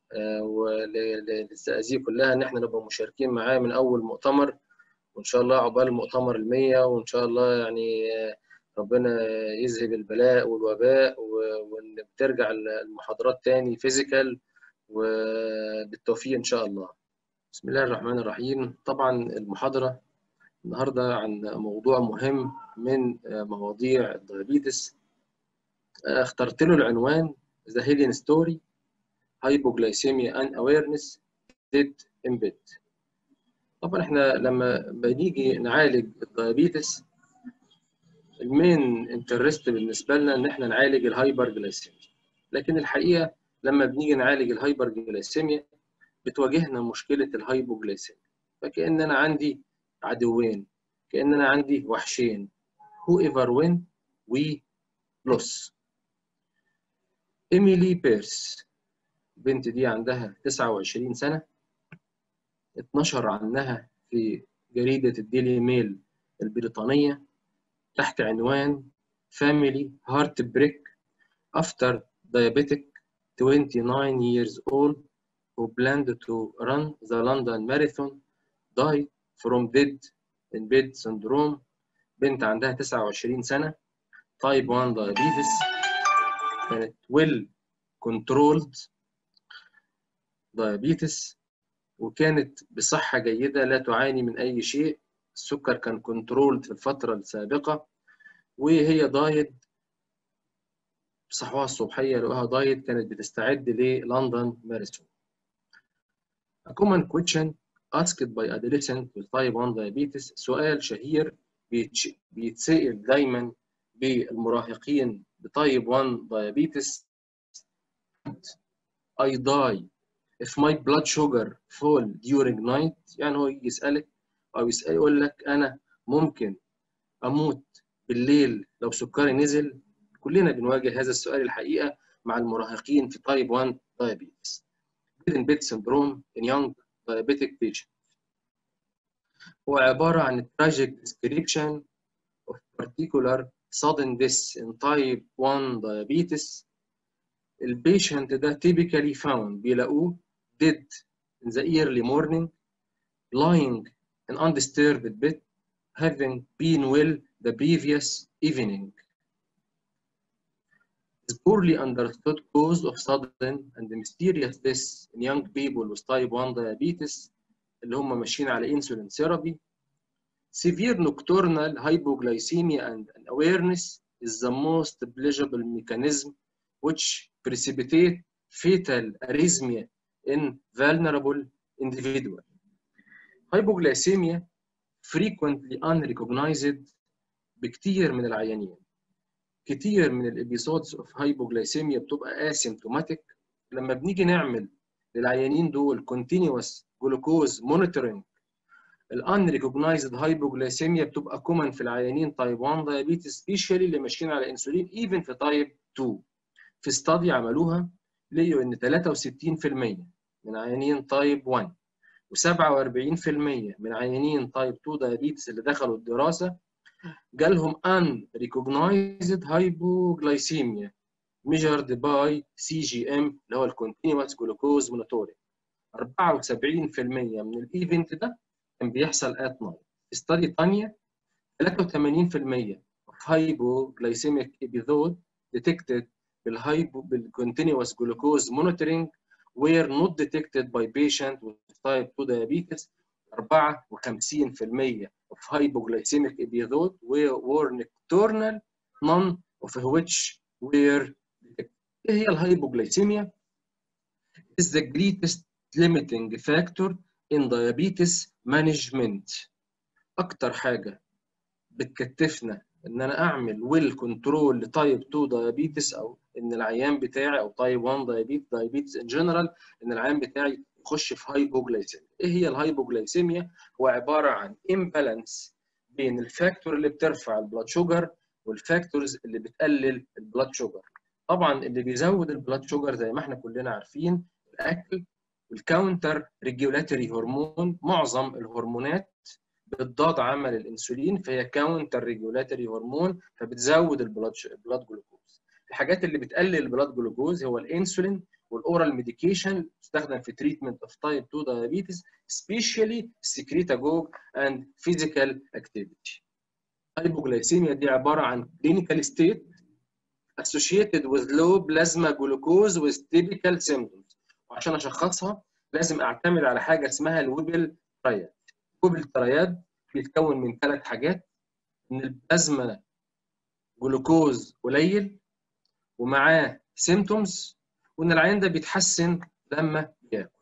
وللزقازيق كلها ان احنا نبقى مشاركين معاه من أول مؤتمر وإن شاء الله عقبال المؤتمر المية وإن شاء الله يعني ربنا يذهب البلاء والوباء وإن بترجع المحاضرات تاني فيزيكال وبالتوفيق إن شاء الله بسم الله الرحمن الرحيم طبعا المحاضرة النهاردة عن موضوع مهم من مواضيع الديابيتس اخترت له العنوان The Hidden Story Hypoglycemia and Awareness Did Embed طبعا احنا لما بنيجي نعالج الديابيتس المين انترست بالنسبة لنا ان احنا نعالج الهايبر جلايسيميا لكن الحقيقة لما بنيجي نعالج الهايبر جلايسيميا بتواجهنا مشكلة الهايبوجلايسيميا فكأن انا عندي عدوين كأن أنا عندي وحشين whoever win we lose إيميلي بيرس البنت دي عندها 29 سنة اتنشر عنها في جريدة الديلي ميل البريطانية تحت عنوان Family Heartbreak After Diabetic 29 years old who planned to run the London Marathon died from dead in bed syndrome بنت عندها 29 سنة تايب 1 diabetes كانت well controlled diabetes وكانت بصحة جيدة لا تعاني من أي شيء السكر كان كنترولد في الفترة السابقة وهي دايت بصحوها الصبحية لقوها دايت كانت بتستعد للندن ماراثون A common question asked by adolescent with type 1 diabetes سؤال شهير بيتسأل دايما بالمراهقين بتايب 1 diabetes I die if my blood sugar fall during night يعني هو يجي يسألك أو يسأل يقول لك أنا ممكن أموت بالليل لو سكري نزل كلنا بنواجه هذا السؤال الحقيقة مع المراهقين في type 1 diabetes hidden bed syndrome in young diabetic patient هو عبارة عن tragic description of particular sudden death in type 1 diabetes البيشنت ده typically found بيلاقوه dead in the early morning lying in undisturbed bed having been well the previous evening is poorly understood cause of sudden and mysterious death in young people with type 1 diabetes اللي هم ماشيين على insulin therapy severe nocturnal hypoglycemia and awareness is the most pleasurable mechanism which precipitate fatal arrhythmia in vulnerable individual. Hypoglycemia frequently unrecognized بكتير من العيانين. كتير من الابيسودز اوف hypoglycemia بتبقى asymptomatic لما بنيجي نعمل للعيانين دول continuous glucose monitoring ال unrecognized hypoglycemia بتبقى common في العيانين type 1 diabetes especially اللي ماشيين على انسولين even في type 2 في استادي عملوها لقيوا ان 63% من عيانين تايب 1 و47% من عيانين تايب 2 دايابيتس اللي دخلوا الدراسه جالهم unrecognized hypoglycemia measured by CGM اللي هو الكونتينوس جلوكوز مونيتورنج 74% من الايفنت ده كان بيحصل ات نايت استادي ثانيه 83% of hypoglycemic episode detected بالهايبو بالكونتينوس جلوكوز مونيتورنج were not detected by patient with type 2 diabetes 54% of hypoglycemic episode were, were nocturnal none of which were detected. ايه هي الهايبوغلايسيميا؟ is the greatest limiting factor in diabetes management. أكتر حاجة بتكتفنا إن أنا أعمل ويل كنترول لتايب 2 diabetes أو إن العيان بتاعي أو تايب 1 diabetes diabetes in general إن العيان بتاعي يخش في هايبوغلايسيميا. إيه هي الهايبوغلايسيميا؟ هو عبارة عن imbalance بين الفاكتور اللي بترفع البلاد شوجر والفاكتورز اللي بتقلل البلاد شوجر. طبعا اللي بيزود البلاد شوجر زي ما احنا كلنا عارفين الاكل والكاونتر ريجولاتوري هرمون معظم الهرمونات بتضاد عمل الانسولين فهي كاونتر ريجولاتوري هرمون فبتزود البلاد البلاد جلوكوز الحاجات اللي بتقلل البلاد جلوكوز هو الانسولين والاورال ميديكيشن بتستخدم في تريتمنت اوف تايب 2 diabetes especially secretagogue and physical activity الهايبوغلايسيميا دي عباره عن clinical state associated with low plasma glucose with typical symptoms وعشان اشخصها لازم اعتمد على حاجه اسمها الويبل ترياد الويبل ترياد بيتكون من ثلاث حاجات ان البلازما جلوكوز قليل ومعاه سيمتومز وان العيان ده بيتحسن لما بياكل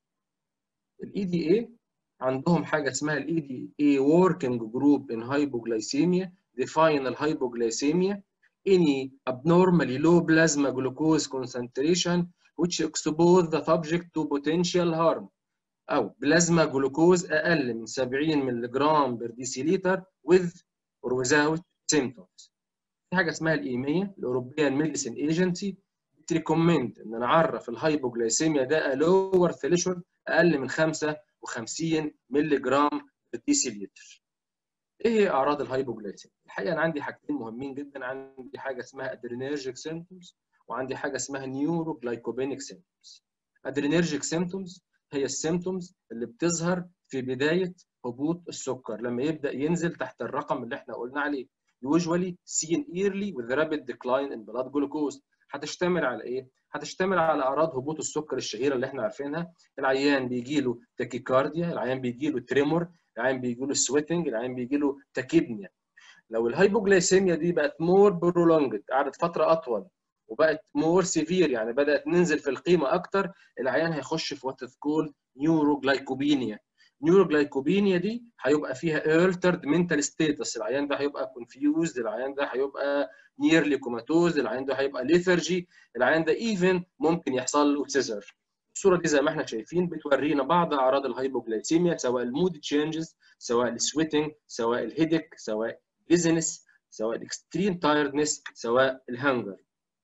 الاي دي اي عندهم حاجه اسمها الاي دي اي working group in hypoglycemia define الهايبوغلايسيميا any abnormally low plasma glucose concentration which expose the subject to potential harm أو بلازما جلوكوز أقل من 70 ملغ بر ديسيليتر with or without symptoms. في حاجة اسمها الإيمية الأوروبيان ميديسين ايجنسي بتريكومند إن نعرف الهايبوغلايسيميا ده lower threshold أقل من 55 ملغ بر ديسيليتر. ايه هي اعراض الهايبوغلايسيميا؟ الحقيقه انا عندي حاجتين مهمين جدا عندي حاجه اسمها ادرينيرجيك سيمبتومز وعندي حاجه اسمها نيوروجلايكوبينيك سيمبتومز. ادرينيرجيك سيمبتومز هي السيمبتومز اللي بتظهر في بدايه هبوط السكر لما يبدا ينزل تحت الرقم اللي احنا قلنا عليه. usually seen early with rapid decline in blood glucose هتشتمل على ايه؟ هتشتمل على اعراض هبوط السكر الشهيره اللي احنا عارفينها العيان بيجي له تاكيكارديا العيان بيجي له تريمور العيان بيجي له سويتنج العيان بيجي له تاكيبنيا لو الهايبوغلايسيميا دي بقت مور برولونجد قعدت فتره اطول وبقت مور سيفير يعني بدات ننزل في القيمه اكتر العيان هيخش في وات كول نيوروجلايكوبينيا نيوروجلايكوبينيا دي هيبقى فيها altered mental status العيان ده هيبقى confused العيان ده هيبقى nearly comatose العيان ده هيبقى lethargy العيان ده even ممكن يحصل له سيزر الصوره دي زي ما احنا شايفين بتورينا بعض اعراض الهايبوغلايسيميا سواء المود تشينجز سواء السويتنج سواء الهيدك سواء ديزنس سواء الاكستريم تايردنس سواء الهنجر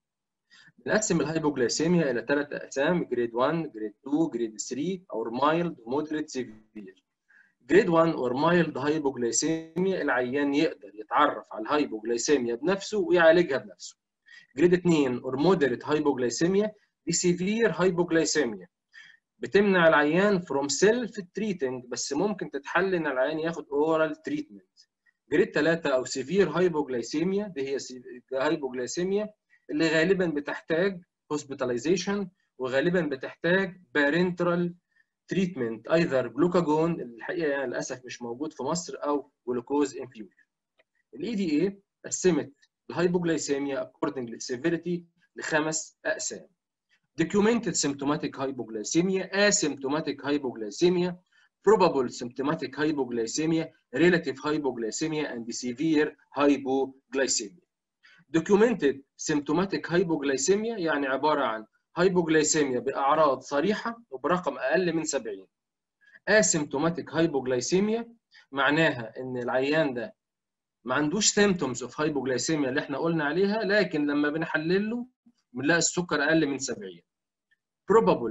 بنقسم الهايبوغلايسيميا الى ثلاث اقسام جريد 1 جريد 2 جريد 3 او مايلد مودريت سيفير جريد 1 اور مايلد هايبوغلايسيميا العيان يقدر يتعرف على الهايبوغلايسيميا بنفسه ويعالجها بنفسه جريد 2 اور مودريت هايبوغلايسيميا دي سيفير هايبوغلايسيميا بتمنع العيان فروم سيلف تريتنج بس ممكن تتحل ان العيان ياخد اورال تريتمنت جريد 3 او سيفير هايبوغلايسيميا دي هي هايبوغلايسيميا اللي غالبا بتحتاج هوسبيتاليزيشن وغالبا بتحتاج بارنترال تريتمنت ايذر جلوكاجون الحقيقه يعني للاسف مش موجود في مصر او جلوكوز انفيوجن الاي دي اي قسمت الهايبوغلايسيميا according للسيفيريتي لخمس اقسام documented symptomatic hypoglycemia asymptomatic hypoglycemia probable symptomatic hypoglycemia relative hypoglycemia and severe hypoglycemia documented symptomatic hypoglycemia يعني عبارة عن hypoglycemia بأعراض صريحة وبرقم أقل من 70 asymptomatic hypoglycemia معناها إن العيان ده ما عندوش symptoms of hypoglycemia اللي احنا قلنا عليها لكن لما بنحلل له بنلاقي السكر أقل من 70 probable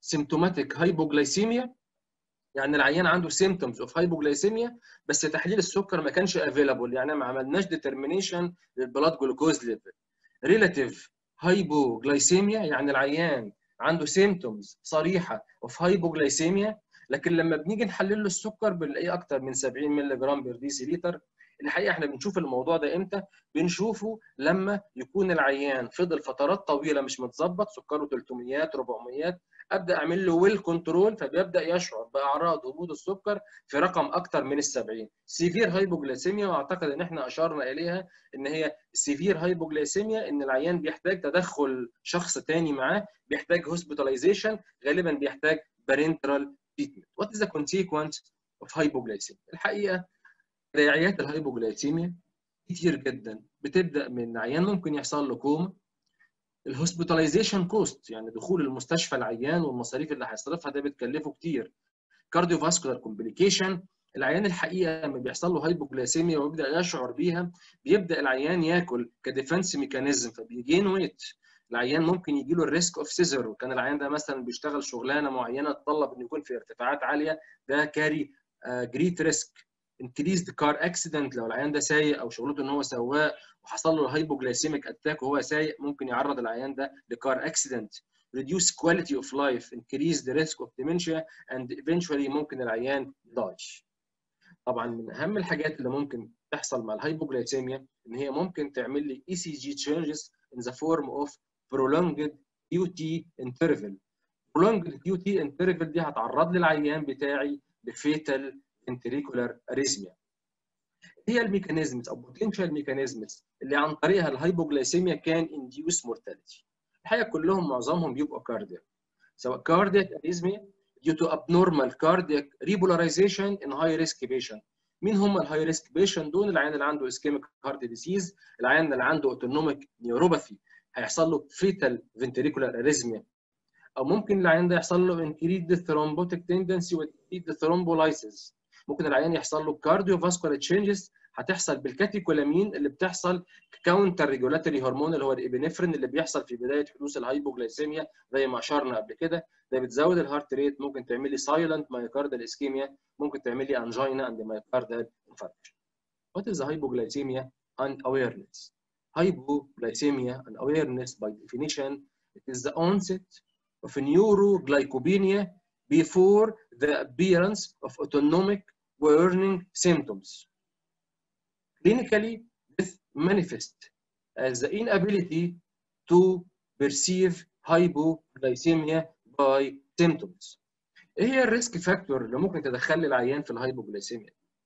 سيمتوماتيك هايبوجلايسيميا يعني العيان عنده سيمتومز اوف هايبوجلايسيميا بس تحليل السكر ما كانش افيلابل يعني ما عملناش ديترمينيشن للبلاد جلوكوز ليفل ريلاتيف هايبوجلايسيميا يعني العيان عنده سيمتومز صريحه اوف هايبوجلايسيميا لكن لما بنيجي نحلل له السكر بنلاقيه اكتر من 70 مللي جرام بير ديسي لتر الحقيقه احنا بنشوف الموضوع ده امتى بنشوفه لما يكون العيان فضل فترات طويله مش متظبط سكره 300 400 ابدا اعمل له ويل كنترول فبيبدا يشعر باعراض هبوط السكر في رقم اكتر من ال 70 سيفير هايبوجلايسيميا واعتقد ان احنا اشرنا اليها ان هي سيفير هايبوجلايسيميا ان العيان بيحتاج تدخل شخص تاني معاه بيحتاج هوسبيتاليزيشن غالبا بيحتاج بارنترال تريتمنت وات از ذا كونسيكونس اوف هايبوجلايسيميا الحقيقه تداعيات الهايبوجلايسيميا كتير جدا بتبدا من عيان ممكن يحصل له كوما الهوسبيتاليزيشن كوست يعني دخول المستشفى العيان والمصاريف اللي هيصرفها ده بتكلفه كتير كارديو فاسكولار كومبليكيشن العيان الحقيقه لما بيحصل له هايبوجلايسيميا ويبدا يشعر بيها بيبدا العيان ياكل كديفنس ميكانيزم فبيجين ويت العيان ممكن يجي له الريسك اوف سيزر وكان العيان ده مثلا بيشتغل شغلانه معينه تطلب انه يكون في ارتفاعات عاليه ده كاري جريت ريسك انكريزد كار اكسيدنت لو العيان ده سايق او شغلته ان هو سواق وحصل له هايبوجلايسيميك اتاك وهو سايق ممكن يعرض العيان ده لكار اكسيدنت reduce quality of life increase the risk of dementia and eventually ممكن العيان die طبعا من اهم الحاجات اللي ممكن تحصل مع الهايبوجلايسيميا ان هي ممكن تعمل لي اي سي جي changes in the form of prolonged QT interval prolonged QT interval دي هتعرض لي العيان بتاعي لفيتال ventricular arrhythmia هي الميكانيزمز او potential ميكانيزمز اللي عن طريقها الهايبوجلايسيميا كان induce mortality الحقيقه كلهم معظمهم بيبقوا كاردياك سواء cardiac arrhythmia due to abnormal cardiac repolarization in high risk patient مين هم الهاي ريسك بيشنت دول العيان اللي عنده اسكيميك هارت ديزيز العيان اللي عنده اوتونوميك نيوروباثي هيحصل له فيتال فنتريكولار اريزميا او ممكن العيان ده يحصل له انكريد ثرومبوتيك تندنسي وانكريد ثرومبولايسيس ممكن العيان يحصل له كارديو فاسكولار تشينجز هتحصل بالكاتيكولامين اللي بتحصل كاونتر ريجولاتوري هرمون اللي هو الابنفرين اللي بيحصل في بدايه حدوث الهايبوجلايسيميا زي ما اشرنا قبل كده ده بتزود الهارت ريت ممكن تعمل لي سايلنت مايوكاردال اسكيميا ممكن تعمل لي انجينا اند مايوكاردال انفاركشن What is the hypoglycemia and awareness? Hypoglycemia and awareness by definition it is the onset of neuroglycopenia before the appearance of autonomic warning symptoms. Clinically, this manifests as the inability to perceive hypoglycemia by symptoms. ايه هي الريسك فاكتور اللي ممكن تدخل العيان في الهايبوجلايسيميا؟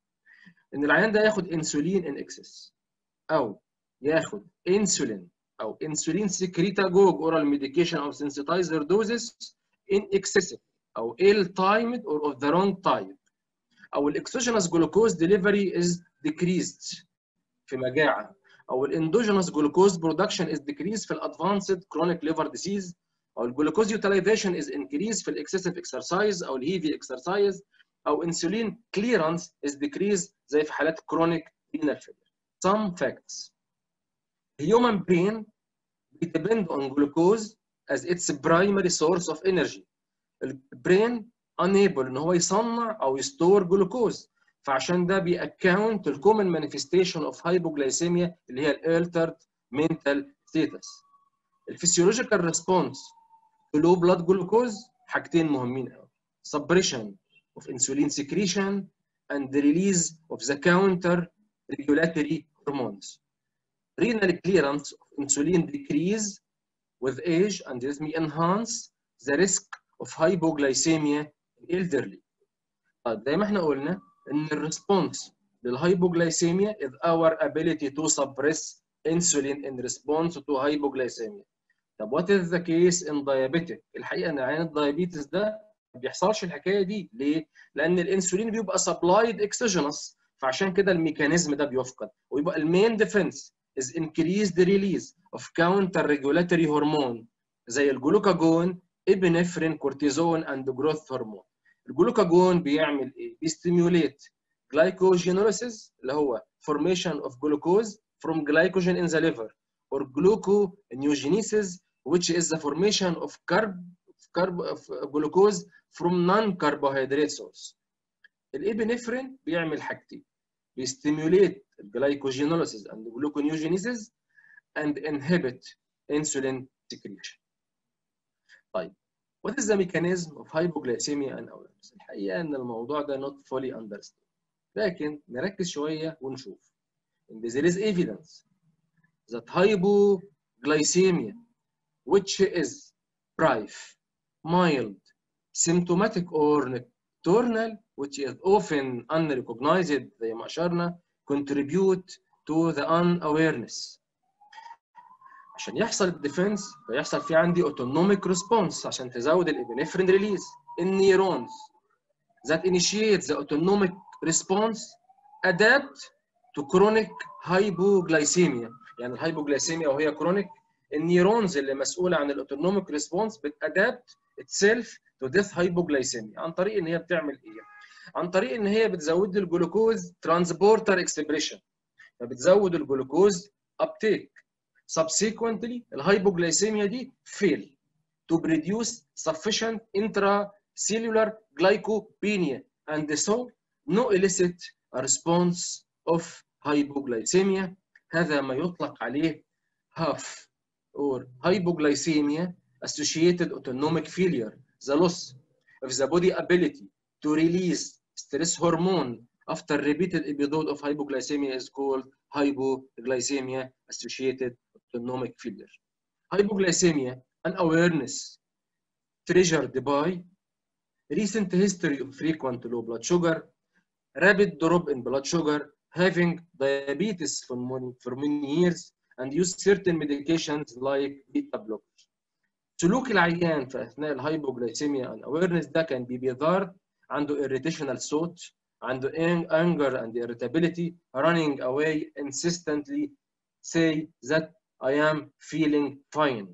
ان العيان ده ياخد انسولين ان اكسس او ياخد انسولين او انسولين سكريتاجوج اورال ميديكيشن او سنسيتايزر دوزز ان اكسسيف او ill timed or of the wrong type او الاكسوجينوس جلوكوز ديليفري از decreased في مجاعه او الاندوجينوس جلوكوز برودكشن از decreased في الادفانسد كرونيك ليفر ديزيز او الجلوكوز يوتيلايزيشن از increased في الاكسسيف اكسرسايز او الهيفي اكسرسايز او انسولين كليرنس از decreased زي في حالات كرونيك renal failure some facts the human brain depend on glucose as its primary source of energy البرين unable ان هو يصنع او يستور جلوكوز فعشان ده بيأكاونت الكومن مانيفستيشن اوف هايبوجلايسيميا اللي هي الالترد منتال ستيتس الفسيولوجيكال ريسبونس to low blood glucose حاجتين مهمين قوي suppression of insulin secretion and the release of the counter regulatory hormones renal clearance of insulin decrease with age and this may enhance the risk of hypoglycemia in elderly. طيب زي ما احنا قلنا ان الريسبونس للهايبوجلايسيميا is our ability to suppress insulin in response to hypoglycemia. طب what is the case in diabetic؟ الحقيقه ان عيان الدايابيتس ده ما بيحصلش الحكايه دي ليه؟ لان الانسولين بيبقى سبلايد اكسوجينوس فعشان كده الميكانيزم ده بيفقد ويبقى المين ديفنس is increased release of counter regulatory hormone زي الجلوكاجون ابنفرين كورتيزون اند جروث هرمون الجلوكاجون بيعمل ايه بيستيموليت glycogenolysis اللي هو formation of glucose from glycogen in the liver or gluconeogenesis which is the formation of carb جلوكوز from non carbohydrate source الابنفرين بيعمل حاجتين بيستيموليت الجلايكوجينوليسيس and gluconeogenesis and inhibit insulin secretion. طيب what is the mechanism of hypoglycemia and awareness؟ الحقيقه ان الموضوع ده not fully understood لكن نركز شويه ونشوف ان there is evidence that hypoglycemia which is brief mild symptomatic or nocturnal which is often unrecognized زي ما اشرنا contribute to the unawareness عشان يحصل الديفنس فيحصل في عندي اوتونوميك ريسبونس عشان تزود الابنفرين ريليز النيورونز that initiate the autonomic response adapt to chronic hypoglycemia يعني الهايبوجلايسيميا وهي كرونيك النيورونز اللي مسؤوله عن الاوتونوميك ريسبونس بتادابت itself to this hypoglycemia عن طريق ان هي بتعمل ايه؟ عن طريق ان هي بتزود لي الجلوكوز ترانسبورتر اكسبريشن فبتزود الجلوكوز uptake subsequently الهايبوجلايسيميا دي fail to produce sufficient intracellular glycopenia and so no elicit a response of hypoglycemia هذا ما يطلق عليه HAF or hypoglycemia associated autonomic failure the loss of the body ability to release stress hormone after repeated episode of hypoglycemia is called hypoglycemia associated autonomic failure. Hypoglycemia and awareness triggered by recent history of frequent low blood sugar, rapid drop in blood sugar, having diabetes for many, for many years, and use certain medications like beta blockers. سلوك العيان في اثناء الهايبوجلايسيميا and awareness ده كان بيبيضار عنده irritational صوت عنده anger and irritability running away insistently say that I am feeling fine.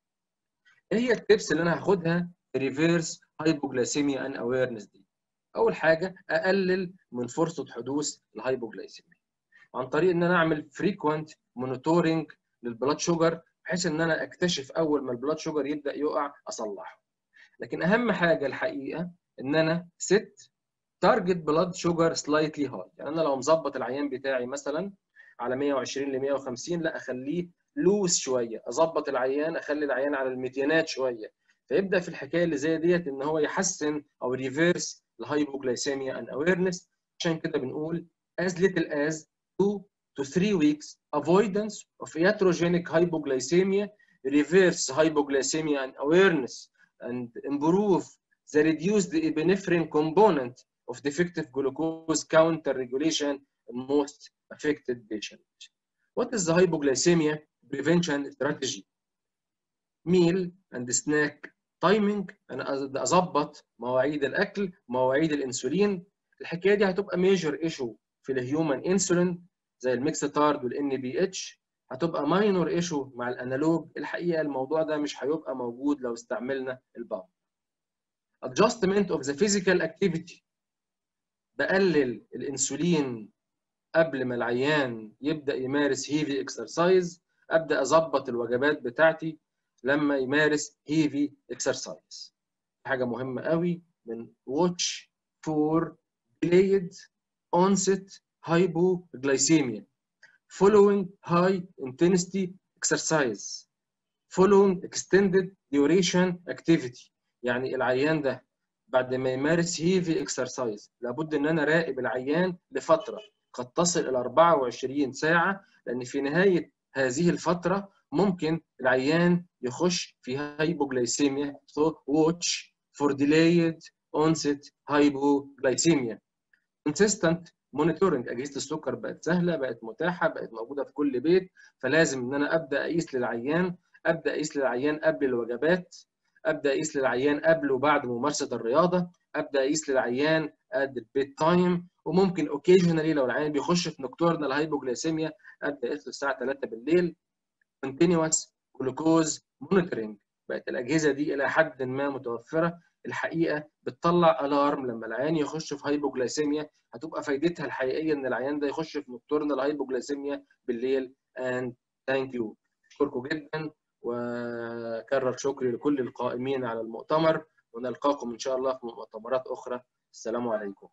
ايه هي التبس اللي انا هاخدها ريفيرس هايبوجلايسيميا ان اويرنس دي؟ اول حاجه اقلل من فرصه حدوث الهايبوجلايسيميا عن طريق ان انا اعمل فريكوينت مونيتورنج للبلاد شوجر بحيث ان انا اكتشف اول ما البلاد شوجر يبدا يقع اصلحه. لكن اهم حاجه الحقيقه ان انا ست تارجت بلاد شوجر سلايتلي هاي يعني انا لو مظبط العيان بتاعي مثلا على 120 ل 150 لا اخليه لوس شويه اظبط العيان اخلي العيان على الميتينات شويه فيبدا في الحكايه اللي زي ديت ان هو يحسن او ريفيرس الهايبوجلايسيميا ان اويرنس عشان كده بنقول as little as 2 to 3 weeks avoidance of iatrogenic hypoglycemia reverse hypoglycemia and awareness and improve the reduced epinephrine component of defective glucose counter regulation in most affected patients. What is the hypoglycemia prevention strategy? Meal and snack timing انا اظبط مواعيد الاكل مواعيد الانسولين الحكايه دي هتبقى ميجر ايشو في الهيومن انسولين زي الميكستارد والان بي اتش هتبقى ماينور ايشو مع الانالوج الحقيقه الموضوع ده مش هيبقى موجود لو استعملنا البامب adjustment of the physical activity بقلل الانسولين قبل ما العيان يبدا يمارس هيفي اكسرسايز ابدا اظبط الوجبات بتاعتي لما يمارس هيفي اكسرسايز حاجه مهمه قوي من watch for delayed onset hypoglycemia following high intensity exercise following extended duration activity يعني العيان ده بعد ما يمارس هيفي اكسرسايز لابد ان انا راقب العيان لفتره قد تصل الى 24 ساعه لان في نهايه هذه الفتره ممكن العيان يخش في هايبوجلايسيميا so watch for delayed onset hypoglycemia consistent monitoring اجهزه السكر بقت سهله بقت متاحه بقت موجوده في كل بيت فلازم ان انا ابدا اقيس للعيان ابدا اقيس للعيان قبل الوجبات ابدا اقيس للعيان قبل وبعد ممارسه الرياضه ابدا اقيس للعيان at البيت تايم وممكن اوكيجنالي لو العيان بيخش في نكتورنال هايبوجلايسيميا ابدا اقيس الساعه 3 بالليل continuous glucose monitoring بقت الاجهزه دي الى حد ما متوفره الحقيقه بتطلع الارم لما العيان يخش في هايبوجلايسيميا هتبقى فايدتها الحقيقيه ان العيان ده يخش في نكتورنال هايبوجلايسيميا بالليل and thank you اشكركم جدا وكرر شكري لكل القائمين على المؤتمر ونلقاكم ان شاء الله في مؤتمرات اخرى السلام عليكم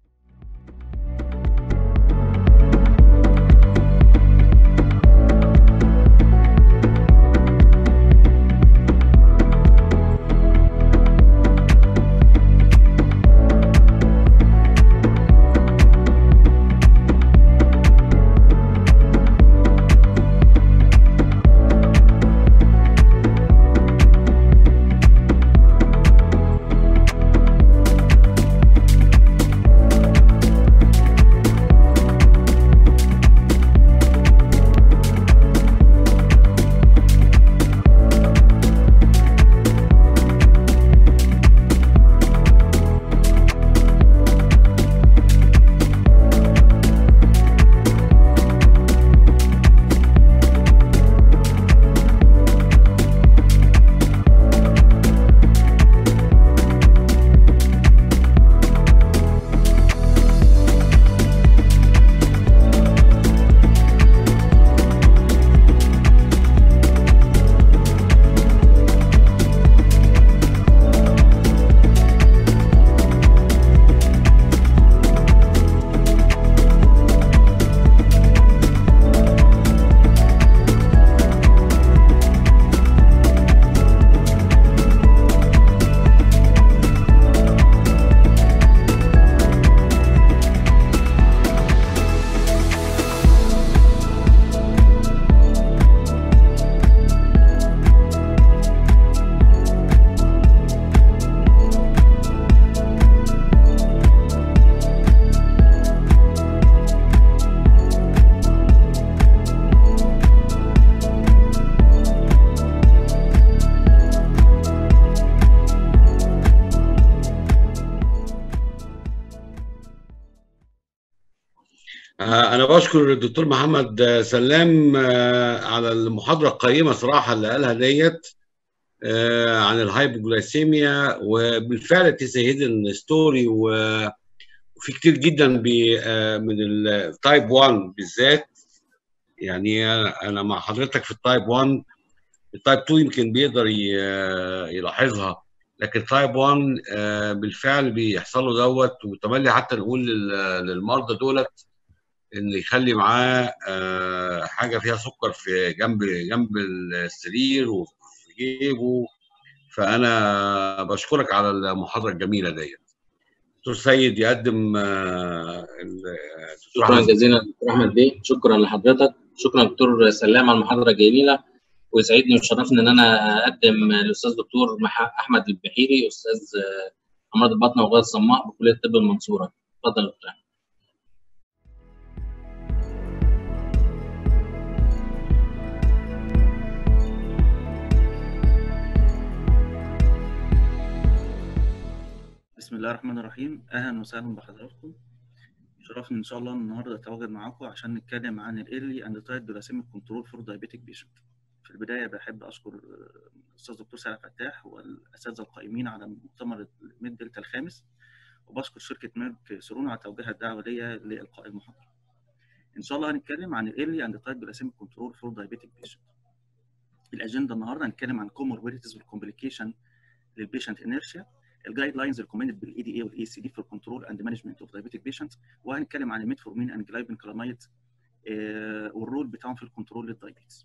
أنا بشكر الدكتور محمد سلام على المحاضرة القيمة صراحة اللي قالها ديت عن الهايبوجلايسيميا وبالفعل تسهيد ستوري وفي كتير جدا من التايب 1 بالذات يعني أنا مع حضرتك في التايب 1 التايب 2 يمكن بيقدر يلاحظها لكن تايب 1 بالفعل بيحصل له دوت وتملي حتى نقول للمرضى دولت ان يخلي معاه حاجه فيها سكر في جنب جنب السرير وفي جيبه فانا بشكرك على المحاضره الجميله ديت دكتور سيد يقدم شكرا جزيلا دكتور احمد بيه شكرا لحضرتك شكرا دكتور سلام على المحاضره الجميله ويسعدني ويشرفني ان انا اقدم الاستاذ دكتور احمد البحيري استاذ امراض البطن وغاز الصماء بكليه الطب المنصوره اتفضل يا دكتور بسم الله الرحمن الرحيم اهلا وسهلا بحضراتكم شرفني ان شاء الله النهارده اتواجد معاكم عشان نتكلم عن الايرلي اند تايب جلاسيميك كنترول فور دايابيتيك بيشنت في البدايه بحب اشكر الاستاذ دكتور سعد فتاح والاساتذه القائمين على مؤتمر ميد دلتا الخامس وبشكر شركه ميرك سرون على توجيهها الدعوه ليا لالقاء المحاضره ان شاء الله هنتكلم عن الايرلي اند تايب جلاسيميك كنترول فور دايابيتيك بيشنت الاجنده النهارده هنتكلم عن كوموربيديتيز والكومبليكيشن للبيشنت انيرشيا الجايد لاينز ريكومندد بالاي دي اي والاي سي دي فور كنترول اند مانجمنت اوف دايابيتيك بيشنت وهنتكلم عن الميتفورمين اند جلايبين كلامايد والرول بتاعهم في الكنترول للدايابيتس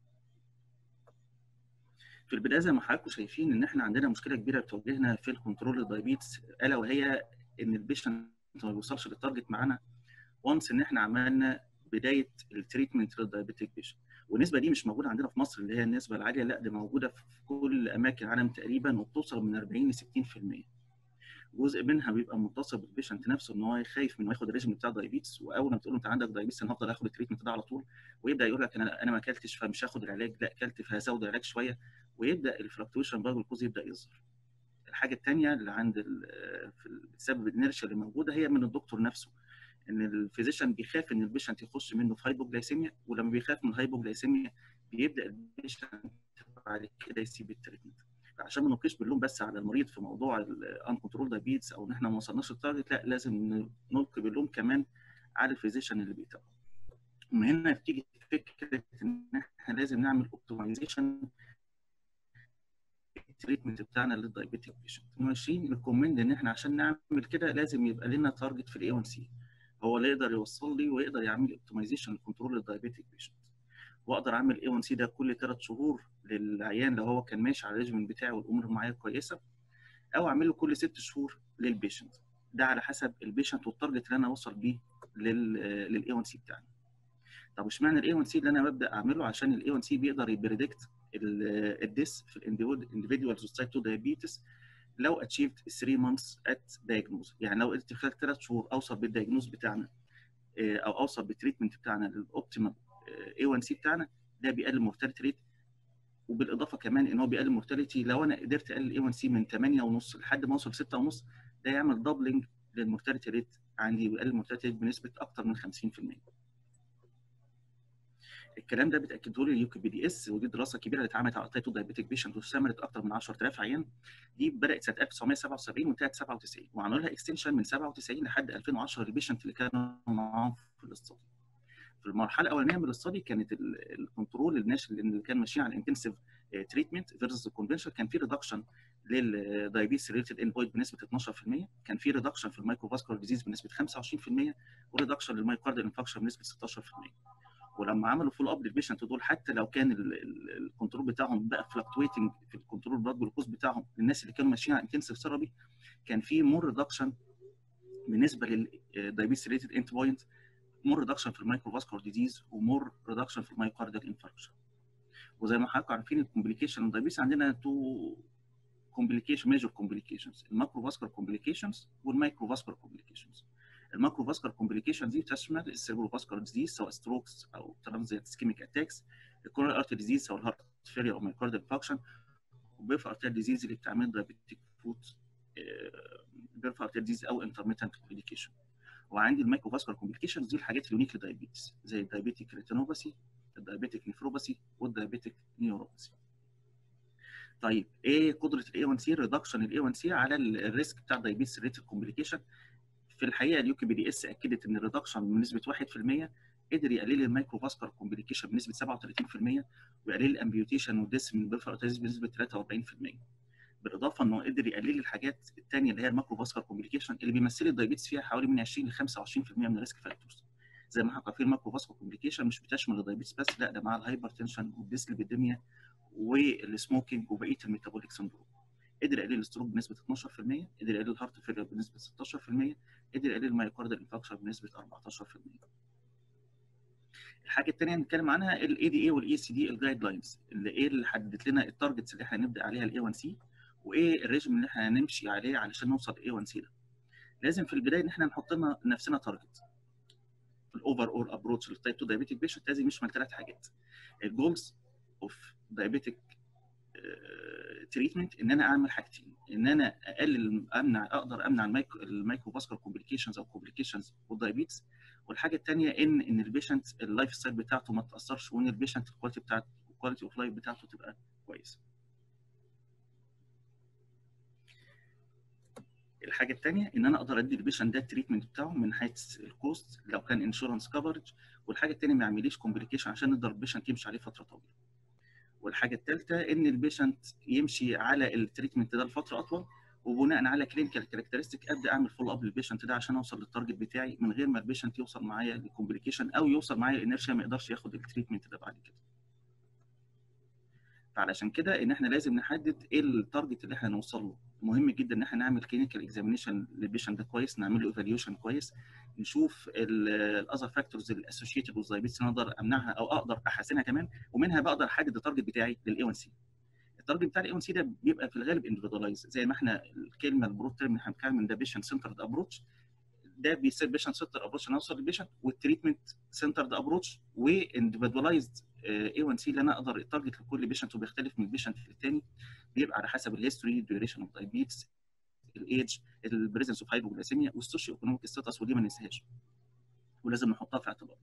في البدايه زي ما حضراتكم شايفين ان احنا عندنا مشكله كبيره بتواجهنا في الكنترول للدايابيتس الا وهي ان البيشنت ما بيوصلش للتارجت معانا وانس ان احنا عملنا بدايه التريتمنت للدايابيتيك بيشنت والنسبه دي مش موجوده عندنا في مصر اللي هي النسبه العاليه لا دي موجوده في كل اماكن العالم تقريبا وبتوصل من 40 ل 60% جزء منها بيبقى متصل بالبيشنت نفسه ان هو خايف من ياخد الريجيم بتاع دايبيتس واول ما تقول له انت عندك دايبيتس انا هفضل اخد التريتمنت ده على طول ويبدا يقول لك انا انا ما اكلتش فمش هاخد العلاج لا اكلت فهزود العلاج شويه ويبدا الفلكتويشن بقى والجلوكوز يبدا يظهر الحاجه الثانيه اللي عند بسبب الانرشيا اللي موجوده هي من الدكتور نفسه ان الفيزيشن بيخاف ان البيشنت يخش منه في هايبوجلايسيميا ولما بيخاف من الهايبوجلايسيميا بيبدا البيشنت بعد كده يسيب التريتمنت عشان ما نلقيش باللوم بس على المريض في موضوع الان كنترول دايبيتس او ان احنا ما وصلناش للتارجت لا لازم نلقي باللوم كمان على الفيزيشن اللي بيتابعه من هنا بتيجي فكره ان احنا لازم نعمل اوبتمايزيشن التريتمنت بتاعنا للدايبيتيك بيشنت ماشيين ريكومند ان احنا عشان نعمل كده لازم يبقى لنا تارجت في الاي 1 سي هو اللي يقدر يوصل لي ويقدر يعمل اوبتمايزيشن كنترول للدايبيتيك بيشنت واقدر اعمل اي 1 سي ده كل ثلاث شهور للعيان لو هو كان ماشي على الريجمنت بتاعي والامور معايا كويسه او اعمله كل ست شهور للبيشنت ده على حسب البيشنت والتارجت اللي انا اوصل بيه للاي 1 سي بتاعنا طب اشمعنى الاي 1 سي اللي انا ببدا اعمله عشان الاي 1 سي بيقدر يبريدكت الديس في الانديفيدوال سوسايتي تو دايابيتس لو اتشيفد 3 مانثس ات دايجنوز يعني لو قدرت خلال ثلاث شهور اوصل بالدايجنوز بتاعنا او اوصل بالتريتمنت بتاعنا للاوبتيمال اي 1 سي بتاعنا ده بيقلل مورتاليتي ريت وبالاضافه كمان ان هو بيقلل مورتاليتي لو انا قدرت اقلل اي 1 سي من 8 ونص لحد ما اوصل 6 ونص ده يعمل دبلنج للمورتاليتي ريت عندي ويقلل المورتاليتي ريت بنسبه اكثر من 50% الكلام ده بتاكده لي اليو كي بي دي اس ودي دراسه كبيره اللي اتعملت على تايتو دايبيتيك بيشنت واستمرت اكثر من 10000 عيان دي بدات سنه 1977 وانتهت 97 وعملوا لها اكستنشن من 97 لحد 2010 للبيشنت اللي كانوا معاهم في الاستادي في المرحله الاولانيه من الاستادي كانت الكنترول الناس اللي كان ماشيين على الانتنسيف تريتمنت فيرسز الكونفنشن كان في ريدكشن للدايبيتس ريليتد اند بوينت بنسبه 12% كان في ريدكشن في المايكروفاسكولار ديزيز بنسبه 25% وريدكشن للمايكارديال انفكشن بنسبه 16% ولما عملوا فول اب للبيشنت دول حتى لو كان الكنترول بتاعهم بقى فلكتويتنج في الكنترول بلاد جلوكوز بتاعهم للناس اللي كانوا ماشيين على انتنسيف ثيرابي كان في مور ريدكشن بالنسبه للدايبيتس ريليتد اند بوينت مور ريدكشن في المايكروفاسكولار ديزيز ومور ريدكشن في المايوكارديال انفاركشن وزي ما حضراتكم عارفين الكومبليكيشن الدايبيتس عندنا تو كومبليكيشن ميجور كومبليكيشنز الماكروفاسكولار كومبليكيشنز والمايكروفاسكولار كومبليكيشنز الماكروفاسكولار كومبليكيشن دي تشمل السيربروفاسكولار ديزيز سواء ستروكس او ترانزيت اسكيميك اتاكس الكورونال ارتري ديزيز سواء الهارت فيلير او مايوكارديال فاكشن وبيرفع ارتري ديزيز اللي بتعمل دايبيتيك فوت بيرفع ارتري ديزيز او انترميتنت كومبليكيشن وعندي المايكروفاسكولار كومبليكيشنز دي الحاجات اليونيك للدايبيتس زي الدايبيتيك ريتينوباثي الدايبيتيك نيفروباثي والدايبيتيك نيوروباثي طيب ايه قدره الاي 1 سي ريدكشن الاي 1 سي على الريسك بتاع دايبيتس ريتد كومبليكيشن في الحقيقه اليو كي بي دي اس اكدت ان الريدكشن بنسبه 1% قدر يقلل المايكروفاسكولار كومبليكيشن بنسبه 37% ويقلل الامبيوتيشن والديس من البرفراتيز بنسبه 43% بالاضافه انه قدر يقلل الحاجات الثانيه اللي هي الماكروفاسكولار كومبليكيشن اللي بيمثل الدايبيتس فيها حوالي من 20 ل 25% من الريسك فاكتورز زي ما حكى في الماكروفاسكولار كومبليكيشن مش بتشمل الدايبيتس بس لا ده مع الهايبرتنشن والديسليبيديميا والسموكينج وبقيه الميتابوليك سندروم قدر يقلل الستروك بنسبه 12% قدر يقلل الهارت فيلير بنسبه 16% قدر يقلل المايوكاردال انفكشن بنسبه 14% الحاجه الثانيه هنتكلم عنها الاي دي اي والاي سي دي الجايد لاينز اللي ايه اللي حددت لنا التارجتس اللي احنا هنبدا عليها الاي 1 سي وايه الريجم اللي احنا هنمشي عليه علشان نوصل اي 1 سي ده لازم في البدايه ان احنا نحط لنا لنفسنا تارجت الاوفر اول ابروتش للتايب 2 دايابيتيك بيشنت لازم يشمل ثلاث حاجات الجولز اوف دايابيتيك تريتمنت ان انا اعمل حاجتين ان انا اقلل امنع اقدر امنع المايكرو المايكروفاسكولار كومبليكيشنز او كومبليكيشنز والدايابيتس والحاجه الثانيه ان ان البيشنت اللايف ستايل بتاعته ما تاثرش وان البيشنت الكواليتي بتاعته الكواليتي اوف لايف بتاعته تبقى كويسه الحاجه الثانيه ان انا اقدر ادي البيشنت ده التريتمنت بتاعه من حيث الكوست لو كان انشورنس كفرج والحاجه الثانيه ما يعمليش كومبليكيشن عشان نقدر البيشنت يمشي عليه فتره طويله والحاجه الثالثه ان البيشنت يمشي على التريتمنت ده لفتره اطول وبناء على كلينيكال كاركترستيك ابدا اعمل فول اب للبيشنت ده عشان اوصل للتارجت بتاعي من غير ما البيشنت يوصل معايا لكومبليكيشن او يوصل معايا انرشيا ما يقدرش ياخد التريتمنت ده بعد كده. فعلشان كده ان احنا لازم نحدد ايه التارجت اللي احنا نوصل له مهم جدا ان احنا نعمل كلينيكال اكزامينيشن للبيشنت ده كويس نعمل له ايفالويشن كويس نشوف الاذر فاكتورز الاسوشيتد والدايبيتس اقدر امنعها او اقدر احسنها كمان ومنها بقدر احدد التارجت بتاعي للاي 1 سي التارجت بتاع الاي 1 سي ده بيبقى في الغالب اندفيدواليز زي ما احنا الكلمه البرود تيرم احنا بنتكلم من ده بيشنت سنترد ابروتش ده بيصير بيشنت سنتر ابروتش انا اوصل للبيشنت والتريتمنت سنترد ابروتش واندفيدواليزد اي 1 سي اللي انا اقدر التارجت لكل بيشنت وبيختلف من بيشنت للتاني بيبقى على حسب الهيستوري ديوريشن اوف دايبيتس الايدج البريزنس اوف هايبوجلاسيميا والسوشيو ايكونوميك ستاتس ودي ما ننساهاش ولازم نحطها في اعتبار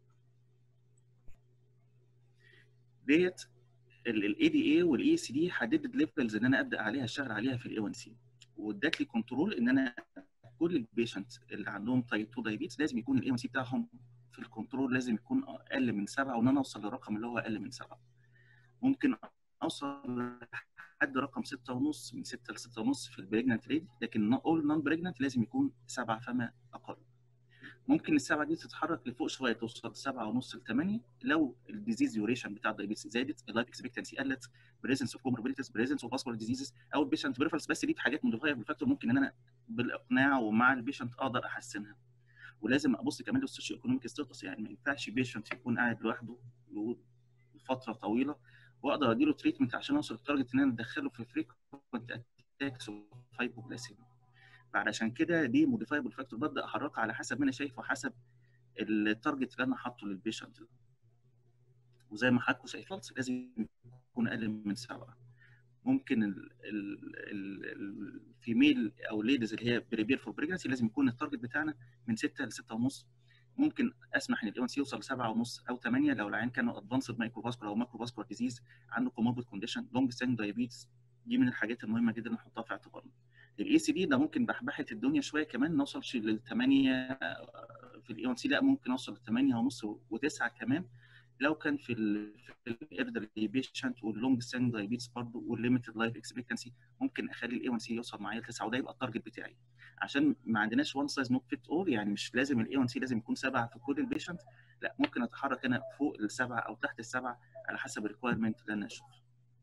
ديت الاي دي اي والاي سي دي حددت ليفلز ان انا ابدا عليها اشتغل عليها في الاي 1 سي وادت لي كنترول ان انا كل البيشنت اللي عندهم تايب 2 دايبيتس لازم يكون الاي 1 سي بتاعهم في في الكنترول لازم يكون اقل من سبعه وان انا اوصل للرقم اللي هو اقل من سبعه ممكن اوصل لحد رقم ستة ونص من ستة لستة ونص في البريجننت ليدي لكن اول نون بريجننت لازم يكون سبعة فما اقل ممكن السبعه دي تتحرك لفوق شويه توصل سبعة ونص ل 8 لو الديزيز ديوريشن بتاع الدايبيتس زادت اللايف اكسبكتنسي قلت بريزنس اوف كوموربيديتيز بريزنس اوف فاسكولار ديزيزز او البيشنت بريفرنس بس دي حاجات موديفايبل فاكتور ممكن ان انا بالاقناع ومع البيشنت اقدر احسنها ولازم ابص كمان للسوشيو ايكونوميك ستاتس يعني ما ينفعش بيشنت يكون قاعد لوحده لفتره طويله واقدر اديله تريتمنت عشان اوصل للتارجت ان انا ادخله في فريكونت اتاكس هايبوغلاسيميا فعلشان كده دي موديفايبل فاكتور ببدا احركها على حسب ما انا شايفه حسب التارجت اللي انا حاطه للبيشنت وزي ما حضراتكم شايفين لازم يكون اقل من سبعه ممكن الفيميل او ليديز اللي هي بريبير فور بريجنسي لازم يكون التارجت بتاعنا من 6 ل 6 ونص ممكن اسمح ان الاي 1 سي يوصل 7 ونص او 8 لو العيان كان ادفانسد مايكروفاسكولار او ماكروفاسكولار ديزيز عنده كوموربيد كونديشن لونج ستاند دايابيتس دي من الحاجات المهمه جدا نحطها في اعتبارنا الاي سي دي ده ممكن بحبحت الدنيا شويه كمان ما اوصلش لل 8 في الاي 1 سي لا ممكن اوصل ل 8 ونص و9 كمان لو كان في ال في الالدرلي بيشنت واللونج ستاند دايابيتس برضه والليمتد لايف اكسبكتنسي ممكن اخلي الاي 1 سي يوصل معايا ل 9 وده يبقى التارجت بتاعي عشان ما عندناش وان سايز نوت فيت اول يعني مش لازم الاي 1 سي لازم يكون 7 في كل البيشنت لا ممكن اتحرك انا فوق السبعه او تحت السبعه على حسب الريكوايرمنت اللي انا اشوفه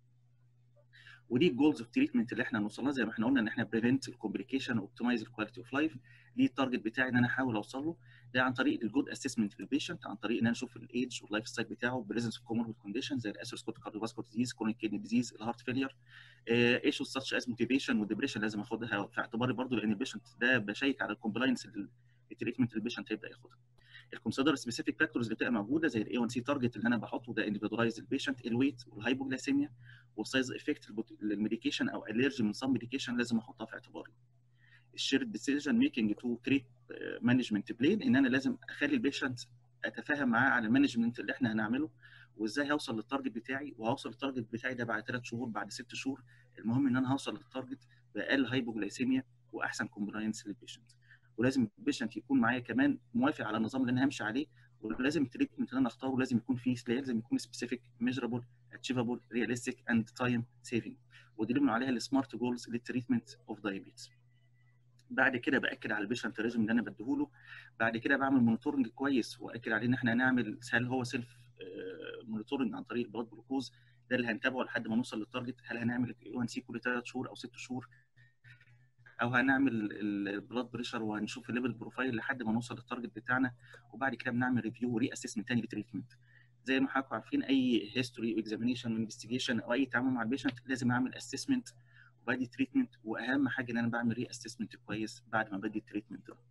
ودي الجولز اوف تريتمنت اللي احنا نوصل لها زي ما احنا قلنا ان احنا بريفنت الكومبليكيشن اوبتمايز الكواليتي اوف لايف دي التارجت بتاعي ان انا احاول اوصل له ده عن طريق الجود اسسمنت للبيشنت عن طريق ان انا اشوف الايدج واللايف ستايل بتاعه بريزنس اوف كوموربيد كونديشن زي الاسيروسكوت كارديوفاسكولار ديزيز كرونيك كيدني ديزيز الهارت فيلير ايشوز ساتش از موتيفيشن والديبريشن لازم اخدها في اعتباري برضو لان البيشنت ده بشيك على الكومبلاينس التريتمنت اللي البيشنت هيبدا ياخدها الكونسيدر سبيسيفيك فاكتورز اللي بتبقى موجوده زي الاي 1 سي تارجت اللي انا بحطه ده انديفيدواليز البيشنت الويت والهايبوجلاسيميا والسايز افكت للميديكيشن او الرجي من سام ميديكيشن لازم احطها في اعتباري الشيرد ديسيجن ميكنج تو تريت مانجمنت بلين ان انا لازم اخلي البيشنت اتفاهم معاه على المانجمنت اللي احنا هنعمله وازاي هوصل للتارجت بتاعي وهوصل للتارجت بتاعي ده بعد ثلاث شهور بعد ست شهور المهم ان انا هوصل للتارجت باقل هايبوجلاسيميا واحسن كومبلاينس للبيشنت ولازم البيشنت يكون معايا كمان موافق على النظام اللي انا همشي عليه ولازم التريتمنت اللي انا اختاره لازم يكون فيه لازم يكون سبيسيفيك ميجرابل اتشيفابل رياليستيك اند تايم سيفنج ودي اللي عليها السمارت جولز للتريتمنت اوف دايابيتس بعد كده باكد على البيشنت ريزم اللي انا بديهوله بعد كده بعمل مونيتورنج كويس واكد عليه ان احنا هنعمل هل هو سيلف مونيتورنج عن طريق البلاد جلوكوز ده اللي هنتابعه لحد ما نوصل للتارجت هل هنعمل الاي 1 سي كل ثلاث شهور او ست شهور او هنعمل البلاد بريشر وهنشوف الليفل بروفايل لحد ما نوصل للتارجت بتاعنا وبعد كده بنعمل ريفيو وري اسسمنت تاني للتريتمنت زي ما حضراتكم عارفين اي هيستوري واكزامينيشن وانفستيجيشن او اي تعامل مع البيشنت لازم اعمل اسسمنت وبدي تريتمنت واهم حاجه ان انا بعمل ري اسسمنت كويس بعد ما بدي التريتمنت ده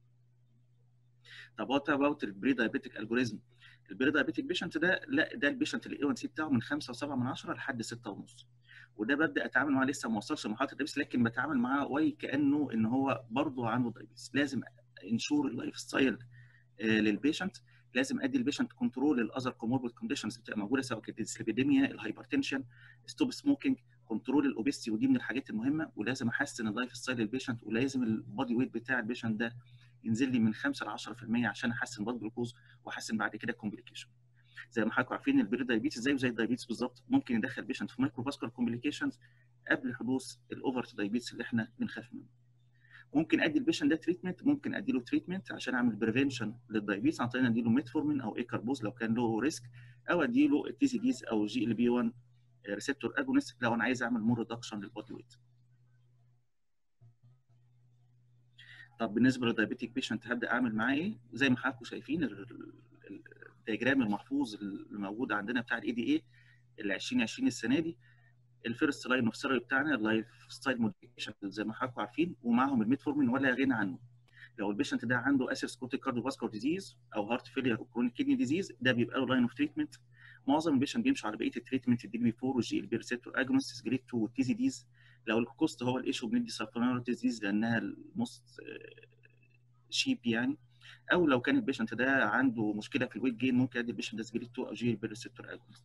طب وات اباوت البري دايابيتيك الجوريزم البري دايابيتيك بيشنت ده لا ده البيشنت الاي 1 سي بتاعه من 5.7 من 10 لحد 6 ونص وده ببدا اتعامل معاه لسه ما وصلش لمرحله الدايبيتس لكن بتعامل معاه واي كانه ان هو برضه عنده دايبيتس لازم انشور اللايف ستايل للبيشنت لازم ادي البيشنت كنترول الاذر كوموربيد كونديشنز بتبقى موجوده سواء كانت السليبيديميا الهايبرتنشن ستوب سموكينج كنترول الاوبيستي ودي من الحاجات المهمه ولازم احسن اللايف ستايل للبيشنت ولازم البادي ويت بتاع البيشنت ده ينزل لي من 5 ل 10% عشان احسن بلاد جلوكوز واحسن بعد كده كومبليكيشن زي ما حضراتكم عارفين البري دايبيتس زيه زي الدايبيتس بالظبط ممكن يدخل بيشنت في مايكروفاسكولار كومبليكيشنز قبل حدوث الاوفر دايبيتس اللي احنا بنخاف منه ممكن ادي البيشنت ده تريتمنت ممكن ادي له تريتمنت عشان اعمل بريفنشن للدايبيتس عن طريق ادي له ميتفورمين او ايكاربوز لو كان له ريسك او ادي له التي سي ديز او جي ال بي 1 ريسبتور اجونست لو انا عايز اعمل مور ريدكشن للبودي ويت طب بالنسبه للدايابيتيك بيشنت هبدا اعمل معاه ايه زي ما حضراتكم شايفين الدياجرام المحفوظ اللي موجود عندنا بتاع الاي دي اي ال 2020 السنه دي الفيرست لاين اوف ثيرابي بتاعنا اللايف ستايل موديفيكيشن زي ما حضراتكم عارفين ومعاهم الميتفورمين ولا غنى عنه لو البيشنت ده عنده اسيروسكوتيك كارديوفاسكولار ديزيز او هارت فيلير او كرونيك كيدني ديزيز ده بيبقى له لاين اوف تريتمنت معظم البيشنت بيمشوا على بقيه التريتمنت الدي بي 4 والجي ال بي ريسبتور اجونست جريد 2 والتي زي ديز لو الكوست هو الايشو بندي سلفونار ديزيز لانها الموست شيب يعني او لو كان البيشنت ده عنده مشكله في الويت جين ممكن ادي البيشنت ده جريد 2 او جي ال بي ريسبتور اجونست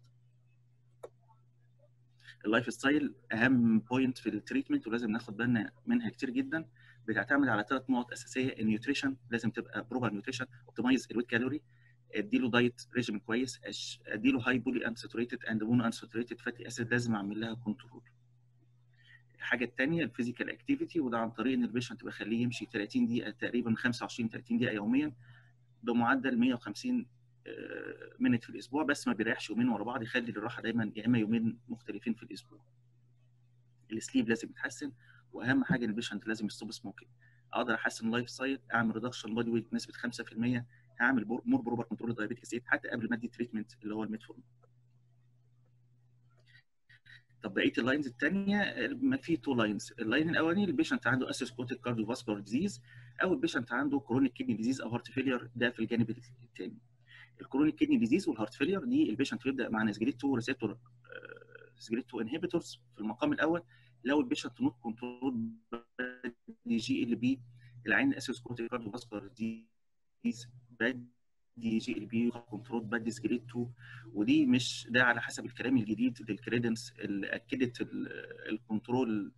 اللايف ستايل اهم بوينت في التريتمنت ولازم ناخد بالنا منها كتير جدا بتعتمد على ثلاث نقط اساسيه النيوتريشن لازم تبقى بروبر نيوتريشن اوبتمايز الويت كالوري اديله دايت ريجيم كويس اديله هاي بولي انساتوريتد اند مونو انساتوريتد فاتي اسيد لازم اعمل لها كنترول الحاجه الثانيه الفيزيكال اكتيفيتي وده عن طريق ان البيشنت بخليه يمشي 30 دقيقه تقريبا 25 30 دقيقه يوميا بمعدل 150 منت في الاسبوع بس ما بيريحش يومين ورا بعض يخلي الراحه دايما يا اما يومين مختلفين في الاسبوع السليب لازم يتحسن واهم حاجه ان البيشنت لازم يستوب سموكينج اقدر احسن اللايف ستايل اعمل ريدكشن بودي ويت بنسبه 5% هعمل مور بروبر كنترول دايابيتيك ستيت حتى قبل ما ادي تريتمنت اللي هو الميتفورمين طب بقيه اللاينز الثانيه ما في تو لاينز اللاين الاولاني البيشنت عنده اسيسكوتيك كارديو فاسكولار ديزيز او البيشنت عنده كرونيك كيدني ديزيز او هارت فيلير ده في الجانب الثاني الكرونيك كيدني ديزيز والهارت فيلير دي البيشنت بيبدا مع نسجليت 2 ريسبتور نسجليت 2 انهبيتورز في المقام الاول لو البيشنت نوت كنترول دي جي ال بي العين اسيسكوتيك كارديو فاسكولار ديزيز بدي جي ال بي كنترول بدي سجليت 2 ودي مش ده على حسب الكلام الجديد للكريدنس اللي اكدت الكنترول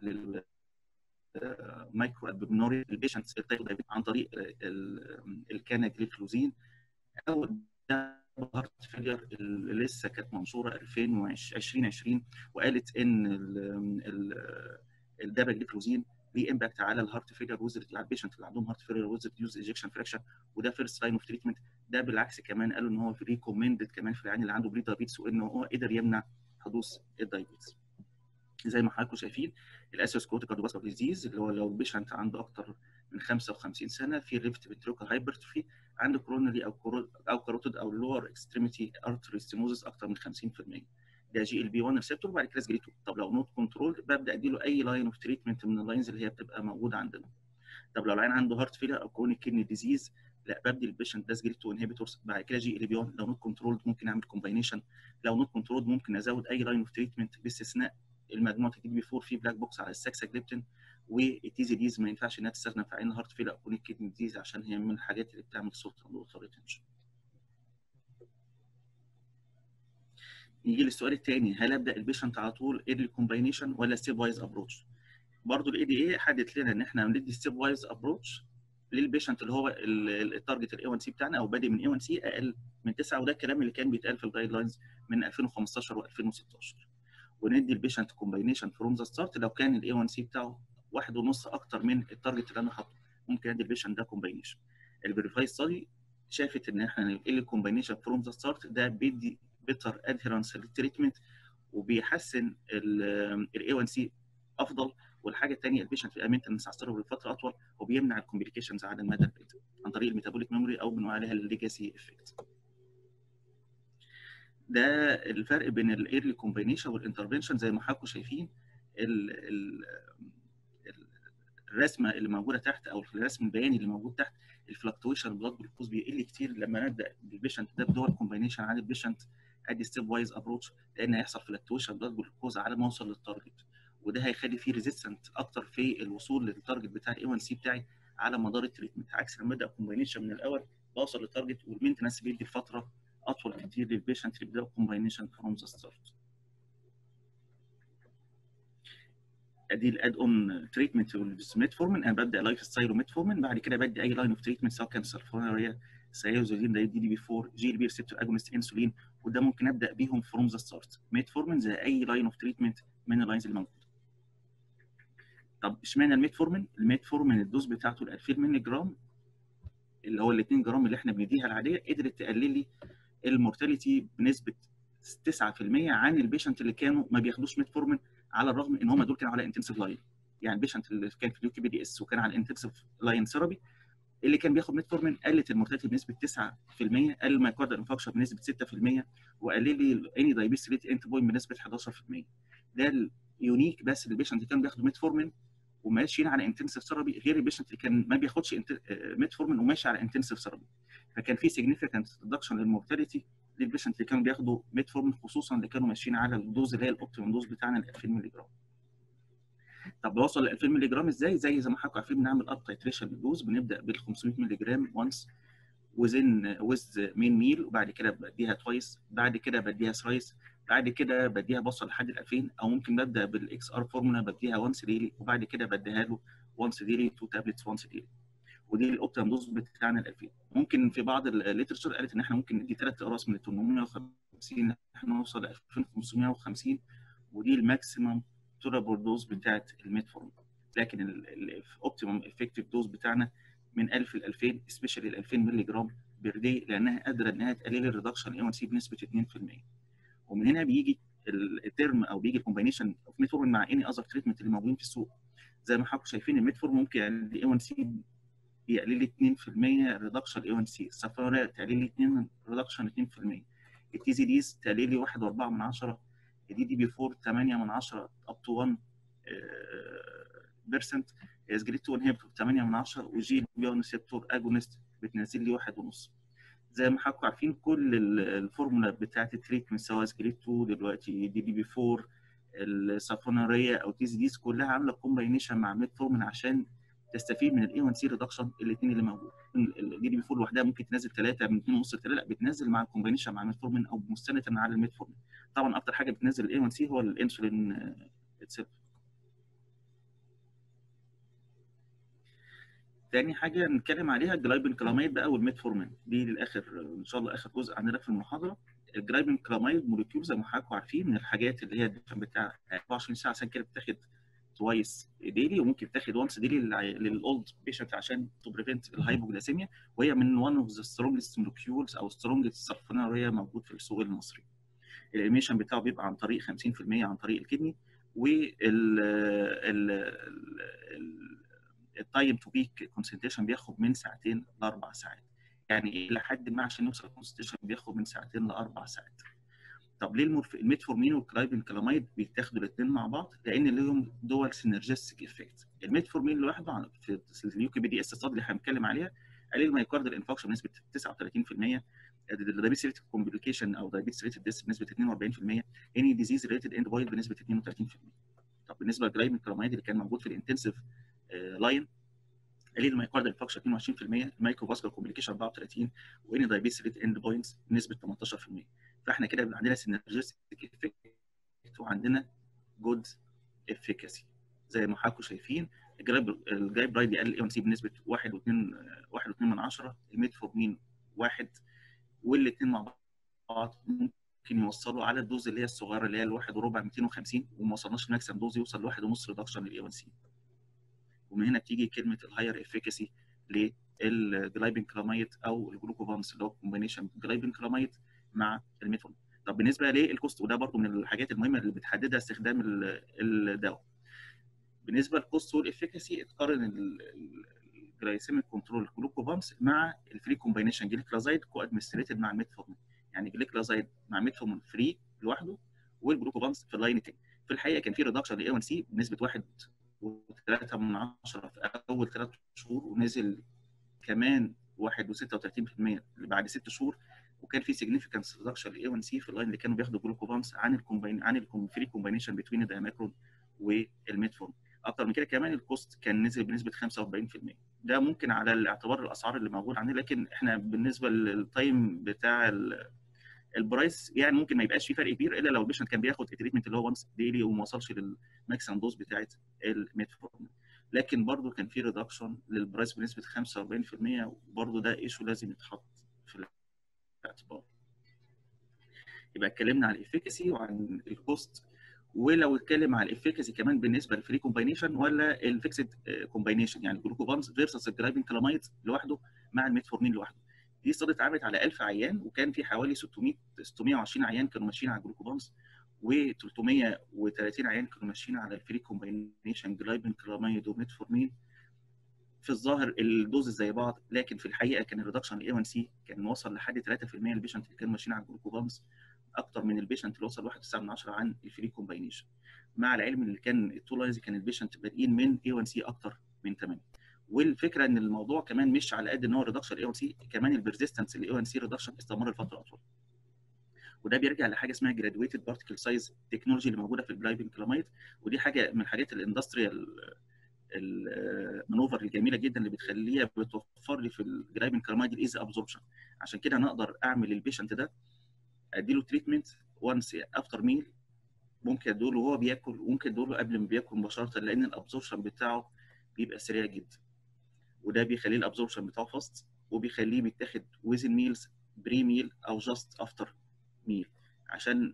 مايكرو ابنوري البيشنتس عن طريق الكاناجليفلوزين او هارت فيلير اللي لسه كانت منشوره 2020 وقالت ان الداباجليفلوزين ليه امباكت على الهارت فيلير ويز على البيشنت اللي عندهم هارت فيلير ويز ريديوز ايجكشن فراكشن وده فيرست لاين اوف تريتمنت ده بالعكس كمان قالوا ان هو ريكومندد كمان في العيان اللي عنده بري دايابيتس وانه هو قدر يمنع حدوث الدايابيتس زي ما حضراتكم شايفين الاسيوسكوتيك كارديوفاسكولار ديزيز اللي هو لو البيشنت عنده اكتر من 55 سنه في ليفت فيتروكال هايبرتروفي عنده كورونري او كورو او كاروتيد او لور اكستريميتي ارتري ستيموزس اكتر من 50% ده جي ال بي 1 ريسبتور وبعد كده سجليتو طب لو نوت كنترول ببدا اديله اي لاين اوف تريتمنت من اللاينز اللي هي بتبقى موجوده عندنا طب لو العيان عنده هارت فيلر او كرونيك كيدني ديزيز لا ببدي البيشنت ده سجليتو انهبيتورز بعد كده جي ال بي 1 لو نوت كنترول ممكن اعمل كومباينيشن لو نوت كنترول ممكن ازود اي لاين اوف تريتمنت باستثناء المجموعه تي بي 4 في بلاك بوكس على الساكساجليبتين والتيزي ديز ما ينفعش انها تستخدم في عين الهارت فيلر او كرونيك كيدني ديزيز عشان هي من الحاجات اللي بتعمل صوت الاوتر ريتنشن نيجي للسؤال الثاني هل ابدا البيشنت على طول ايرلي كومباينيشن ولا ستيب وايز ابروتش؟ برضه الاي دي اي حددت لنا ان احنا بندي ستيب وايز ابروتش للبيشنت اللي هو التارجت الاي 1 سي بتاعنا او بادئ من اي 1 سي اقل من 9 وده الكلام اللي كان بيتقال في الجايد لاينز من 2015 و2016 وندي البيشنت كومباينيشن فروم ذا ستارت لو كان الاي 1 سي بتاعه واحد ونص اكتر من التارجت اللي انا حاطه ممكن ادي البيشنت ده كومباينيشن الفيريفاي ستادي شافت ان احنا ننقل الكومباينيشن فروم ذا ستارت ده بيدي بيتر ادهيرنس للتريتمنت وبيحسن الاي 1 سي افضل والحاجه الثانيه البيشنت في مينتنس على لفتره اطول وبيمنع الكومبليكيشنز على المدى البعيد عن طريق الميتابوليك ميموري او بنقول عليها الليجاسي افكت ده الفرق بين الايرلي كومبينيشن والانترفنشن زي ما حضراتكم شايفين ال ال الرسمه اللي موجوده تحت او الرسم البياني اللي موجود تحت الفلكتويشن بلاد جلوكوز بيقل كتير لما نبدا بالبيشنت ده بدول كومبينيشن عن البيشنت ادي ستيب وايز ابروتش لان هيحصل فلكتويشن بلاد جلوكوز على ما اوصل للتارجت وده هيخلي فيه ريزيستنت اكتر في الوصول للتارجت بتاع الاي 1 سي بتاعي على مدار التريتمنت عكس لما ابدا كومبينيشن من الاول بوصل للتارجت والمينتنس بيدي فتره اطول كتير للبيشنت اللي بيبداوا كومباينيشن فروم ذا ستارت ادي الاد اون تريتمنت والميتفورمين انا ببدا لايف ستايل وميتفورمين بعد كده بدي اي لاين اوف تريتمنت سواء كان سلفوناريا سيازولين دي دي بي 4 جي ال بي ريسبتور اجونست انسولين وده ممكن ابدا بيهم فروم ذا ستارت ميتفورمين زي اي لاين اوف تريتمنت من اللاينز اللي موجوده طب اشمعنى الميتفورمين الميتفورمين الدوز بتاعته ال 2000 مللي جرام اللي هو ال 2 جرام اللي احنا بنديها العاديه قدرت تقلل لي المورتاليتي بنسبه 9% عن البيشنت اللي كانوا ما بياخدوش ميتفورمين على الرغم ان هم دول كانوا على انتنسيف لاين يعني البيشنت اللي كان في اليو بي دي اس وكان على انتنسيف لاين ثيرابي اللي كان بياخد ميتفورمين قلت المورتاليتي بنسبه 9% قل المايكاردال انفكشن بنسبه 6% وقلل لي اني دايبيس ريت انت بوين بنسبه 11% ده اليونيك بس البيشنت اللي كانوا بياخدوا ميتفورمين وماشيين على انتنسيف ثيرابي غير البيشنت اللي كان ما بياخدش ميتفورمين وماشي على انتنسيف ثيرابي فكان في سيجنيفيكانت ريدكشن للمورتاليتي للبيشنت اللي كانوا بياخدوا ميتفورمين خصوصا اللي كانوا ماشيين على الدوز اللي هي الاوبتيمم دوز بتاعنا ال 2000 مللي جرام طب بوصل ل 2000 مللي جرام ازاي زي زي ما حضراتكم عارفين بنعمل اب تايتريشن للدوز بنبدا بال 500 مللي جرام وانس وزن ويز مين ميل وبعد كده بديها توايس بعد كده بديها ثرايس بعد كده بديها بوصل لحد ال 2000 او ممكن ببدا بالاكس ار فورمولا بديها وانس ديلي وبعد كده بديها له وانس ديلي تو تابلتس وانس ديلي ودي الاوبتيمم دوز بتاعنا ال 2000 ممكن في بعض الليترشر قالت ان احنا ممكن ندي ثلاث اقراص من ال 850 احنا نوصل ل 2550 ودي الماكسيمم تولابل دوز بتاعت الميتفورمين لكن الاوبتيمم افكتيف دوز بتاعنا من 1000 ل 2000 سبيشالي ال 2000 مللي جرام بير داي لانها قادره انها تقلل الريدكشن اي 1 سي بنسبه 2% ومن هنا بيجي الترم او بيجي الكومبينيشن اوف ميتفورمين مع اني اذر تريتمنت اللي موجودين في السوق زي ما حضراتكم شايفين الميتفورمين ممكن يقلل اي 1 سي يقلل لي 2% ريدكشن اي 1 سي السفاره تقلل لي 2 ريدكشن 2% التي زي ديز تقلل لي 1.4 من 10 الدي دي بي 4 8 من 10 اب تو 1 بيرسنت اسجريت 2 انهبيتور 8 من 10 وجي بي ريسبتور اجونست بتنزل لي 1.5 زي ما حضراتكم عارفين كل الفورمولا بتاعت التريتمنت سواء اسجريت 2 دلوقتي دي دي بي 4 السافوناريه او تي زي ديز كلها عامله كومباينيشن مع ميتفورمين عشان تستفيد من الاي 1 سي ريدكشن الاثنين اللي موجود الدي دي بي 4 لوحدها ممكن تنزل 3 من 2.5 ل 3 لا بتنزل مع الكومباينيشن مع الميتفورمين او مستندا على الميتفورمين طبعا اكتر حاجه بتنزل الاي 1 سي هو الانسولين اتسيلف تاني حاجه نتكلم عليها الجلايبين كلاميد بقى والميتفورمين دي للاخر ان شاء الله اخر جزء عندنا في المحاضره الجلايبين كلاميد موليكيول زي ما حضراتكم عارفين من الحاجات اللي هي الدفن بتاع 24 ساعه عشان كده بتاخد توايس ديلي وممكن تاخد وانس ديلي للاولد بيشنت عشان تو بريفنت الهايبوجلاسيميا وهي من وان اوف ذا سترونجست مولكيولز او سترونجست سلفوناريه موجود في السوق المصري. الانيميشن بتاعه بيبقى عن طريق 50% عن طريق الكدني وال التايم تو بيك كونسنتريشن بياخد من ساعتين لاربع ساعات. يعني الى حد ما عشان نوصل للكونسنتريشن بياخد من ساعتين لاربع ساعات. طب ليه المورف... الميتفورمين والكلايبين كلاميد بيتاخدوا الاثنين مع بعض؟ لان لهم دول سينرجستيك افكت. الميتفورمين لوحده في اليو كي بي دي اس ستادي اللي هنتكلم عليها قليل المايكاردال انفكشن بنسبه 39% الدايبيتس ريتد كومبليكيشن او دايبيتس ريتد ديس بنسبه 42% اني ديزيز ريتد اند بويل بنسبه 32% طب بالنسبه للجلايبين كلاميد اللي كان موجود في الانتنسيف لاين قليل المايكاردال انفكشن 22% المايكرو فاسكولار كومبليكيشن 34 واني دايبيتس ريتد اند بوينتس بنسبه 18% فاحنا كده بيبقى عندنا سينرجستيك افكت وعندنا جود افيكاسي زي ما حضراتكم شايفين الجرايب الجرايب رايد بيقلل اي 1 سي بنسبه 1 و2 1 و2 من 10 الميتفورمين 1 والاثنين مع بعض ممكن يوصلوا على الدوز اللي هي الصغيره اللي هي الواحد وربع 250 وما وصلناش الماكسيم دوز يوصل لواحد ونص ريدكشن للاي 1 سي ومن هنا بتيجي كلمه الهاير افيكاسي للجلايبين كلاميد او الجلوكوفانس اللي هو كومبينيشن جلايبين كلاميد مع الميتفورمين طب بالنسبه للكوست وده برضو من الحاجات المهمه اللي بتحددها استخدام الدواء بالنسبه للكوست والافيكاسي اتقارن الجلايسيميك كنترول جلوكوفامس مع الفري كومبينيشن جليكلازايد كو ادمنستريتد مع الميتفورمين يعني جليكلازايد مع ميتفورمين فري لوحده والجلوكوفامس في اللاين الثاني في الحقيقه كان في ريدكشن لاي 1 سي بنسبه 1.3 من 10 في اول ثلاث شهور ونزل كمان 1.36% بعد ست شهور وكان في significant reduction ل A1C في اللاين اللي كانوا بياخدوا جلوكوفامس عن الكومبين عن الفري كومبينيشن بين الدايماكرون والميتفورم اكتر من كده كمان الكوست كان نزل بنسبه 45% ده ممكن على الاعتبار الاسعار اللي موجود عندنا لكن احنا بالنسبه للتايم بتاع البرايس يعني ممكن ما يبقاش في فرق كبير الا لو البيشنت كان بياخد التريتمنت اللي هو وانس ديلي وما وصلش للماكسيمم دوز بتاعه الميتفورم لكن برضه كان في ريدكشن للبرايس بنسبه 45% وبرضه ده ايشو لازم يتحط في الاعتبار يبقى اتكلمنا عن الافيكاسي وعن الكوست ولو اتكلم على الافيكاسي كمان بالنسبه للفري كومباينيشن ولا الفيكسد كومباينيشن يعني الجلوكوفانس فيرسس الجلايبين كلاميد لوحده مع الميتفورمين لوحده دي استادي اتعملت على 1000 عيان وكان في حوالي 600 620 عيان كانوا ماشيين على الجلوكوفانس و330 عيان كانوا ماشيين على الفري كومباينيشن جلايبين كلاميد وميتفورمين في الظاهر الدوز زي بعض لكن في الحقيقه كان الريدكشن الاي 1 سي كان وصل لحد 3% البيشنت اللي كانوا ماشيين على الجلوكوفانس اكتر من البيشنت اللي وصل 1.9 عن الفري كومباينيشن مع العلم ان كان التولايز كان البيشنت بادئين من اي 1 سي اكتر من 8 والفكره ان الموضوع كمان مش على قد ان هو ريدكشن الاي 1 سي كمان البرزيستنس الاي 1 سي ريدكشن استمر لفتره اطول وده بيرجع لحاجه اسمها جرادويتد بارتكل سايز تكنولوجي اللي موجوده في الجلايبين كلاميد ودي حاجه من الحاجات الاندستريال المانوفر الجميله جدا اللي بتخليها بتوفر لي في الجلايبين كلاميد الايزي ابزوربشن عشان كده انا اقدر اعمل للبيشنت ده اديله تريتمنت وانس افتر ميل ممكن ادوله وهو بياكل وممكن ادوله قبل ما بياكل مباشره لان الابزوربشن بتاعه بيبقى سريع جدا وده بيخليه الابزوربشن بتاعه فاست وبيخليه بيتاخد ويزن ميلز بري ميل او جاست افتر ميل عشان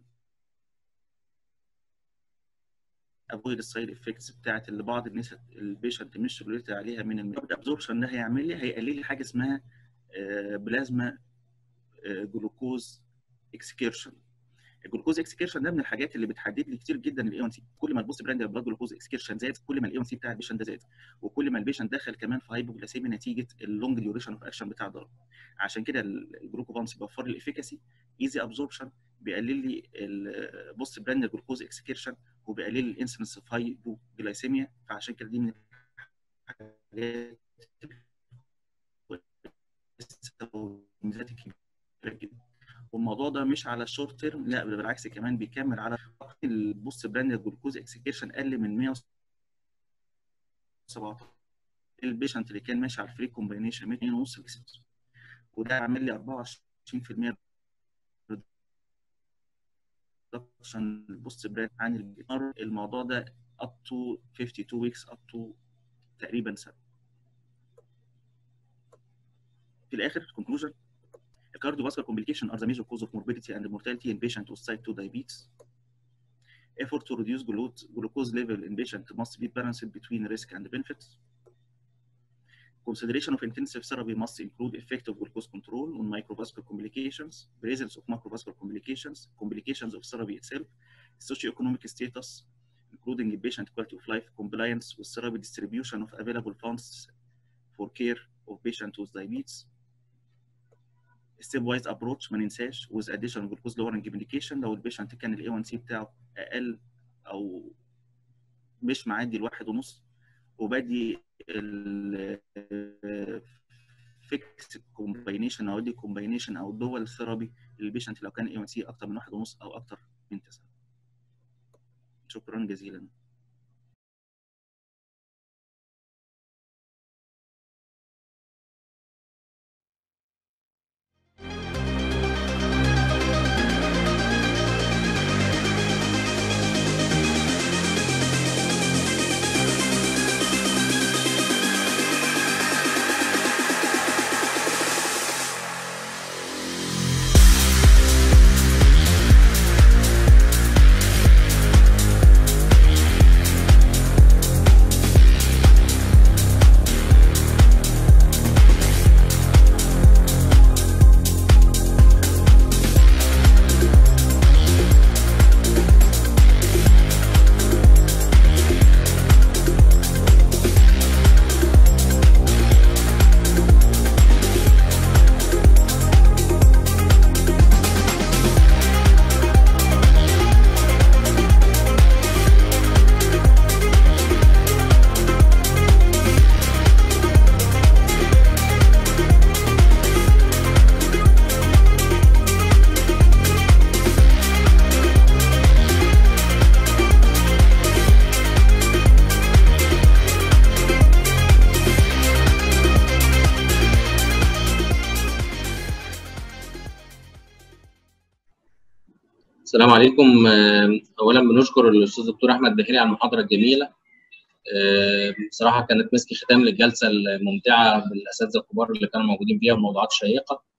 افويد السايد افكتس بتاعت اللي بعض الناس البيشنت مش ريليتد عليها من الابزوربشن ده هيعمل لي هيقلل لي حاجه اسمها بلازما جلوكوز اكسكيرشن الجلوكوز اكسكيرشن ده من الحاجات اللي بتحدد لي كتير جدا الاي 1 سي كل ما البوست براند بلاد جلوكوز اكسكيرشن زاد كل ما الاي 1 سي بتاع البيشنت ده زاد وكل ما البيشنت دخل كمان في هايبوجلاسيميا نتيجه اللونج ديوريشن اوف اكشن بتاع الضرب عشان كده الجلوكوفانس بيوفر لي الافيكاسي ايزي ابزوربشن بيقلل لي البوست براند جلوكوز اكسكيرشن وبيقلل لي الانسنس اوف هايبوجلاسيميا فعشان كده دي من الحاجات الميزات الكبيره جدا والموضوع ده مش على الشورت تيرم لا بالعكس كمان بيكمل على البوست براند جلوكوز اكسكيرشن اقل من 117 البيشنت اللي كان ماشي على الفري كومبينيشن 2 ونص وده عامل لي 24% ريدكشن البوست براند عن الجنر الموضوع ده up to 52 weeks up to تقريبا سنه في الاخر conclusion cardiovascular complications are the major cause of morbidity and mortality in patients with type 2 diabetes. Effort to reduce glucose level in patients must be balanced between risk and benefits. Consideration of intensive therapy must include effective glucose control on microvascular complications, presence of macrovascular complications, complications of therapy itself, socioeconomic status, including patient quality of life, compliance with therapy, distribution of available funds for care of patients with diabetes, ستيب وايز ابروتش ما ننساش وذ اديشنال جلوكوز لورنج ميديكيشن لو البيشنت كان الاي 1 سي بتاعه اقل او مش معدي الواحد ونص وبدي فيكس كومباينيشن او دي كومباينيشن او دول ثيرابي للبيشنت لو كان اي 1 سي اكتر من واحد ونص او اكتر من تسعه شكرا جزيلا السلام عليكم اولا بنشكر الاستاذ الدكتور احمد بحيري على المحاضره الجميله بصراحه كانت مسك ختام للجلسه الممتعه بالاساتذه الكبار اللي كانوا موجودين فيها وموضوعات شيقه